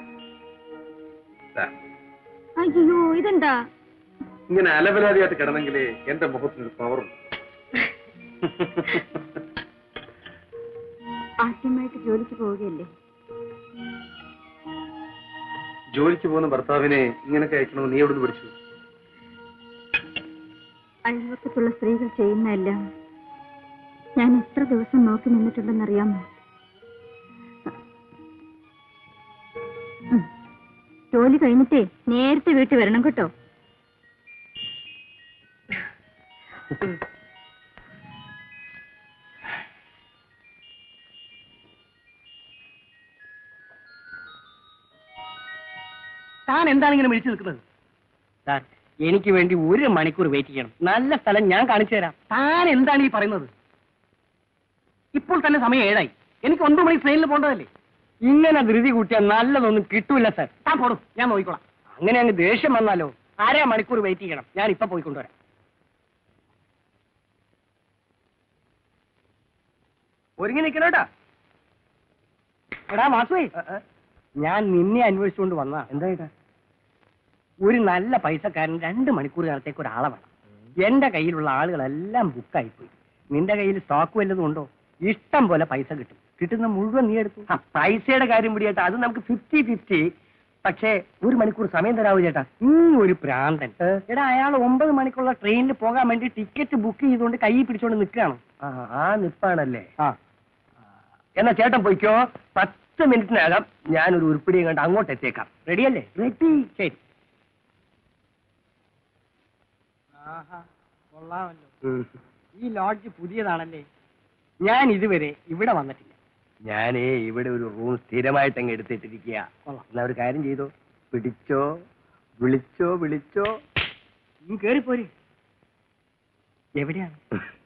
ദാ, അയ്യോ ഇതെന്താ ഇങ്ങനെ അലവലാതിയായിട്ട് കിടന്നെങ്കിലേ എന്റെ മുഖത്തിന് പവറുണ്ട് ആദ്യമായിട്ട് ജോലിക്ക് പോവുകയല്ലേ ജോലിക്ക് പോകുന്ന ഭർത്താവിനെ ഇങ്ങനൊക്കെ അയക്കണമെന്ന് നീ എവിടുന്ന് പഠിച്ചു അയൽവക്കത്തുള്ള സ്ത്രീകൾ ചെയ്യുന്നതെല്ലാം ഞാൻ എത്ര ദിവസം നോക്കി നിന്നിട്ടുണ്ടെന്നറിയാമോ ഉം. ജോലി കഴിഞ്ഞിട്ടേ നേരത്തെ വീട്ടിൽ വരണം കേട്ടോ താൻ എന്താണ് ഇങ്ങനെ വിളിച്ചു നിൽക്കുന്നത് സാർ എനിക്ക് വേണ്ടി ഒരു മണിക്കൂർ വെയിറ്റ് ചെയ്യണം നല്ല സ്ഥലം ഞാൻ കാണിച്ചു തരാം താൻ എന്താണ് ഈ പറയുന്നത് ഇപ്പോൾ തന്നെ സമയം ഏഴായി എനിക്ക് ഒൻപത് മണി ട്രെയിനിൽ പോകേണ്ടതല്ലേ ഇങ്ങനെ ധൃതി കൂട്ടിയാൽ നല്ലതൊന്നും കിട്ടൂല സാർ താൻ പോടും ഞാൻ നോക്കിക്കോളാം അങ്ങനെ അങ്ങ് ദേഷ്യം വന്നാലോ അര മണിക്കൂർ വെയിറ്റ് ചെയ്യണം ഞാൻ ഇപ്പൊ പോയിക്കൊണ്ടുവരാം ഒരുങ്ങി നിൽക്കണോട്ടാ എടാ മാസുവേ ഞാൻ നിന്നെ അന്വേഷിച്ചുകൊണ്ട് വന്നാ എന്താ ഒരു നല്ല പൈസക്കാരൻ രണ്ട് മണിക്കൂർ നേരത്തേക്ക് ഒരാളെ വേണം എന്റെ കയ്യിലുള്ള ആളുകളെല്ലാം ബുക്കായി പോയി നിന്റെ കയ്യിൽ സ്റ്റോക്ക് വല്ലതും ഉണ്ടോ ഇഷ്ടം പോലെ പൈസ കിട്ടും കിട്ടുന്ന മുഴുവൻ നീ എടുത്തു ആ പൈസയുടെ കാര്യം പിടിയേട്ടാ അത് നമുക്ക് ഫിഫ്റ്റി ഫിഫ്റ്റി പക്ഷേ ഒരു മണിക്കൂർ സമയം തരാവൂ ചേട്ടാ ഈ ഒരു പ്രാന്തൻ എടാ അയാൾ ഒമ്പത് മണിക്കുള്ള ട്രെയിനിൽ പോകാൻ വേണ്ടി ടിക്കറ്റ് ബുക്ക് ചെയ്തുകൊണ്ട് കൈ പിടിച്ചോണ്ട് നിൽക്കുകയാണ് ആ നിപ്പാണല്ലേ ആ എന്നാ ചേട്ടൻ പോയിക്കോ പത്ത് മിനിറ്റിനകം ഞാനൊരു ഉരുപ്പിടിയും കണ്ട് അങ്ങോട്ട് എത്തിയേക്കാം റെഡിയല്ലേ റെഡി ശരി കൊള്ളാമല്ലോ ഈ ലോഡ്ജ് പുതിയതാണല്ലേ ഞാൻ ഇതുവരെ ഇവിടെ വന്നിട്ടില്ല ഞാനേ ഇവിടെ ഒരു റൂം സ്ഥിരമായിട്ട് അങ്ങ് എടുത്തിട്ടിരിക്കുക എന്നാ ഒരു കാര്യം ചെയ്തോ പിടിച്ചോ വിളിച്ചോ വിളിച്ചോ കേറിപ്പോര് എവിടെയാണ്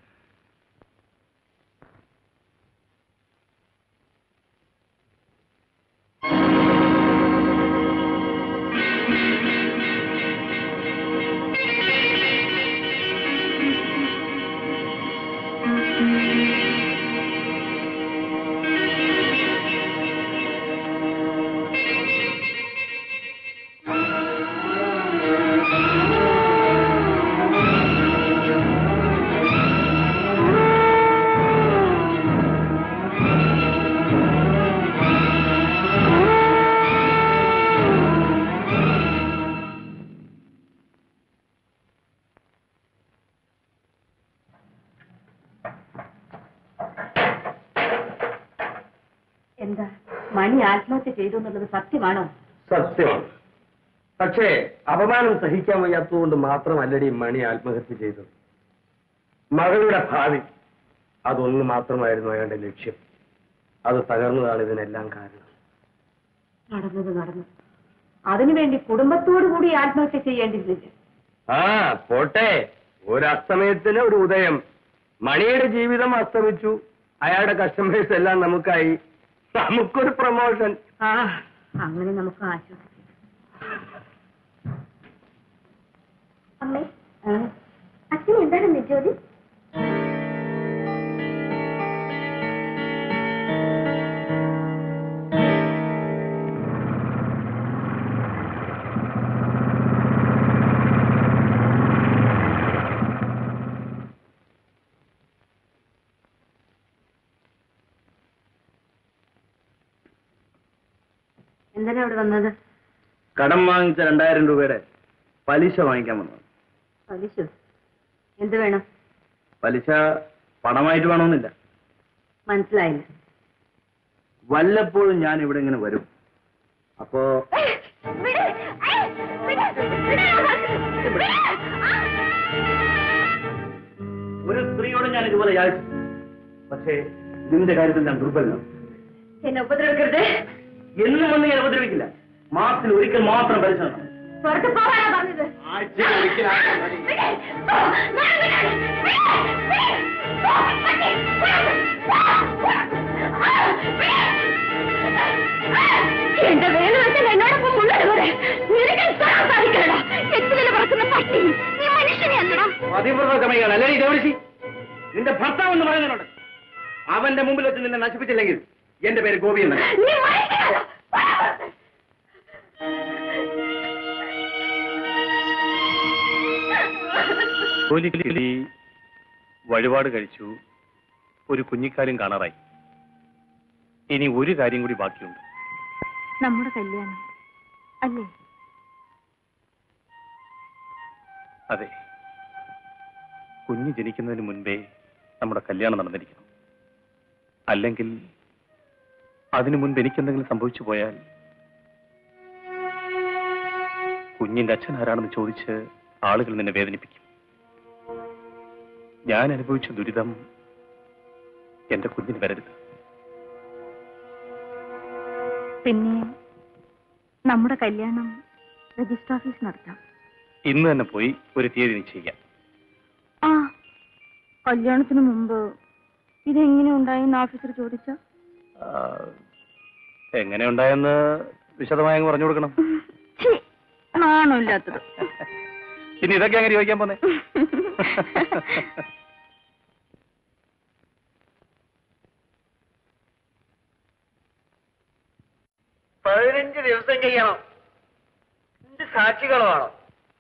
എന്താ മണി ആത്മഹത്യ ചെയ്തു എന്നുള്ളത് സത്യമാണോ സത്യമാണ് പക്ഷേ അപമാനം സഹിക്കാൻ വയ്യാത്തതുകൊണ്ട് മാത്രമല്ലടി മണി ആത്മഹത്യ ചെയ്തത് മകളുടെ ഭാവി അതൊന്നു മാത്രമായിരുന്നു അയാളുടെ ലക്ഷ്യം അത് തകർന്നതാണ് ഇതിനെല്ലാം കാരണം നടന്നത് നടന്നു അതിനുവേണ്ടി കുടുംബത്തോടു കൂടി ആത്മഹത്യ ചെയ്യേണ്ടിയിരുന്നില്ല ആ പോട്ടെ ഒരു അസ്തമയത്തിന് ഒരു ഉദയം മണിയുടെ ജീവിതം അസ്തമിച്ചു അയാളുടെ കസ്റ്റമേഴ്സ് എല്ലാം നമുക്കായി നമുക്കൊരു പ്രൊമോഷൻ ആ അങ്ങനെ നമുക്ക് ആശ്വസിക്കാം അമ്മേ അച്ഛൻ എന്താണ് നിജോലി എന്തിനാ ഇവിടെ വന്നത് കടം വാങ്ങിച്ച രണ്ടായിരം രൂപയുടെ പലിശ വാങ്ങിക്കാൻ വന്നു പലിശ എന്ത് വേണം പലിശ പണമായിട്ട് വേണമെന്നില്ല മനസ്സിലായില്ല വല്ലപ്പോഴും ഞാൻ ഇവിടെ ഇങ്ങനെ വരും അപ്പോ ഒരു സ്ത്രീയോട് ഞാൻ ഇതുപോലെ യാചിച്ചു പക്ഷേ നിന്റെ കാര്യത്തിൽ ഞാൻ ദുർബലനാണ് എന്നെ ഉപദ്രവിക്കരുത് എന്നും വന്ന് ഞാൻ ഉപദ്രവിക്കില്ല മാസത്തിൽ ഒരിക്കൽ മാത്രം പലിശ തരണം. പുറത്ത് പോകാനാ പറഞ്ഞത് ആഴ്ചയിൽ ഒരിക്കലാക്കണം മതി. എന്റെ വേല വെച്ചാൽ എന്നോടൊപ്പം മുന്നോട്ട് നിനക്ക് തൊടാൻ സാധിക്കണോ എത്തിലെ പറക്കുന്ന പട്ടി നീ മനുഷ്യനെ അല്ലടാ പതിവ്രതമയാണ് അല്ലേ ഇതേവരിശി നിന്റെ ഭർത്താവ് എന്ന് പറയുന്നതിനോട് അവന്റെ മുമ്പിൽ വെച്ച് നിന്നെ നശിപ്പിച്ചില്ലെങ്കിൽ എന്റെ പേര് ഗോപി എന്ന് നീ മനുഷ്യനല്ല ജോലിക്കിളി വഴിപാട് കഴിച്ചു ഒരു കുഞ്ഞിക്കാര്യം കാണാറായി ഇനി ഒരു കാര്യം കൂടി ബാക്കിയുണ്ട് നമ്മുടെ കല്യാണം അല്ലേ അതെ കുഞ്ഞ് ജനിക്കുന്നതിന് മുൻപേ നമ്മുടെ കല്യാണം നടന്നിരിക്കണം അല്ലെങ്കിൽ അതിനു മുൻപ് എനിക്കെന്തെങ്കിലും സംഭവിച്ചു പോയാൽ കുഞ്ഞിന്റെ അച്ഛൻ ആരാണെന്ന് ചോദിച്ച് ആളുകൾ നിന്നെ വേദനിപ്പിക്കും ഞാൻ അനുഭവിച്ച ദുരിതം എന്റെ കുഞ്ഞിന് വരരുത് പിന്നെ നമ്മുടെ കല്യാണം രജിസ്റ്റർ ഓഫീസ് നടത്താം ഇന്ന് തന്നെ പോയി ഒരു തീയതി നിശ്ചയിക്കാം ആ കല്യാണത്തിന് മുമ്പ് ഇതെങ്ങനെ ഉണ്ടായെന്ന് ഓഫീസർ ചോദിച്ച ആ, എങ്ങനെ ഉണ്ടായെന്ന് വിശദമായി അങ്ങ് പറഞ്ഞു കൊടുക്കണം നാണോ ഇല്ലാത്തത് ഇനി ഇതൊക്കെ അങ്ങനെ ചോദിക്കാൻ പോന്നെ പതിനഞ്ച് ദിവസം കഴിയണം എന്ത് സാക്ഷികൾ വേണം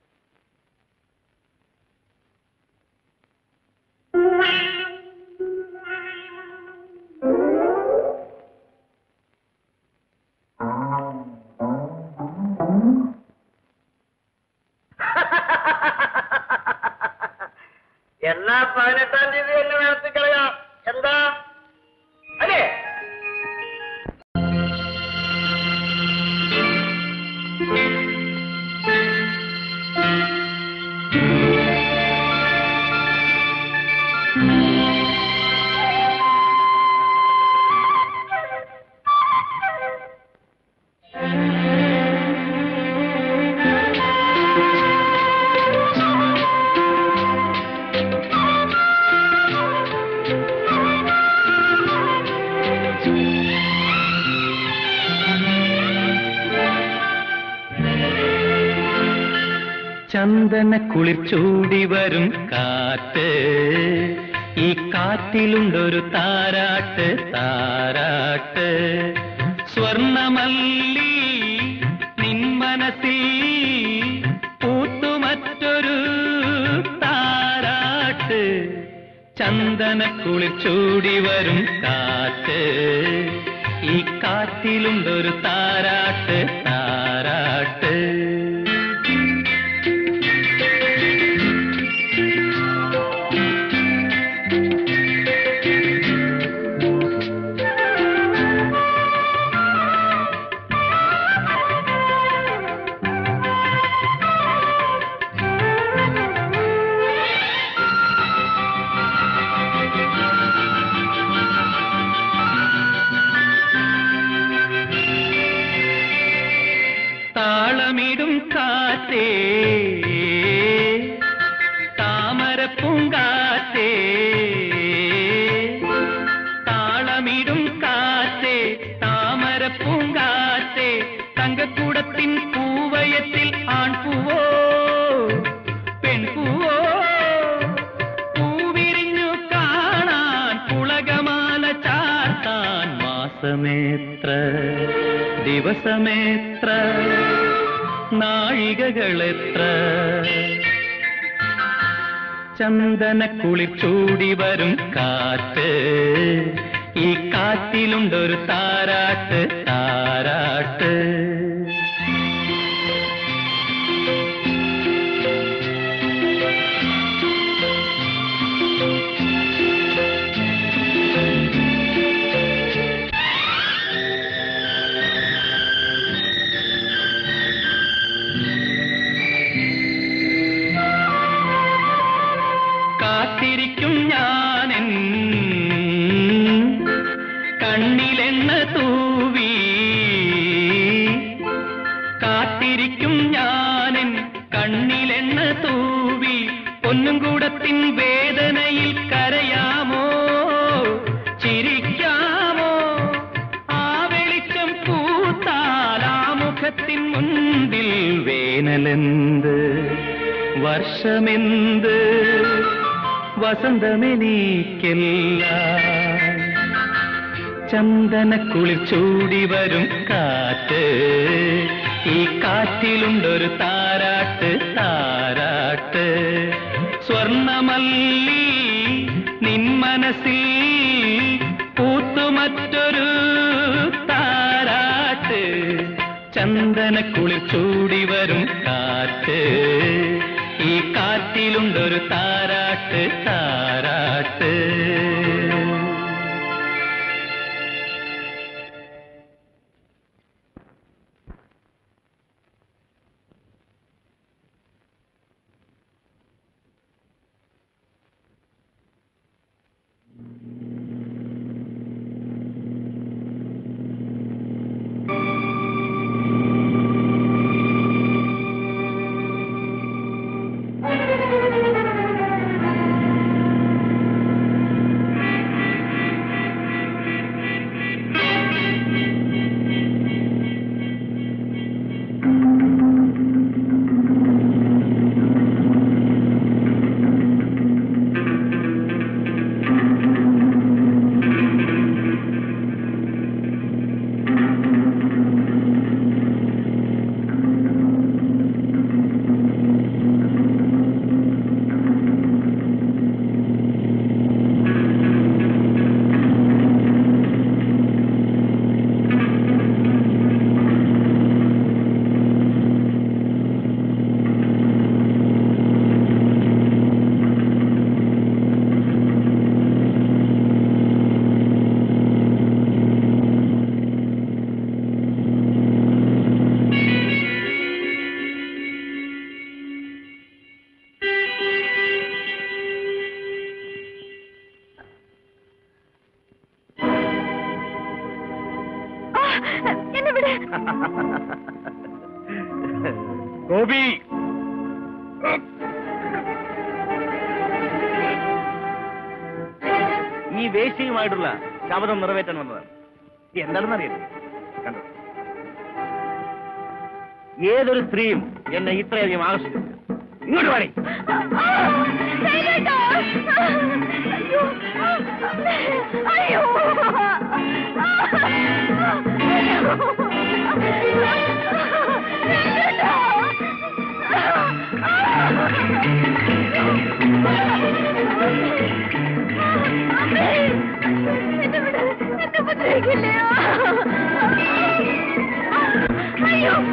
എന്നാ പതിനെട്ടാം തീയതി എന്നെ നടത്തി കളയാം എന്താ അല്ലേ ചന്ദന കുളിർ ചൂടി വരും കാറ്റ് ഈ കാറ്റിലുണ്ടൊരു താരാട്ട് താരാട്ട് സ്വർണമല്ലി നിൻ മനസ്സിൽ പൂത്തുമറ്റൊരു താരാട്ട് ചന്ദന കുളിർ ചൂടി വരും കാറ്റ് ഈ കാറ്റിലുണ്ടൊരു താരാട്ട് താരാട്ട് താളമിടും കാറ്റേ താമരപ്പൂങ്കാറ്റേ താളമിടും കാറ്റേ താമരപ്പൂങ്കാറ്റേ തങ്കക്കൂടത്തിൻ പൂവയത്തിൽ ആൺപൂവോ പെൺപൂവോ പൂവിരിഞ്ഞു കാണാൻ പുളകമാല ചാർത്താൻ മാസമേത്ര ദിവസമേത്ര നാഴികകളെത്ര ചന്ദന കുളിർ ചൂടി വരും കാറ്റ് ഈ കാറ്റിലുണ്ടൊരു താരാട്ട് താരാട്ട് കാത്തിരിക്കും ഞാനെൻ കണ്ണിലെണ്ണ തൂവി കാത്തിരിക്കും ഞാനെൻ കണ്ണിലെണ്ണ തൂവി പൊന്നും കൂടത്തിൻ വേദനയിൽ കരയാമോ ചിരിക്കാമോ ആ വെളിച്ചം പൂത്താൽ ആ മുഖത്തിൻ മുൻപിൽ വേനലെന്ത് വർഷമെന്ത് വസന്തമെനിക്കല്ല ചന്ദന കുളിർ ചൂടി വരും കാറ്റ് ഈ കാറ്റിലുണ്ടൊരു താരാട്ട് താരാട്ട് സ്വർണമല്ലി നിൻ മനസ്സിൽ പൂത്തുമറ്റൊരു താരാട്ട് ചന്ദന കുളിർ ചൂടി വരും കാറ്റ് ഈ കാറ്റിലുണ്ടൊരു താരാട്ട് താരാട്ട് എന്നെ വിടെ ഗോപി ഈ വേശ്യയുമായിട്ടുള്ള ശബദം നിറവേറ്റാൻ വന്നതാണ് എന്താണെന്ന് അറിയുന്നത് കണ്ടോ ഏതൊരു സ്ത്രീയും എന്നെ ഇത്രയധികം ആകർഷിക്കും ഇങ്ങോട്ട് പാടി അയ്യോ അയ്യോ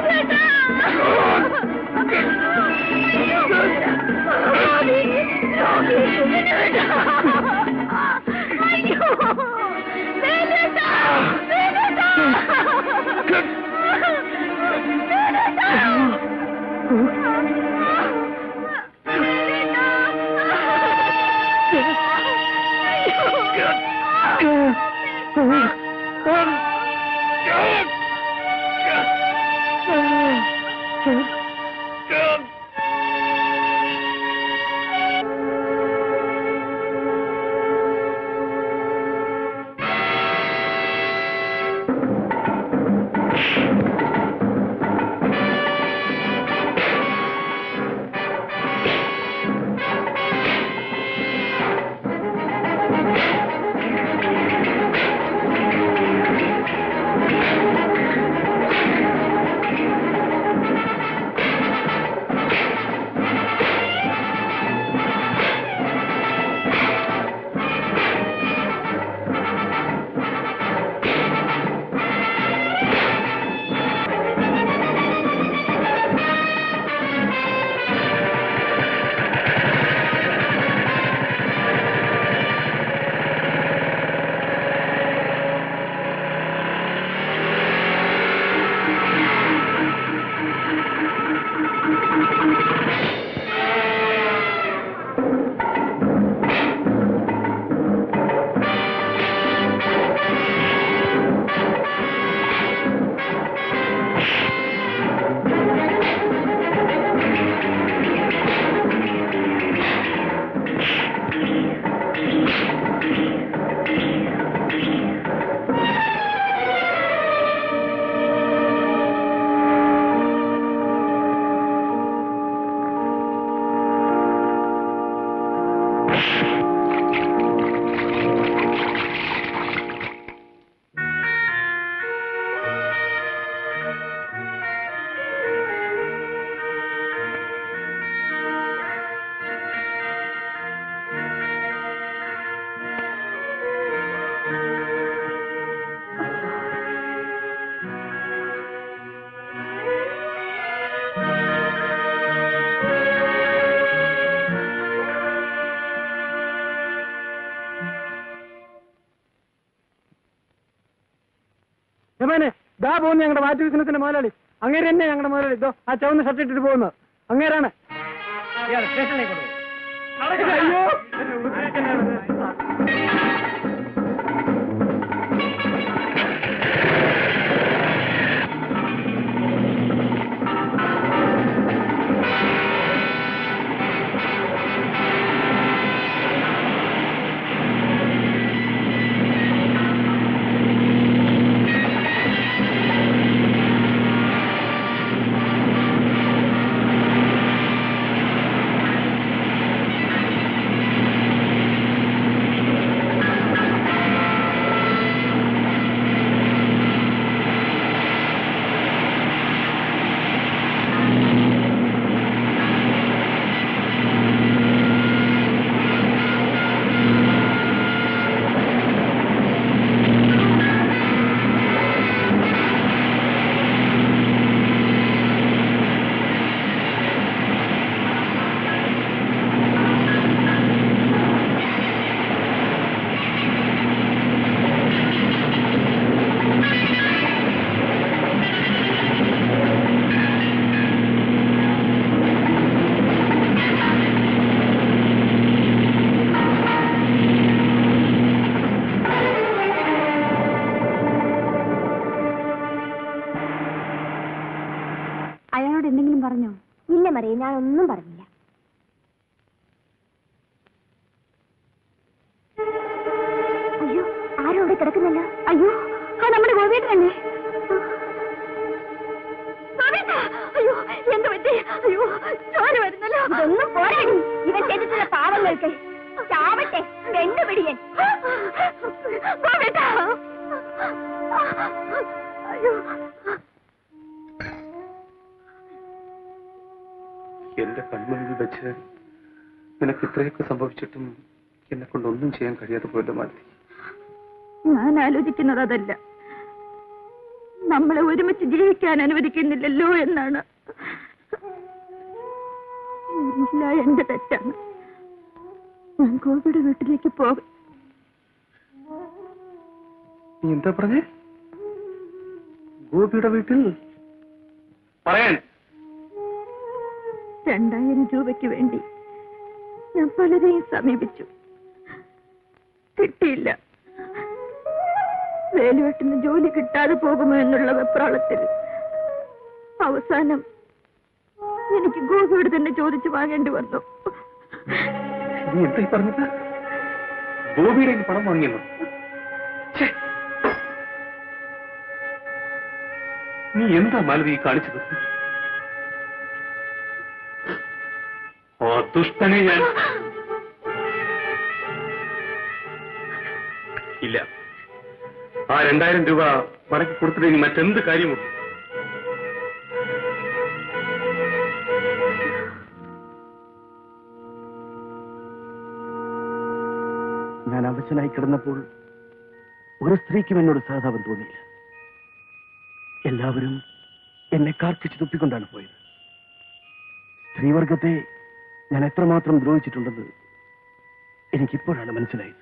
യമാനെ ദാ പോകുന്നു ഞങ്ങളുടെ മാറ്റി ബിസിനസിന്റെ മുതലാളി അങ്ങേര് തന്നെ ഞങ്ങളുടെ മുതലാളി ഇതോ ആ ചുവന്ന ഷർട്ട് ഇട്ടിട്ട് പോകുന്നത് അങ്ങേരാണ് സ്റ്റേഷനിലേക്ക് അയ്യോ അയാളോട് എന്തെങ്കിലും പറഞ്ഞോ ഇല്ല മറിയ ഞാൻ ഒന്നും പറഞ്ഞില്ല അയ്യോ ആരും അവിടെ കിടക്കുന്നല്ലോ അയ്യോ ആ നമ്മുടെ ഗോപിയേട്ടനല്ലേ ഗോപിയേട്ടാ! അയ്യോ എന്ത് പറ്റി അയ്യോ ചോര വരുന്നല്ലോ ഇതൊന്നും പോരാടി ഇവൻ ചെയ്തിട്ടുള്ള പാവങ്ങൾക്ക് ചാവട്ടെ പെണ്ണുപിടിയൻ ഗോപേട്ടാ അയ്യോ എന്റെ കൺമുന്നിൽ വെച്ച് നിനക്ക് ഇത്രയൊക്കെ സംഭവിച്ചിട്ടും എന്നെ കൊണ്ട് ഒന്നും ചെയ്യാൻ കഴിയാതെ പോയല്ലോ മാലതി ഞാൻ ആലോചിക്കുന്നത് അതല്ല നമ്മളെ ഒരുമിച്ച് ജീവിക്കാൻ അനുവദിക്കുന്നില്ലല്ലോ എന്നാണ് ഇല്ല എന്റെ തെറ്റാണ് ഞാൻ ഗോപിയുടെ വീട്ടിലേക്ക് പോകും നീ എന്താ പറഞ്ഞേ ഗോപിയുടെ വീട്ടിൽ പറയാൻ രണ്ടായിരം രൂപയ്ക്ക് വേണ്ടി ഞാൻ പലരെയും സമീപിച്ചു കിട്ടിയില്ല വേലുവെട്ടിന് ജോലി കിട്ടാതെ പോകുമോ എന്നുള്ള വെപ്രാളത്തിൽ അവസാനം എനിക്ക് ഗോപിയോട് തന്നെ ചോദിച്ചു വാങ്ങേണ്ടി വന്നു നീ എന്തായി പറഞ്ഞത് ഗോപിയുടെ കയ്യിൽ പണം വാങ്ങിയെന്നു ഛെ! നീ എന്താ മാലതി ഈ കാണിച്ചത് ഓ ദുഷ്ടനെ ഞാൻ ഇല്ല ആ രണ്ടായിരം രൂപ മടക്കി കൊടുത്തിട്ട് മറ്റെന്ത് കാര്യമുണ്ട് ഞാൻ അവശനായി കിടന്നപ്പോൾ ഒരു സ്ത്രീക്കും എന്നോട് സഹതാപം തോന്നിയില്ല എല്ലാവരും എന്നെ കാർക്കിച്ച് തുപ്പിക്കൊണ്ടാണ് പോയത് സ്ത്രീവർഗത്തെ ഞാൻ എത്രമാത്രം ദ്രോഹിച്ചിട്ടുണ്ടെന്ന് എനിക്കിപ്പോഴാണ് മനസ്സിലായത്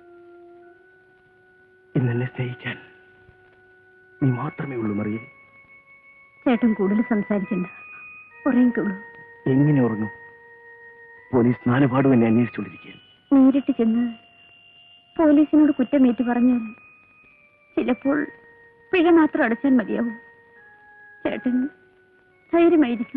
ഇന്നെന്നെ സ്നേഹിക്കാൻ നീ മാത്രമേ ഉള്ളൂ മറിയേ ചേട്ടൻ കൂടുതൽ സംസാരിക്കണ്ട ഉറങ്ങിക്കോളൂ എങ്ങനെ ഉറങ്ങും പോലീസ് നാലുപാടും എന്നെ അന്വേഷിച്ചുകൊണ്ടിരിക്കുകയാണ് നേരിട്ട് ചെന്ന് പോലീസിനോട് കുറ്റമേറ്റു പറഞ്ഞാൽ ചിലപ്പോൾ പിഴ മാത്രം അടച്ചാൽ മതിയാവും ചേട്ടൻ ധൈര്യമായിരിക്കൂ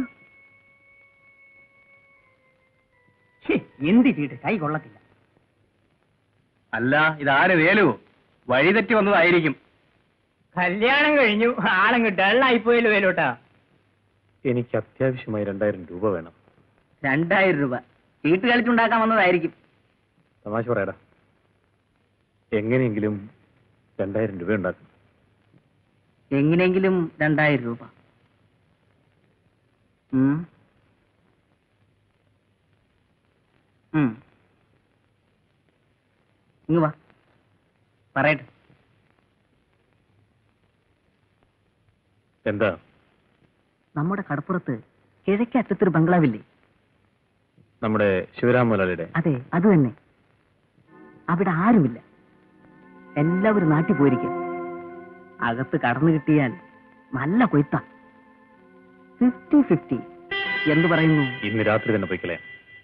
എന്ത് ചീട്ട് കൈ കൊള്ളത്തില്ല അല്ല ഇതാര് വേലു വഴിതെറ്റി വന്നതായിരിക്കും കല്യാണം കഴിഞ്ഞു ആളങ്ങ് ഡള്ളായി പോയല്ലോ വേലോട്ടാ എനിക്ക് അത്യാവശ്യമായി രണ്ടായിരം രൂപ വേണം രണ്ടായിരം രൂപ ചീട്ട് കളിച്ചുണ്ടാക്കാൻ വന്നതായിരിക്കും തമാശ പറയടാ എങ്ങനെയെങ്കിലും രണ്ടായിരം രൂപ ഉണ്ടാക്കും എങ്ങനെയെങ്കിലും രണ്ടായിരം രൂപ ഉം. ഉം. ഇങ്ങ് വാ പറയട്ടെ എന്താ നമ്മുടെ കടപ്പുറത്ത് കിഴക്കേ അറ്റത്തൊരു ബംഗ്ലാവില്ലേ നമ്മുടെ ശിവരാം മുതലാളിയുടെ അതെ അത് തന്നെ അവിടെ ആരുമില്ല എല്ലാവരും നാട്ടിൽ പോയിരിക്കും അകത്ത് കടന്നു കിട്ടിയാൽ നല്ല കൊയ്ത്ത ഫിഫ്റ്റി ഫിഫ്റ്റി എന്തു പറയുന്നു ഇന്ന് രാത്രി തന്നെ പോയിക്കളയാം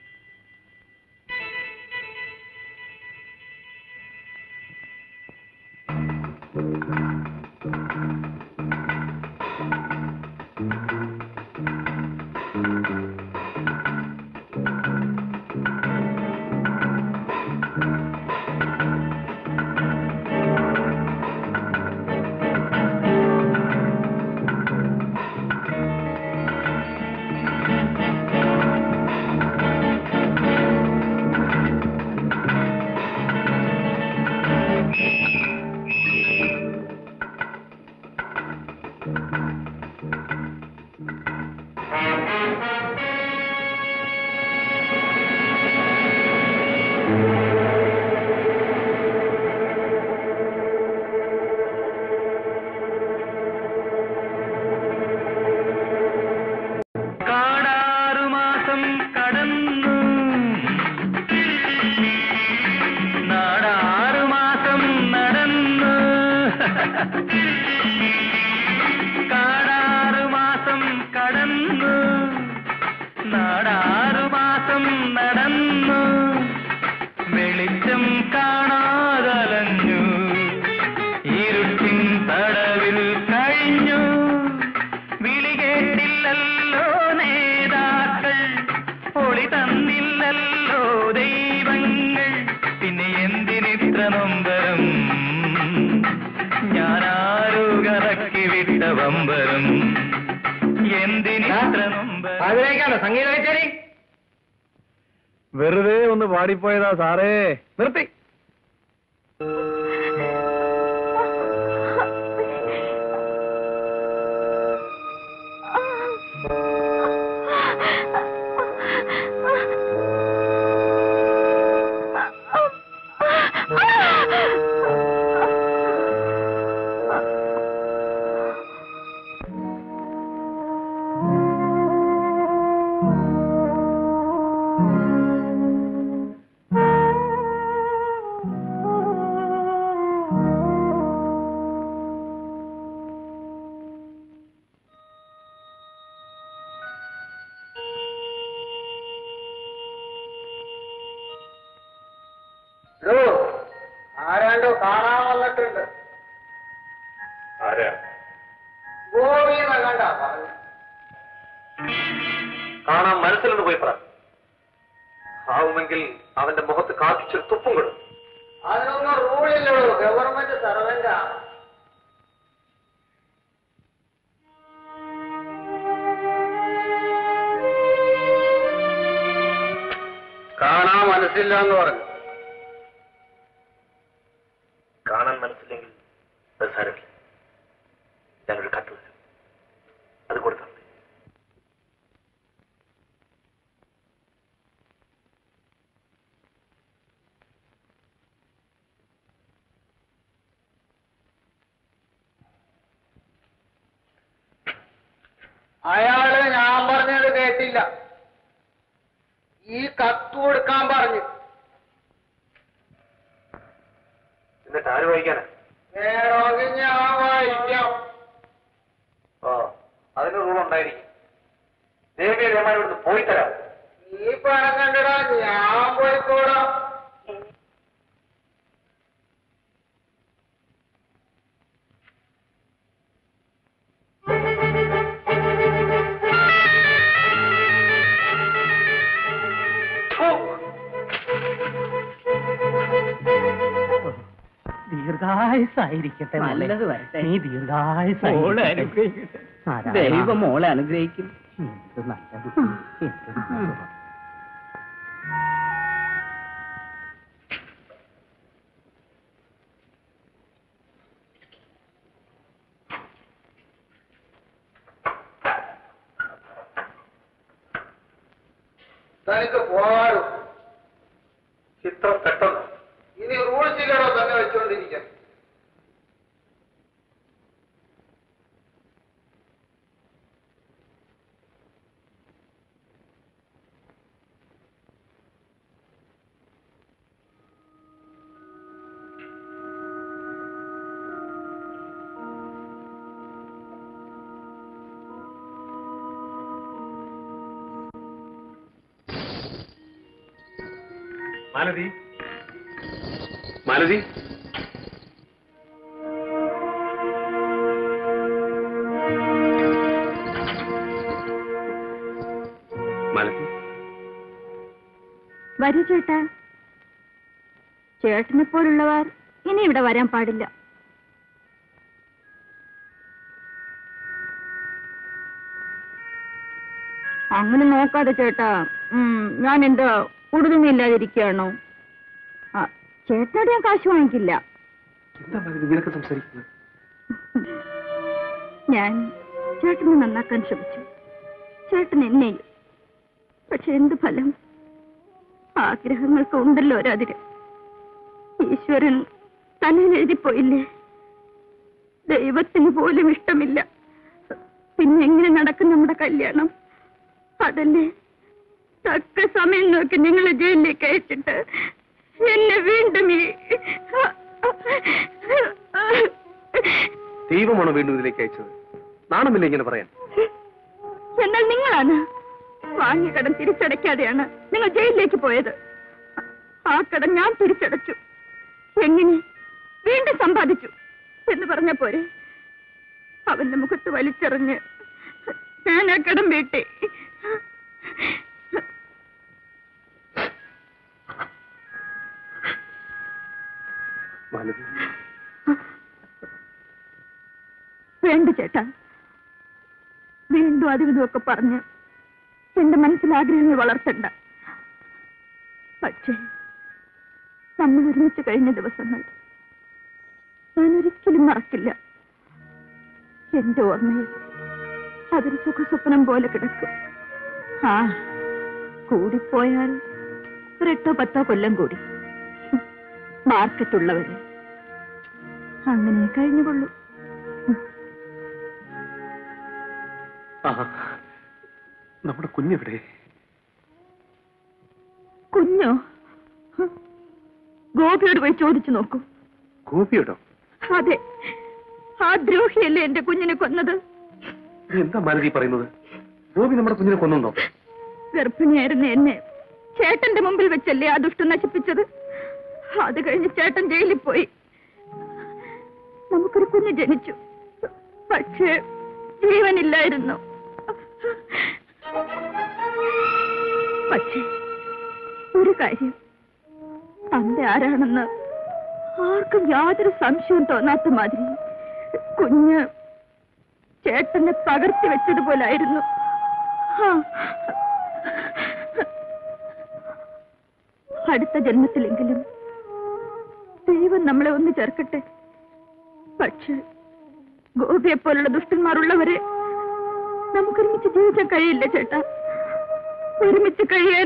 കാടാറു മാസം കടന്നു നാടാറു മാസം നടന്നു കാടാറു മാസം കടന്നു നാടാറു മാസം നടന്നു വെളിച്ചം കാണാതലഞ്ഞു ഇരുട്ടിൻ തടവിൽ കഴിഞ്ഞു വിളി കേട്ടില്ലല്ലോ നേതാക്കൾ ഒളി തന്നില്ലല്ലോ ദൈവങ്ങൾ പിന്നെ എന്തിനിത്ര നൊമ്പരം ഞാനാരു കറക്കി വിട്ട വമ്പരം എന്തിനിത്ര നൊമ്പ് അതിലേക്കാണോ സംഗീത കച്ചേരി വെറുതെ ഒന്ന് പാടിപ്പോയതാ സാറേ നിർത്തി ആരാണ്ടോ കാണാൻ വന്നിട്ടുണ്ട് ആരാ ഗോപീന്ന കണ്ട പറഞ്ഞു കാണാൻ മനസ്സിലൊന്ന് പോയി പറ ആവുമെങ്കിൽ അവന്റെ മുഖത്ത് കാക്കിച്ചൊരു തുപ്പും കിടും അതിനൊന്നും റൂളില്ലല്ലോ ഗവൺമെന്റ് സർവന്റാ കാണാൻ മനസ്സില്ല എന്ന് പറഞ്ഞു കാണാൻ മനസ്സില്ലെങ്കിൽ അത് സാരമില്ല ഞാനൊരു കത്ത് തരാം അത് കൊടുത്താൽ മതി. അയാള് ഞാൻ പറഞ്ഞത് കേട്ടില്ല ഈ കത്ത് കൊടുക്കാൻ പറഞ്ഞു എന്നിട്ട് ആര് വായിക്കാനാ വേണമെങ്കിൽ ഞാൻ വായിക്കാം ഓ അതിന് റൂൾ ഉണ്ടായിരിക്കും ദേവിയെ രഹ്മാൻ ഇവിടുന്ന് പോയി തരാം നീ പണം കണ്ടടാ ഞാൻ പോയിക്കോടാം ദീർഘായുസായിരിക്കട്ടെ നല്ലത് വരട്ടെ നീ മോളെ ദീർഘായുസായിരിക്കട്ടെ അനുഗ്രഹിക്കട്ടെ. നാരായണ. ദൈവം മോളെ അനുഗ്രഹിക്കും എന്ത് നല്ല ബുദ്ധി, എന്ത് സുഖം. തനിക്ക് പോകാറും ഇത്ര പെട്ടെന്ന് ഇനി റൂൾസ് ഇല്ലടോ തന്നെ വെച്ചുകൊണ്ടിരിക്കാൻ മാലതി മാലതി മാലതി വരൂ ചേട്ടാ ചേട്ടനെ പോലുള്ളവർ ഇനി ഇവിടെ വരാൻ പാടില്ല അങ്ങനെ നോക്കാതെ ചേട്ടാ ഉം, ഞാൻ എന്താ ഉടുതുണിയില്ലാതിരിക്കുകയാണോ ആ ചേട്ടനോട് ഞാൻ കാശ് വാങ്ങിക്കില്ല എന്താ മാലതി നിനക്ക് സംസാരിക്കുന്നത് ഞാൻ ചേട്ടനെ നന്നാക്കാൻ ശ്രമിച്ചു ചേട്ടൻ എന്നെയും പക്ഷെ എന്ത് ഫലം ആഗ്രഹങ്ങൾക്ക് ഉണ്ടല്ലോ ഒരതിര് ഈശ്വരൻ തലയിൽ എഴുതിപ്പോയില്ലേ ദൈവത്തിന് പോലും ഇഷ്ടമില്ല പിന്നെ എങ്ങനെ നടക്കും നമ്മുടെ കല്യാണം അതല്ലേ തക്ക സമയം നോക്കി നിങ്ങളെ ജയിലിലേക്ക് അയച്ചിട്ട് എന്നെ വീണ്ടും ഈ ദൈവമാണോ വീണ്ടും ഇതിലേക്ക് അയച്ചത് നാണമില്ല ഇങ്ങനെ പറയാൻ എന്നാൽ നിങ്ങളാണ് വാങ്ങിയ കടം തിരിച്ചടയ്ക്കാതെയാണ് നിങ്ങൾ ജയിലിലേക്ക് പോയത് ആ കടം ഞാൻ തിരിച്ചടച്ചു എങ്ങനെ വീണ്ടും സമ്പാദിച്ചു എന്ന് പറഞ്ഞ പോരെ അവന്റെ മുഖത്ത് വലിച്ചെറിഞ്ഞ് ഞാൻ ആ കടം വീട്ടി മാലതി വേണ്ട ചേട്ടാ വീണ്ടും അതും ഇതുമൊക്കെ പറഞ്ഞ് എന്റെ മനസ്സിൽ ആഗ്രഹങ്ങൾ വളർത്തണ്ട പക്ഷേ നമ്മൾ ഒരുമിച്ച് കഴിഞ്ഞ ദിവസങ്ങൾ ഞാൻ ഒരിക്കലും മറക്കില്ല എന്റെ ഓർമ്മയിൽ അതൊരു സുഖസ്വപ്നം പോലെ കിടക്കും ആ കൂടിപ്പോയാൽ ഒരു എട്ടോ പത്തോ കൊല്ലം കൂടി മാർക്കറ്റുള്ളവര് അങ്ങനെ കഴിഞ്ഞുകൊള്ളൂ നമ്മുടെ കുഞ്ഞെവിടെ കുഞ്ഞോ ഹ്. ഗോപിയോട് പോയി ചോദിച്ചു നോക്കൂ ഗോപിയോടോ അതെ ആ ദ്രോഹിയല്ലേ എന്റെ കുഞ്ഞിനെ കൊന്നത് നീ എന്താ മാലതി പറയുന്നത് ഗോപി നമ്മുടെ കുഞ്ഞിനെ കൊന്നുണ്ടോ ഗർഭിണിയായിരുന്ന എന്നെ ചേട്ടന്റെ മുമ്പിൽ വെച്ചല്ലേ ആ ദുഷ്ടം നശിപ്പിച്ചത് അത് കഴിഞ്ഞ് ചേട്ടൻ ജയിലിൽ പോയി നമുക്കൊരു കുഞ്ഞ് ജനിച്ചു പക്ഷേ ജീവനില്ലായിരുന്നു പക്ഷേ ഒരു കാര്യം തന്റെ ആരാണെന്ന് ആർക്കും യാതൊരു സംശയവും തോന്നാത്ത മാതിരി കുഞ്ഞ് ചേട്ടനെ പകർത്തി വെച്ചതുപോലായിരുന്നു ആ. അടുത്ത ജന്മത്തിലെങ്കിലും ദൈവം നമ്മളെ ഒന്ന് ചേർക്കട്ടെ പക്ഷെ ഗോപിയെ പോലുള്ള ദുഷ്ടന്മാരുള്ളവരെ നമുക്കൊരുമിച്ച് ജീവിക്കാൻ കഴിയില്ല ചേട്ടാ ഒരുമിച്ച് കഴിയാൻ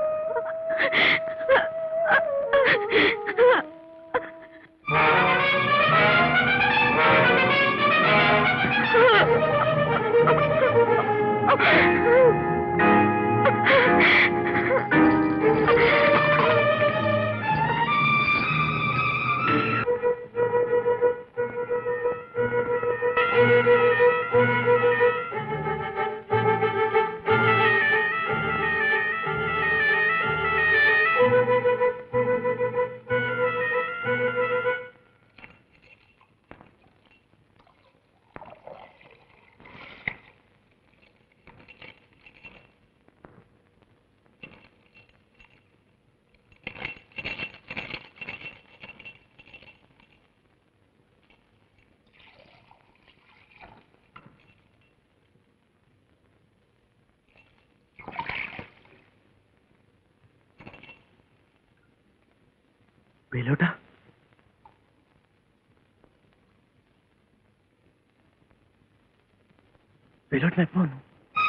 വേലോട്ടാ വേലോട്ടൻ എപ്പോ വന്നു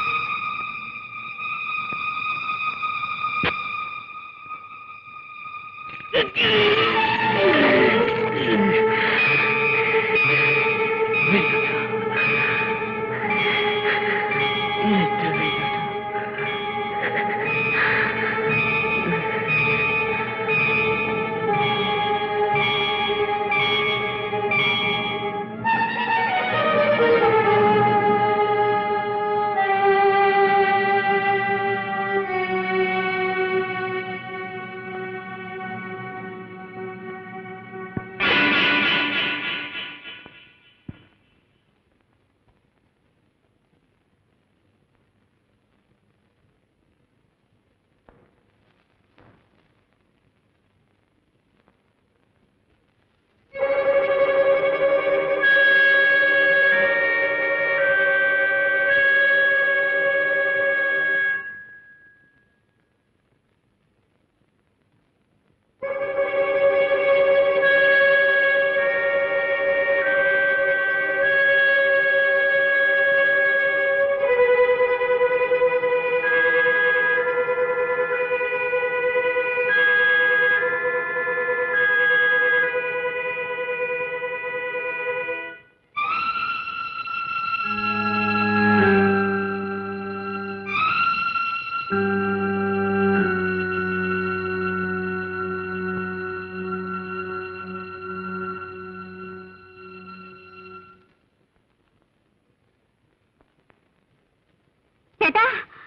ചേട്ടാ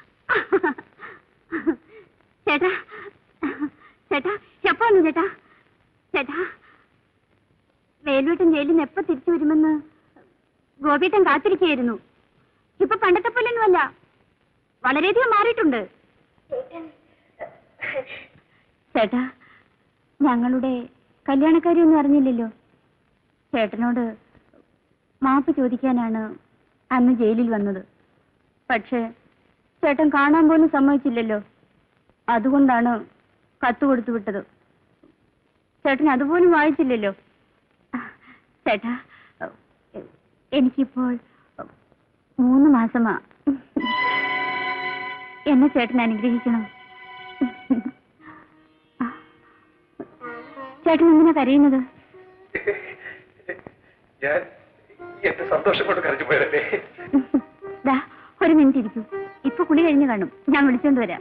ചേട്ടാ ചേട്ടാ എപ്പോ വന്നു ചേട്ടാ ചേട്ടാ വേലുവേട്ടൻ ജയിലിൽ നിന്ന് എപ്പോ തിരിച്ചു വരുമെന്ന് ഗോപിയേട്ടൻ കാത്തിരിക്കുകയായിരുന്നു ഇപ്പൊ പണ്ടത്തെ പോലെയൊന്നുമല്ല വളരെയധികം മാറിയിട്ടുണ്ട് ചേട്ടാ ഞങ്ങളുടെ കല്യാണക്കാരിയൊന്നും അറിഞ്ഞില്ലല്ലോ ചേട്ടനോട് മാപ്പ് ചോദിക്കാനാണ് അന്ന് ജയിലിൽ വന്നത് പക്ഷേ ചേട്ടൻ കാണാൻ പോലും സമ്മതിച്ചില്ലല്ലോ അതുകൊണ്ടാണ് കത്ത് കൊടുത്തു വിട്ടത് ചേട്ടൻ അതുപോലും വായിച്ചില്ലല്ലോ ചേട്ടാ എനിക്കിപ്പോൾ മൂന്ന് മാസമാ എന്നെ ചേട്ടൻ അനുഗ്രഹിക്കണം ചേട്ടൻ എന്തിനാ കരയുന്നത് ഞാൻ എന്റെ സന്തോഷം കൊണ്ട് കരഞ്ഞു പോയതല്ലേ ദാ ഒരു മിനിറ്റ് ഇരിക്കൂ ഇപ്പൊ കുളി കഴിഞ്ഞു കാണും ഞാൻ വിളിച്ചോണ്ട് വരാം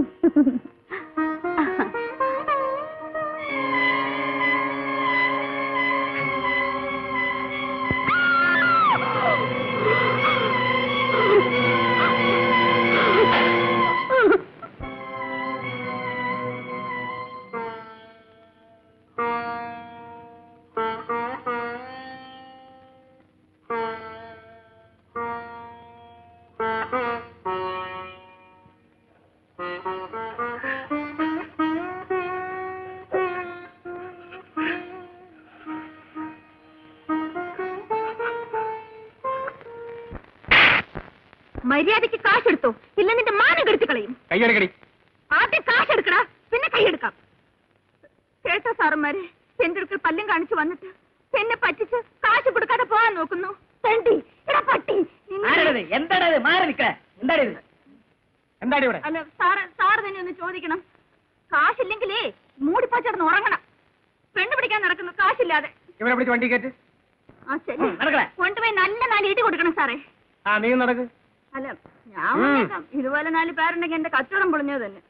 മര്യാദയ്ക്ക് കാശെടുത്തോ ഇല്ല നിന്റെ മാനം കെടുത്തി കളയും കയ്യടക്കടി ആദ്യം കാശെടുക്കടാ പിന്നെ കൈയെടുക്കാം കേട്ടോ സാറന്മാര് എന്റെ അടുക്കൽ പല്ലും കാണിച്ചു വന്നിട്ട് എന്നെ പറ്റിച്ച് കാശ് കൊടുക്കാതെ പോകാൻ നോക്കുന്നു തണ്ടി എടാ പട്ടി നിന്നെ- എന്താടത് മാറി നിക്കണേ എന്താടി ഇത് എന്താടി ഇവിടെ അല്ല സാറ് സാറ് തന്നെ ഒന്ന് ചോദിക്കണം കാശില്ലെങ്കിലേ മൂടിപ്പാച്ചടന്ന് ഉറങ്ങണം പെണ്ണ് പിടിക്കാൻ നടക്കുന്നു കാശില്ലാതെ ഇവിടെ പിടിച്ച് വണ്ടി കയറ്റ് ആ ശരി ഉം, നടക്കണേ. കൊണ്ടുപോയി നല്ല നാല് ഇടി കൊടുക്കണം സാറേ ആ നീ നടക്ക് അല്ല ഞാൻ ഉം. വന്നേക്കാം. ഇതുപോലെ നാല് പേരുണ്ടെങ്കിൽ എന്റെ കച്ചവടം പൊളിഞ്ഞത് തന്നെ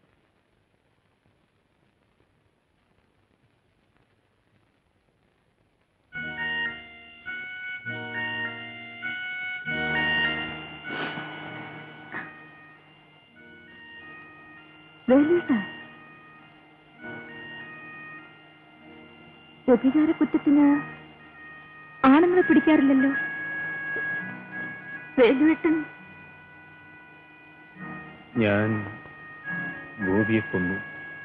വ്യഭിചാര കുറ്റത്തിന് ആണുങ്ങളെ പിടിക്കാറില്ലല്ലോ വേലുവേട്ടൻ ഞാൻ ഗോപിയെ കൊന്നു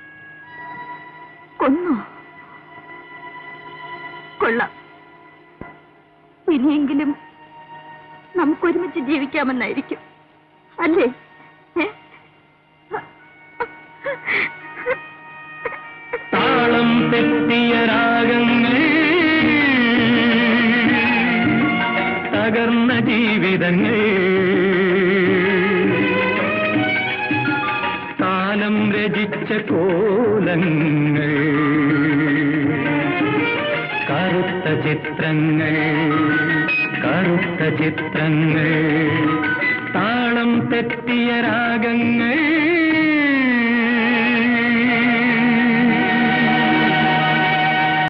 കൊന്നോ കൊള്ളാം ഇനിയെങ്കിലും നമുക്കൊരുമിച്ച് ജീവിക്കാമെന്നായിരിക്കും അല്ലേ ഏ? താളം തെറ്റിയ രാഗങ്ങൾ തകർന്ന ജീവിതങ്ങൾ കാലം രചിച്ച കോലങ്ങൾ കറുത്ത ചിത്രങ്ങൾ കറുത്ത ചിത്രങ്ങൾ താളം തെറ്റിയ രാഗങ്ങൾ